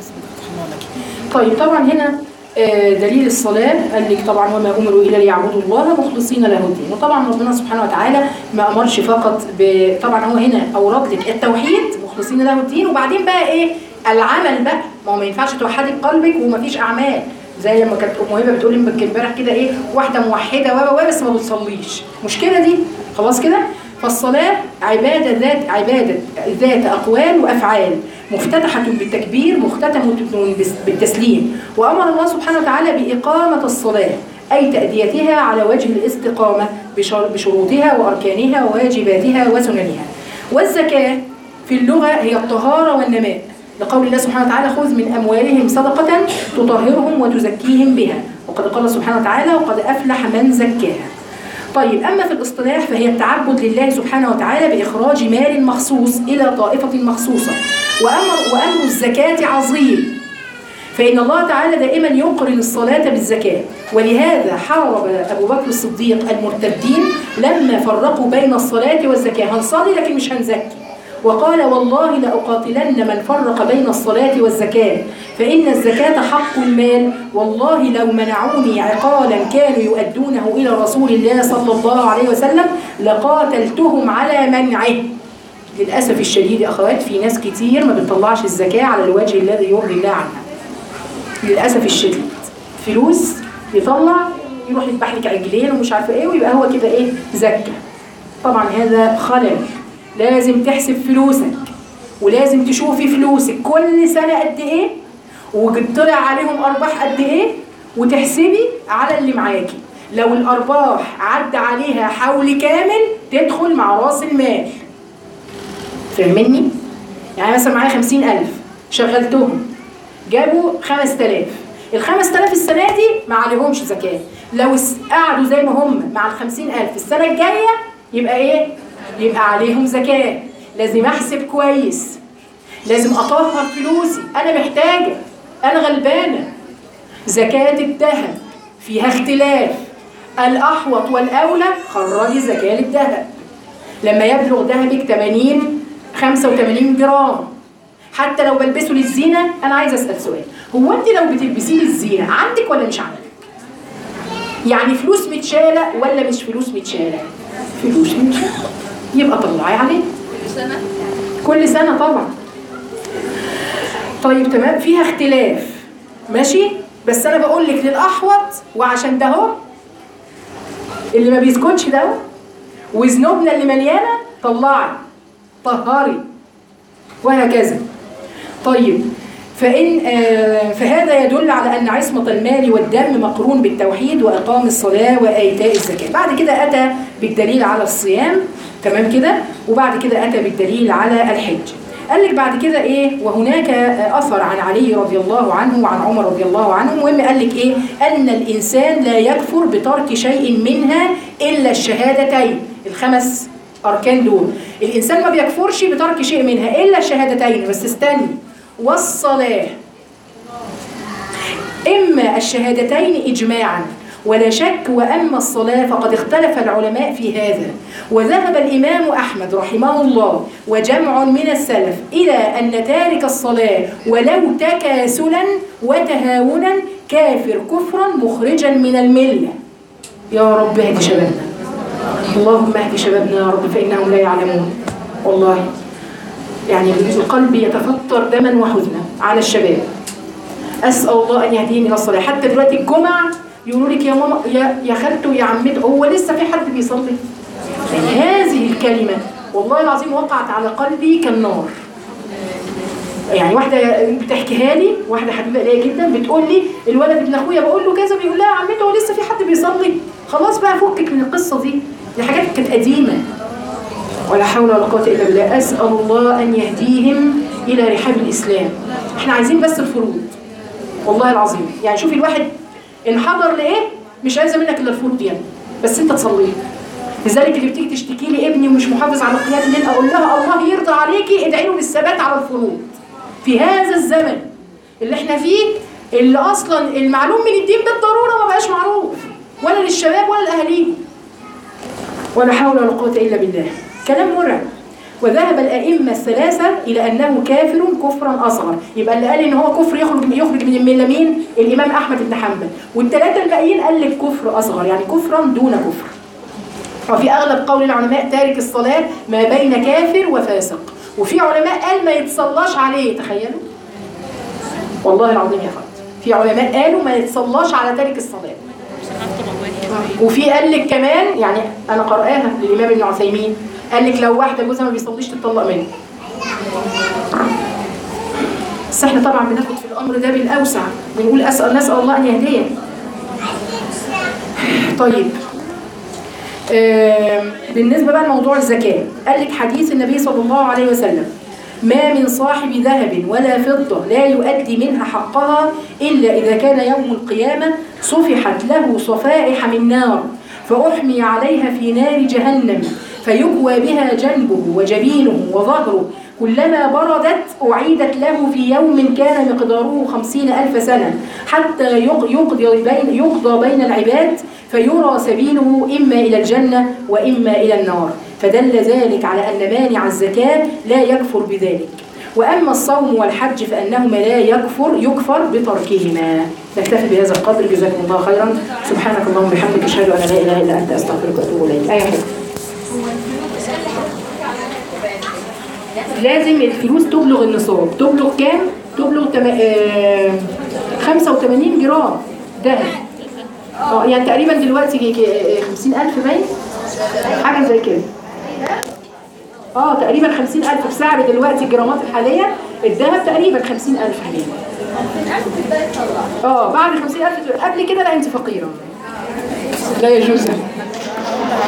طيب طبعا هنا آه، دليل الصلاة قال لك طبعا وما أمروا إلا ليعبدوا الله مخلصين له الدين وطبعا ربنا سبحانه وتعالى ما أمرش فقط ب... طبعا هو هنا أورد لك التوحيد مخلصين له الدين وبعدين بقى إيه العمل بقى ما هو ما ينفعش توحدي بقلبك ومفيش أعمال زي لما كانت ام هبه بتقول لي امبارح كده ايه واحده موحده و و بس ما بتصليش مشكله دي خلاص كده فالصلاه عباده ذات عباده ذات اقوال وافعال مفتتحه بالتكبير مختتمه بالتسليم وامر الله سبحانه وتعالى باقامه الصلاه اي تاديتها على وجه الاستقامه بشر- بشروطها واركانها وواجباتها وسننها والزكاه في اللغه هي الطهاره والنماء لقول الله سبحانه وتعالى خذ من أموالهم صدقة تطهرهم وتزكيهم بها وقد قال سبحانه وتعالى وقد أفلح من زكاها طيب أما في الاصطلاح فهي التعبد لله سبحانه وتعالى بإخراج مال مخصوص إلى طائفة مخصوصة وأمر, وأمر الزكاة عظيم فإن الله تعالى دائما يقرن الصلاة بالزكاة ولهذا حارب أبو بكر الصديق المرتدين لما فرقوا بين الصلاة والزكاة هنصلي لكن مش هنزكي وقال والله لأقاتلن من فرق بين الصلاة والزكاة فإن الزكاة حق المال والله لو منعوني عقالا كانوا يؤدونه إلى رسول الله صلى الله عليه وسلم لقاتلتهم على منعه للأسف الشديد يا أخوات في ناس كتير ما بتطلعش الزكاة على الوجه الذي يرضي الله عنها للأسف الشديد فلوس يطلع يروح يذبح لك عجلين ومش عارفه ايه ويبقى هو كده ايه زكى طبعا هذا خلل لازم تحسب فلوسك ولازم تشوفي فلوسك كل سنه قد ايه وطلع عليهم ارباح قد ايه وتحسبي على اللي معاكي لو الارباح عدى عليها حول كامل تدخل مع راس المال فاهمني يعني مثلا معايا خمسين ألف شغلتهم جابوا 5000 ال 5000 السنه دي ما عليهمش زكاه لو اس- قعدوا زي ما هم مع ال 50000 السنه الجايه يبقى ايه يبقى عليهم زكاه لازم احسب كويس لازم اطهر فلوسي انا محتاجه انا غلبانه زكاه الذهب فيها اختلاف الاحوط والاولى خرجي زكاه الذهب لما يبلغ ذهبك 80 85 جرام حتى لو بلبسه للزينة أنا عايزة أسأل سؤال هو أنت لو بتلبسيه للزينة عندك ولا مش عندك؟ يعني فلوس متشالة ولا مش فلوس متشالة؟ فلوس متشالة يبقى طلعي عليه سنة كل سنة طبعا طيب تمام فيها اختلاف ماشي بس أنا بقول لك للأحوط وعشان ده هو اللي ما بيسكتش ده هو وذنوبنا اللي مليانة طلعي طهري وهكذا طيب فإن آه فهذا يدل على أن عصمة المال والدم مقرون بالتوحيد وإقام الصلاة وإيتاء الزكاة بعد كده أتى بالدليل على الصيام تمام كده وبعد كده أتى بالدليل على الحج قال لك بعد كده ايه وهناك آه، اثر عن علي رضي الله عنه وعن عمر رضي الله عنه المهم قال لك ايه ان الانسان لا يكفر بترك شيء منها الا الشهادتين الخمس اركان دول الانسان ما بيكفرش بترك شيء منها الا الشهادتين بس استني والصلاه اما الشهادتين اجماعا ولا شك واما الصلاه فقد اختلف العلماء في هذا وذهب الامام احمد رحمه الله وجمع من السلف الى ان تارك الصلاه ولو تكاسلا وتهاونا كافر كفرا مخرجا من المله يا رب اهد شبابنا اللهم اهد شبابنا يا رب فإنهم لا يعلمون والله يعني القلب يتفطر دما وحزنا على الشباب أسأل الله أن يهديهم إلى الصلاة حتى دلوقتي الجمعة يقولوا لك يا ماما يا يا خالته يا عمته هو لسه في حد بيصلي يعني هذه الكلمة والله العظيم وقعت على قلبي كالنار يعني واحدة بتحكيها لي واحدة حبيبة ليا جدا بتقول لي الولد ابن اخويا بقول له كذا بيقول لها يا عمته هو لسه في حد بيصلي خلاص بقى فكك من القصة دي دي حاجات كانت قديمة ولا حول ولا قوة إلا بالله أسأل الله أن يهديهم إلى رحاب الإسلام احنا عايزين بس الفروض والله العظيم يعني شوفي الواحد انحضر لإيه مش عايزة منك إلا الفروض يعني بس أنت تصلي لذلك اللي بتيجي تشتكي لي ابني ومش محافظ على قيام الليل اقول لها الله يرضى عليكي ادعي له بالثبات على الفروض في هذا الزمن اللي احنا فيه اللي اصلا المعلوم من الدين بالضروره ما بقاش معروف ولا للشباب ولا لاهاليه ولا حول ولا قوه الا بالله كلام مرعب وذهب الائمه الثلاثه الى انه كافر كفرا اصغر يبقى اللي قال ان هو كفر يخرج يخرج من المله مين الامام احمد بن حنبل والثلاثه الباقيين قال لك كفر اصغر يعني كفرا دون كفر وفي اغلب قول العلماء تارك الصلاه ما بين كافر وفاسق وفي علماء قال ما يتصلاش عليه تخيلوا والله العظيم يا خالد في علماء قالوا ما يتصلاش على تارك الصلاه وفي قال لك كمان يعني انا قرأها للامام ابن عثيمين قال لك لو واحده جوزها ما بيصليش تطلق منه بس احنا طبعا بناخد في الامر ده بالاوسع بنقول اسال نسال الله ان يهديه طيب آم، بالنسبة بقى لموضوع الزكاة قال لك حديث النبي صلى الله عليه وسلم ما من صاحب ذهب ولا فضة لا يؤدي منها حقها إلا إذا كان يوم القيامة صفحت له صفائح من نار فأحمي عليها في نار جهنم فيكوى بها جنبه وجبينه وظهره كلما بردت أعيدت له في يوم كان مقداره خمسين ألف سنة حتى يق- يقضي بين, يقضى بين العباد فيرى سبيله إما إلى الجنة وإما إلى النار فدل ذلك على أن مانع الزكاة لا يكفر بذلك وأما الصوم والحج فأنهما لا يكفر يكفر بتركهما نكتفي بهذا القدر جزاكم الله خيرا سبحانك اللهم وبحمدك أشهد أن لا إله إلا أنت أستغفرك وأتوب إليك أي حاجة لازم الفلوس تبلغ النصاب تبلغ كام؟ تبلغ تم... آه... 85 جرام دهب اه يعني تقريبا دلوقتي جي- جي- 50000 باين حاجه زي كده اه تقريبا 50000 بسعر دلوقتي الجرامات الحاليه الذهب تقريبا 50000 جنيه اه بعد 50000 قبل كده لا انت فقيره لا يجوز